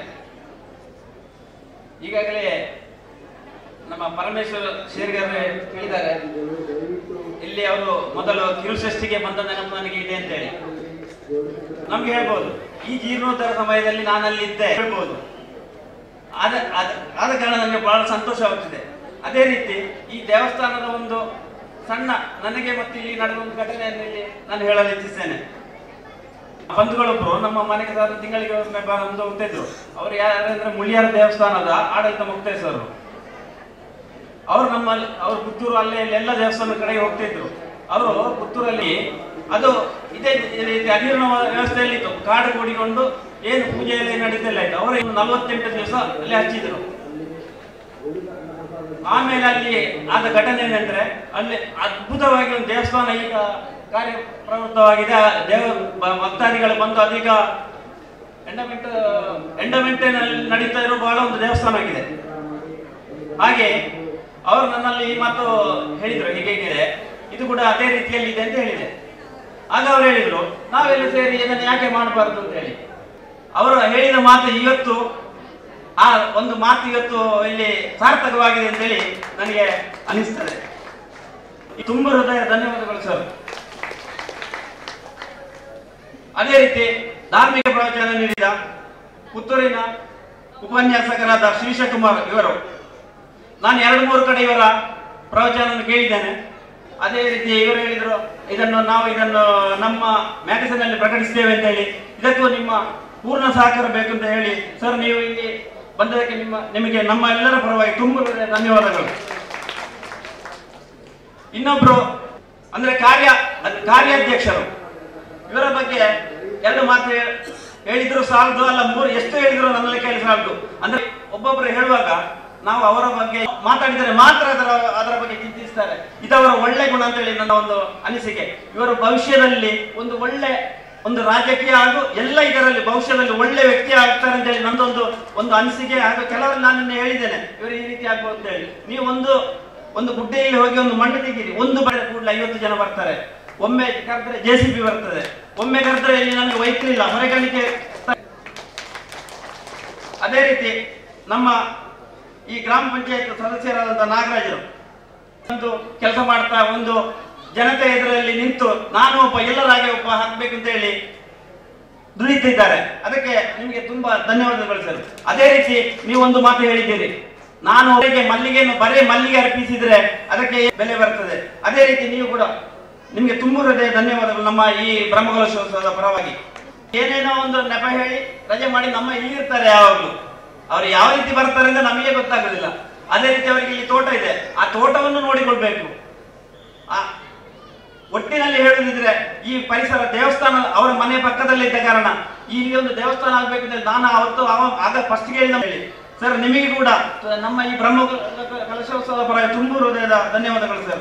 ಈಗಾಗಲೇ ನಮ್ಮ ಪರಮೇಶ್ವರ ಶೇರ್ಗಾರ್ ಹೇಳಿದ್ದಾರೆ ಇಲ್ಲಿ ಅವರು ಮೊದಲು ಕಿರುಷಷ್ಟಿಗೆ ಬಂದ ನೆನಪು ನನಗೆ ಇದೆ ಅಂತೇಳಿ ನಮ್ಗೆ ಹೇಳ್ಬೋದು ಈ ಜೀರ್ಣೋದ್ಧಾರ ಸಮಯದಲ್ಲಿ ನಾನು ಅಲ್ಲಿ ಇದ್ದೆ ಹೇಳ್ಬೋದು ಆದ ಆದ ಆದ ಕಾರಣ ನನಗೆ ಬಹಳ ಸಂತೋಷವಾಗುತ್ತಿದೆ ಅದೇ ರೀತಿ ಈ ದೇವಸ್ಥಾನದ ಒಂದು ಸಣ್ಣ ನನಗೆ ಮತ್ತು ಇಲ್ಲಿ ನಡೆದ ಒಂದು ಘಟನೆಯನ್ನು ಇಲ್ಲಿ ನಾನು ಹೇಳಲು ಇಚ್ಛಿಸ್ತೇನೆ ಬಂಧುಗಳೊಬ್ರು ನಮ್ಮ ಮನೆಗೆ ಸಾಧಾರಣ ತಿಂಗಳಿಗೆ ಒಮ್ಮೆ ಬಂದು ಹೋಗ್ತಿದ್ರು ಅವ್ರು ಯಾರಂದ್ರೆ ಮುಳಿಯಾರ ದೇವಸ್ಥಾನದ ಆಡಳಿತ ಮುಕ್ತೇಶ್ವರರು ಅವರು ನಮ್ಮಲ್ಲಿ ಅವ್ರು ಪುತ್ತೂರು ಅಲ್ಲೇ ಇಲ್ಲಿ ಎಲ್ಲ ದೇವಸ್ಥಾನದ ಕಡೆಗೆ ಹೋಗ್ತಿದ್ರು ಅವರು ಪುತ್ತೂರಲ್ಲಿ ಅದು ಇದೇ ರೀತಿ ಅಜೀರ್ಣ ವ್ಯವಸ್ಥೆಯಲ್ಲಿ ಇತ್ತು ಕಾಡು ಕೂಡಿಕೊಂಡು ಏನು ಪೂಜೆ ಎಲ್ಲ ನಡೀತಿಲ್ಲ ಇತ್ತು ಅವರು ಇನ್ನು ನಲವತ್ತೆಂಟು ದಿವಸ ಅಲ್ಲಿ ಹಚ್ಚಿದ್ರು ಆಮೇಲೆ ಅಲ್ಲಿ ಆದ ಘಟನೆ ಏನಂದ್ರೆ ಅಲ್ಲಿ ಅದ್ಭುತವಾಗಿ ಒಂದು ದೇವಸ್ಥಾನ ಈಗ ಕಾರ್ಯ ಪ್ರವೃತ್ತವಾಗಿದೆ ಆ ದೇವ ಬ- ಭಕ್ತಾದಿಗಳು ಬಂದು ಅದೀಗ ಎಂಡಮೆಂಟ್ ಎಂಡಮೆಂಟ್ ನಡೀತಾ ಇರೋ ಬಹಳ ಒಂದು ದೇವಸ್ಥಾನ ಆಗಿದೆ ಹಾಗೆ ಅವರು ನನ್ನಲ್ಲಿ ಈ ಮಾತು ಹೇಳಿದ್ರು ಹೀಗೆ ಹೀಗಿದೆ ಇದು ಕೂಡ ಅದೇ ರೀತಿಯಲ್ಲಿ ಇದೆ ಅಂತ ಹೇಳಿದೆ ಆಗ ಅವ್ರು ಹೇಳಿದ್ರು ನಾವೆಲ್ಲ ಸೇರಿ ಇದನ್ನು ಯಾಕೆ ಮಾಡಬಾರ್ದು ಅಂತ ಹೇಳಿ ಅವರು ಹೇಳಿದ ಮಾತು ಇವತ್ತು ಆ ಒಂದು ಮಾತು ಇವತ್ತು ಇಲ್ಲಿ ಸಾರ್ಥಕವಾಗಿದೆ ಅಂತ ಹೇಳಿ ನನಗೆ ಅನಿಸ್ತದೆ ತುಂಬ ಹೃದಯ ಧನ್ಯವಾದಗಳು ಸರ್ ಅದೇ ರೀತಿ ಧಾರ್ಮಿಕ ಪ್ರವಚನ ನೀಡಿದ ಪುತ್ತೂರಿನ ಉಪನ್ಯಾಸಕರಾದ ಶ್ರೀಶಕುಮಾರ್ ಇವರು ನಾನು ಎರಡು ಮೂರು ಕಡೆ ಇವರ ಪ್ರವಚನ ಕೇಳಿದ್ದೇನೆ ಅದೇ ರೀತಿ ಇವರು ಹೇಳಿದ್ರು ಇದನ್ನು ನಾವು ಇದನ್ನು ನಮ್ಮ ಮ್ಯಾಗಝಿನ್ ಅಲ್ಲಿ ಪ್ರಕಟಿಸ್ತೇವೆ ಅಂತ ಹೇಳಿ ಇದಕ್ಕೂ ನಿಮ್ಮ ಪೂರ್ಣ ಸಹಕಾರ ಬೇಕು ಅಂತ ಹೇಳಿ ಸರ್ ನೀವು ಇಲ್ಲಿ ಬಂದದಕ್ಕೆ ನಿಮ್ಮ ನಿಮಗೆ ನಮ್ಮ ಎಲ್ಲರ ಪರವಾಗಿ ತುಂಬ ಹೃದಯ ಧನ್ಯವಾದಗಳು ಇನ್ನೊಬ್ರು ಅಂದ್ರೆ ಕಾರ್ಯ ಅದ್- ಕಾರ್ಯಾಧ್ಯಕ್ಷರು ಇವರ ಬಗ್ಗೆ ಎರಡು ಮಾತು ಹೇ- ಹೇಳಿದ್ರು ಸಾಲದು ಅಲ್ಲ ಮೂರು ಎಷ್ಟು ಹೇಳಿದ್ರು ನನ್ನಲ್ಲಿ ಕೇಳಿ ಸಾಲದು ಅಂದ್ರೆ ಒಬ್ಬೊಬ್ರು ಹೇಳುವಾಗ ನಾವು ಅವರ ಬಗ್ಗೆ ಮಾತಾಡಿದರೆ ಮಾತ್ರ ಅದರ ಅದರ ಬಗ್ಗೆ ಚಿಂತಿಸ್ತಾರೆ ಇದವರ ಒಳ್ಳೆ ಗುಣ ಅಂತ ಹೇಳಿ ನನ್ನ ಒಂದು ಅನಿಸಿಕೆ ಇವರು ಭವಿಷ್ಯದಲ್ಲಿ ಒಂದು ಒಳ್ಳೆ ಒಂದು ರಾಜಕೀಯ ಹಾಗೂ ಎಲ್ಲ ಇದರಲ್ಲಿ ಭವಿಷ್ಯದಲ್ಲಿ ಒಳ್ಳೆ ವ್ಯಕ್ತಿ ಆಗ್ತಾರೆ ಅಂತ ಹೇಳಿ ನಂದೊಂದು ಒಂದು ಅನಿಸಿಕೆ ಹಾಗೂ ಕೆಲವರು ನಾನು ನಿನ್ನೆ ಹೇಳಿದ್ದೇನೆ ಇವರು ಈ ರೀತಿ ಆಗ್ಬೋದು ಅಂತ ಹೇಳಿ ನೀವು ಒಂದು ಒಂದು ಗುಡ್ಡೆಯಲ್ಲಿ ಹೋಗಿ ಒಂದು ಮಣ್ಣು ತೆಗೀರಿ ಒಂದು ಬಳೆ ಕೂಡಲೇ ಐವತ್ತು ಜನ ಬರ್ತಾರೆ ಒಮ್ಮೆ ಕರೆದ್ರೆ ಜೆ ಸಿ ಬಿ ಬರ್ತದೆ ಒಮ್ಮೆ ಕರೆದ್ರೆ ಇಲ್ಲಿ ನನಗೆ ವೈದ್ಯರು ಇಲ್ಲ ಹೊರಗಣಿಕೆ ಅದೇ ರೀತಿ ನಮ್ಮ ಈ ಗ್ರಾಮ ಪಂಚಾಯತ್ ಸದಸ್ಯರಾದಂತಹ ನಾಗರಾಜರು ಒಂದು ಕೆಲಸ ಮಾಡ್ತಾ ಒಂದು ಜನತೆ ಎದುರಲ್ಲಿ ನಿಂತು ನಾನು ಒಬ್ಬ ಎಲ್ಲರಾಗೆ ಒಬ್ಬ ಹಾಕ್ಬೇಕು ಅಂತ ಹೇಳಿ ದುಡಿತಿದ್ದಾರೆ ಅದಕ್ಕೆ ನಿಮಗೆ ತುಂಬಾ ಧನ್ಯವಾದಗಳು ಸರ್ ಅದೇ ರೀತಿ ನೀವು ಒಂದು ಮಾತು ಹೇಳಿದ್ದೀರಿ ನಾನು ಅವರಿಗೆ ಮಲ್ಲಿಗೆಯನ್ನು ಬರೇ ಮಲ್ಲಿಗೆ ಅರ್ಪಿಸಿದ್ರೆ ಅದಕ್ಕೆ ಬೆಲೆ ಬರ್ತದೆ ಅದೇ ರೀತಿ ನೀವು ಕೂಡ ನಿಮಗೆ ತುಂಬು ಹೃದಯ ಧನ್ಯವಾದಗಳು ನಮ್ಮ ಈ ಬ್ರಹ್ಮಕಲಶೋತ್ಸವದ ಪರವಾಗಿ ಏನೇನೋ ಒಂದು ನೆಪ ಹೇಳಿ ರಜೆ ಮಾಡಿ ನಮ್ಮ ಇಲ್ಲಿ ಇರ್ತಾರೆ ಯಾವಾಗಲೂ ಅವ್ರು ಯಾವ ರೀತಿ ಬರ್ತಾರೆ ಅಂತ ನಮಗೆ ಗೊತ್ತಾಗೋದಿಲ್ಲ ಅದೇ ರೀತಿ ಅವರಿಗೆ ಇಲ್ಲಿ ತೋಟ ಇದೆ ಆ ತೋಟವನ್ನು ನೋಡಿಕೊಳ್ಬೇಕು ಆ ಒಟ್ಟಿನಲ್ಲಿ ಹೇಳುದಿದ್ರೆ ಈ ಪರಿಸರ ದೇವಸ್ಥಾನ ಅವರ ಮನೆ ಪಕ್ಕದಲ್ಲೇ ಇದ್ದ ಕಾರಣ ಇಲ್ಲಿ ಒಂದು ದೇವಸ್ಥಾನ ಆಗ್ಬೇಕು ಅಂತ ನಾನು ಅವತ್ತು ಅವ ಆಗ ಫಸ್ಟ್ ಹೇಳಿದ ಹೇಳಿ ಸರ್ ನಿಮಗೆ ಕೂಡ ನಮ್ಮ ಈ ಬ್ರಹ್ಮ ಕಲಶೋತ್ಸವದ ಪರ ತುಂಬು ಹೃದಯದ ಧನ್ಯವಾದಗಳು ಸರ್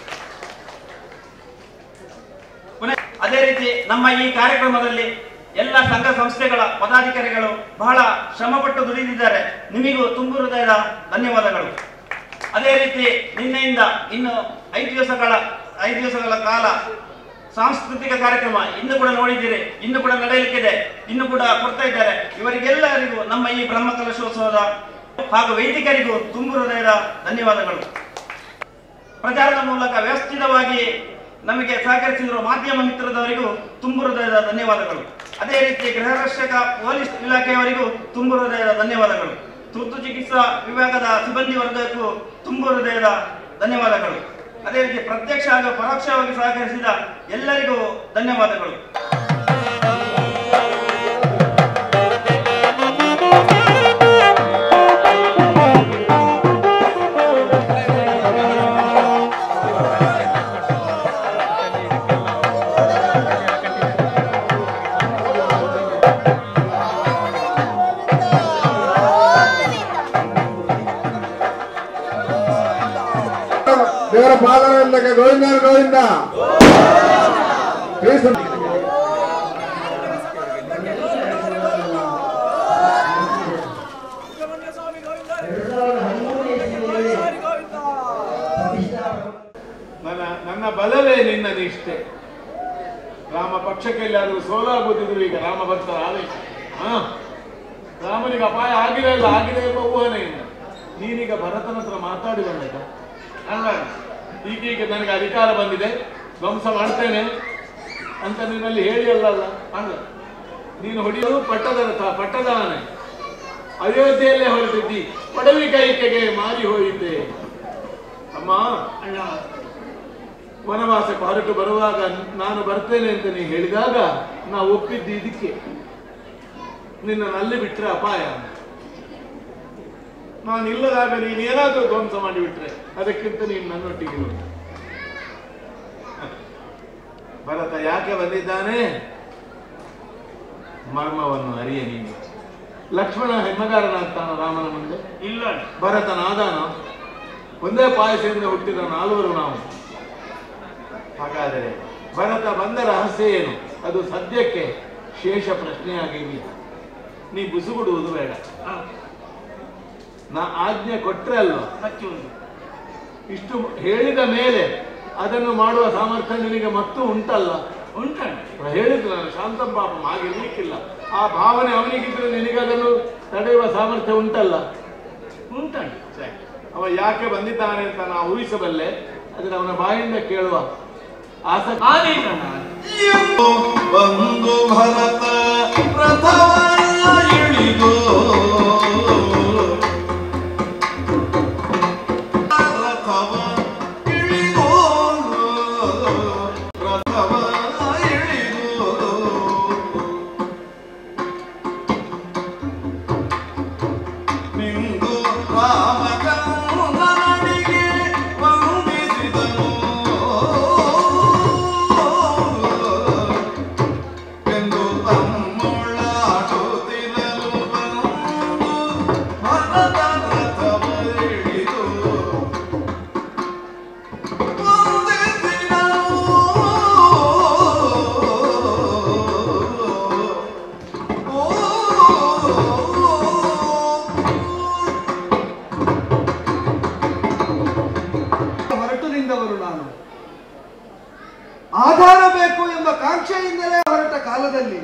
ಪುನಃ ಅದೇ ರೀತಿ ನಮ್ಮ ಈ ಕಾರ್ಯಕ್ರಮದಲ್ಲಿ ಎಲ್ಲ ಸಂಘ ಸಂಸ್ಥೆಗಳ ಪದಾಧಿಕಾರಿಗಳು ಬಹಳ ಶ್ರಮಪಟ್ಟು ದುಡಿದಿದ್ದಾರೆ ನಿಮಗೂ ತುಂಬು ಹೃದಯದ ಧನ್ಯವಾದಗಳು ಅದೇ ರೀತಿ ನಿನ್ನೆಯಿಂದ ಇನ್ನು ಐದು ದಿವಸಗಳ ಐದು ದಿವಸಗಳ ಕಾಲ ಸಾಂಸ್ಕೃತಿಕ ಕಾರ್ಯಕ್ರಮ ಇನ್ನು ಕೂಡ ನೋಡಿದ್ದೀರಿ ಇನ್ನು ಕೂಡ ನಡೆಯಲಿಕ್ಕಿದೆ ಇನ್ನು ಕೂಡ ಕೊಡ್ತಾ ಇದ್ದಾರೆ ಇವರಿಗೆಲ್ಲರಿಗೂ ನಮ್ಮ ಈ ಬ್ರಹ್ಮ ಕಲಶೋತ್ಸವದ ಹಾಗೂ ವೈದಿಕರಿಗೂ ತುಂಬು ಹೃದಯದ ಧನ್ಯವಾದಗಳು ಪ್ರಚಾರದ ಮೂಲಕ ವ್ಯವಸ್ಥಿತವಾಗಿ ನಮಗೆ ಸಹಕರಿಸಿರುವ ಮಾಧ್ಯಮ ಮಿತ್ರದವರಿಗೂ ತುಂಬು ಹೃದಯದ ಧನ್ಯವಾದಗಳು ಅದೇ ರೀತಿ ಗೃಹ ರಕ್ಷಕ ಪೊಲೀಸ್ ಇಲಾಖೆಯವರಿಗೂ ತುಂಬು ಹೃದಯದ ಧನ್ಯವಾದಗಳು ತುರ್ತು ಚಿಕಿತ್ಸಾ ವಿಭಾಗದ ಸಿಬ್ಬಂದಿ ವರ್ಗಕ್ಕೂ ತುಂಬು ಹೃದಯದ ಧನ್ಯವಾದಗಳು ಅದೇ ರೀತಿ ಪ್ರತ್ಯಕ್ಷ ಹಾಗೂ ಪರೋಕ್ಷವಾಗಿ ಸಹಕರಿಸಿದ ಎಲ್ಲರಿಗೂ ಧನ್ಯವಾದಗಳು ದೇವರ ಪಾದರಲ್ಲಕ್ಕೆ ಗೋವಿಂದ ಗೋವಿಂದ ಕ್ರಿಸ್ತ ನನ್ನ ನನ್ನ ಬಲವೇ ನಿನ್ನ ನಿಷ್ಠೆ ರಾಮ ಪಕ್ಷಕ್ಕೆ ಎಲ್ಲಾದರೂ ಸೋಲಾಗುತ್ತಿದ್ರು ಈಗ ರಾಮ ಭಕ್ತರ ಆದೇಶ ಹಾ ರಾಮನಿಗೆ ಅಪಾಯ ಆಗಿದೆ ಇಲ್ಲ ಆಗಿದೆ ಎಂಬ ಊಹನೆಯಿಂದ ನೀನೀಗ ಭರತನ ಹತ್ರ ಮಾತಾಡಿ ಬಂದದ ಅಲ್ಲ ಈಗೀಗ ನನಗೆ ಅಧಿಕಾರ ಬಂದಿದೆ ಧ್ವಂಸ ಮಾಡ್ತೇನೆ ಅಂತ ನಿನ್ನಲ್ಲಿ ಹೇಳಿ ಅಲ್ಲಲ್ಲ ಅಲ್ಲ ನೀನು ಹೊಡೆಯೋದು ಪಟ್ಟದ ರಥ ಪಟ್ಟದ ಆನೆ ಅಯೋಧ್ಯೆಯಲ್ಲೇ ಹೊರಟಿದ್ದಿ ಪಡವಿ ಕೈಕೆಗೆ ಮಾರಿ ಹೋಯಿದ್ದೆ ಅಮ್ಮ ಅಣ್ಣ ವನವಾಸಕ್ಕೆ ಹೊರಟು ಬರುವಾಗ ನಾನು ಬರ್ತೇನೆ ಅಂತ ನೀ ಹೇಳಿದಾಗ ನಾ ಒಪ್ಪಿದ್ದು ಇದಕ್ಕೆ ನಿನ್ನ ಅಲ್ಲಿ ಬಿಟ್ರೆ ಅಪಾಯ ನಾನು ಇಲ್ಲದಾಗ ನೀನು ಏನಾದರೂ ಧ್ವಂಸ ಮಾಡಿಬಿಟ್ರೆ ಅದಕ್ಕಿಂತ ನೀನು ನನ್ನೊಟ್ಟಿಗೆ ಇರು. ಭರತ ಯಾಕೆ ಬಂದಿದ್ದಾನೆ ಮರ್ಮವನ್ನು ಅರಿಯ ನೀನು ಲಕ್ಷ್ಮಣ ಹೆಮ್ಮಗಾರನಾಗ್ತಾನ ರಾಮನ ಮುಂದೆ ಇಲ್ಲ ಭರತನಾದಾನ ಒಂದೇ ಪಾಯಸದಿಂದ ಹುಟ್ಟಿದ ನಾಲ್ವರು ನಾವು ಹಾಗಾದರೆ ಭರತ ಬಂದ ರಹಸ್ಯ ಏನು ಅದು ಸದ್ಯಕ್ಕೆ ಶೇಷ ಪ್ರಶ್ನೆಯಾಗಿ ನೀ ಬುಸುಗುಡುವುದು ಬೇಡ ನಾ ಆಜ್ಞೆ ಕೊಟ್ರೆ ಅಲ್ವಾ ಇಷ್ಟು ಹೇಳಿದ ಮೇಲೆ ಅದನ್ನು ಮಾಡುವ ಸಾಮರ್ಥ್ಯ ನಿನಗೆ ಮತ್ತು ಉಂಟಲ್ಲ ಉಂಟ ಹೇಳಿದ್ರು ನಾನು ಶಾಂತಂ ಪಾಪಂ ಹಾಗಿರ್ಲಿಕ್ಕಿಲ್ಲ ಆ ಭಾವನೆ ಅವನಿಗಿದ್ರೆ ನಿನಗೆ ಅದನ್ನು ತಡೆಯುವ ಸಾಮರ್ಥ್ಯ ಉಂಟಲ್ಲ ಉಂಟಂಟ ಅವ ಯಾಕೆ ಬಂದಿದ್ದಾನೆ ಅಂತ ನಾ ಊಹಿಸಬಲ್ಲೆ ಅದನ್ನ ಅವನ ಬಾಯಿಂದ ಕೇಳುವ ಆಸಕ್ತಿ ಬಂದು ಭರತ ರಥವ ಇಳಿದು ರಥವ ಇಳಿದು ರಥವ ಇಳಿದು ನಿಂದು ರಾಮಕಂದನಿಗೆ ವಂದಿಸಿದನು ಎಂದು ತಮ್ಮೊಳಾಡುತ್ತಿರಲು ಬಂದು ಭರತ ರಥವಿಳಿದು ಹೊರಟು ನಿಂದವರು ನಾನು ಆಧಾರ ಬೇಕು ಎಂಬ ಕಾಂಕ್ಷೆಯಿಂದಲೇ ಹೊರಟ ಕಾಲದಲ್ಲಿ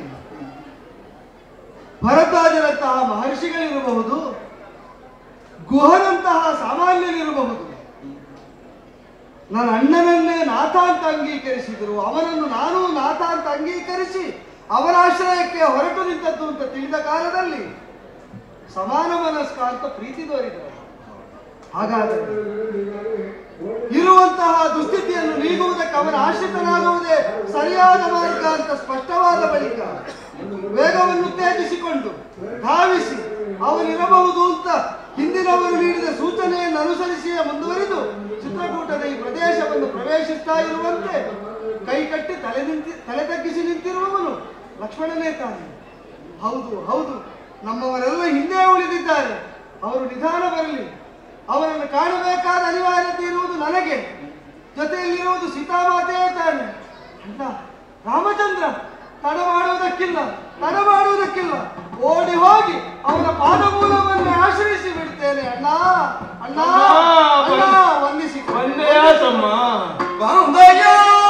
ಭರತಾಜರಂತಹ ಮಹರ್ಷಿಗಳಿರಬಹುದು ಗುಹನಂತಹ ಸಾಮಾನ್ಯರಿರಬಹುದು ನನ್ನ ಅಣ್ಣನನ್ನೇ ನಾಥ ಅಂತ ಅಂಗೀಕರಿಸಿದರು ಅವನನ್ನು ನಾನು ನಾಥ ಅಂತ ಅಂಗೀಕರಿಸಿ ಅವರ ಆಶ್ರಯಕ್ಕೆ ಹೊರಟು ನಿಂತದ್ದು ಅಂತ ತಿಳಿದ ಕಾಲದಲ್ಲಿ ಸಮಾನ ಮನಸ್ಕ ಅಂತ ಪ್ರೀತಿ ತೋರಿದರು ಹಾಗಾದರೆ ಇರುವಂತಹ ದುಸ್ಥಿತಿಯನ್ನು ನೀಗುವುದಕ್ಕೆ ಅವನ ಆಶ್ರಿತನಾಗುವುದೇ ಸರಿಯಾದ ಮಾರ್ಗ ಅಂತ ಸ್ಪಷ್ಟವಾದ ಬಳಿಕ ವೇಗವನ್ನು ಉತ್ತೇಜಿಸಿಕೊಂಡು ಧಾವಿಸಿ ಅವನಿರಬಹುದು ಅಂತ ಹಿಂದಿನವರು ನೀಡಿದ ಸೂಚನೆಯನ್ನು ಅನುಸರಿಸಿಯೇ ಮುಂದುವರಿದು ಚಿತ್ರಕೂಟದ ಈ ಪ್ರದೇಶವನ್ನು ಪ್ರವೇಶಿಸ್ತಾ ಇರುವಂತೆ ಕೈಕಟ್ಟಿ ತಲೆ ನಿಂತಿ ತಲೆ ತಗ್ಗಿಸಿ ನಿಂತಿರುವವನು ಲಕ್ಷ್ಮಣನೇ ತಾನೆ ಹೌದು ಹೌದು ನಮ್ಮವರೆಲ್ಲ ಹಿಂದೆ ಉಳಿದಿದ್ದಾರೆ ಅವರು ನಿಧಾನ ಬರಲಿ ಅವರನ್ನು ಕಾಣಬೇಕಾದ ಅನಿವಾರ್ಯತೆ ಇರುವುದು ನನಗೆ ಜೊತೆಯಲ್ಲಿರುವುದು ಸೀತಾಮಾತೆಯೇ ತಾನೆ ಅಲ್ಲ ರಾಮಚಂದ್ರ ತಡ ಮಾಡುವುದಕ್ಕಿಲ್ಲ ತಡ ಮಾಡುವುದಕ್ಕಿಲ್ಲ ಓಡಿ ಹೋಗಿ ಅವನ ಪಾದಮೂಲವನ್ನು ಆಶ್ರಯಿಸಿ ಬಿಡ್ತೇನೆ ಅಣ್ಣ ಅಣ್ಣ ಅಣ್ಣ ವಂದಿಸಿ ಬಂದೆಯಾ ತಮ್ಮ ಬಂದಯ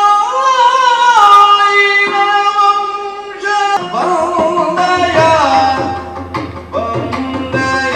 ವಂಶ ಬಂದಯ ಬಂದಯ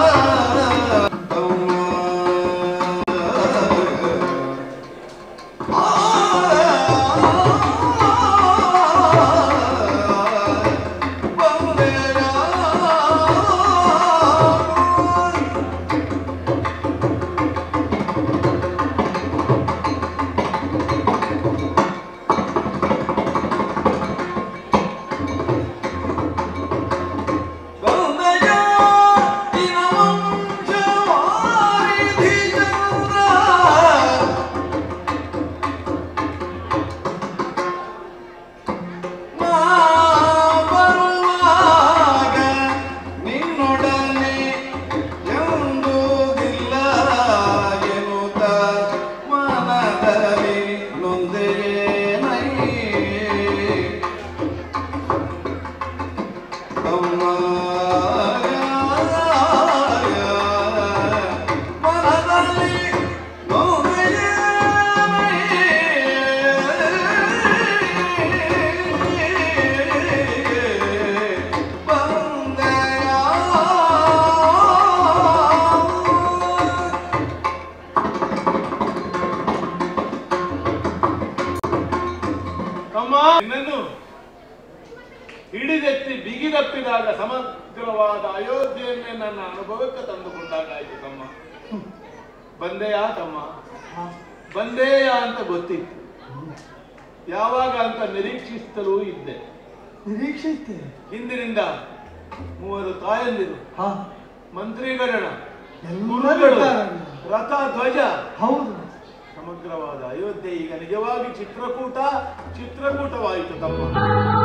ಬಂದಯ ವಂಶ ವಾರಿಧಿ ಚಂದ್ರ ನಾ ಬರುವಾಗ ನಿನ್ನೊಡನೆ ಎಂದೂದಿಲ್ಲ ಎನ್ನುತ್ತ ಮನದಲ್ಲಿ ನೊಂದೆಯೇನೈ ಅಮ್ಮ ಮನದಲ್ಲಿ ತಮ್ಮ ನಿನ್ನನ್ನು ಹಿಡಿದೆತ್ತಿ ಬಿಗಿದಪ್ಪಿದಾಗ ಸಮಗ್ರವಾದ ಅಯೋಧ್ಯೆಯನ್ನೇ ನನ್ನ ಅನುಭವಕ್ಕೆ ತಂದುಕೊಂಡಾಗಾಯ್ತು ತಮ್ಮ ಬಂದೆಯಾ ತಮ್ಮ ಬಂದೆಯಾ ಅಂತ ಗೊತ್ತಿತ್ತು ಯಾವಾಗ ಅಂತ ನಿರೀಕ್ಷಿಸುತ್ತಲೂ ಇದ್ದೆ ನಿರೀಕ್ಷಿಸ್ತೇನೆ ಹಿಂದಿನಿಂದ ಮೂವರು ತಾಯಂದಿರು ಹಾ ಮಂತ್ರಿಗರಣ ಎಲ್ಲ ಗುರುಗಳು, ಬರ್ತಾರಲ್ಲ. ರಥ ಧ್ವಜ ಹೌದು ಸಮಗ್ರವಾದ ಅಯೋಧ್ಯೆ ಈಗ ನಿಜವಾಗಿ ಚಿತ್ರಕೂಟ ಚಿತ್ರಕೂಟವಾಯಿತು ತಮ್ಮ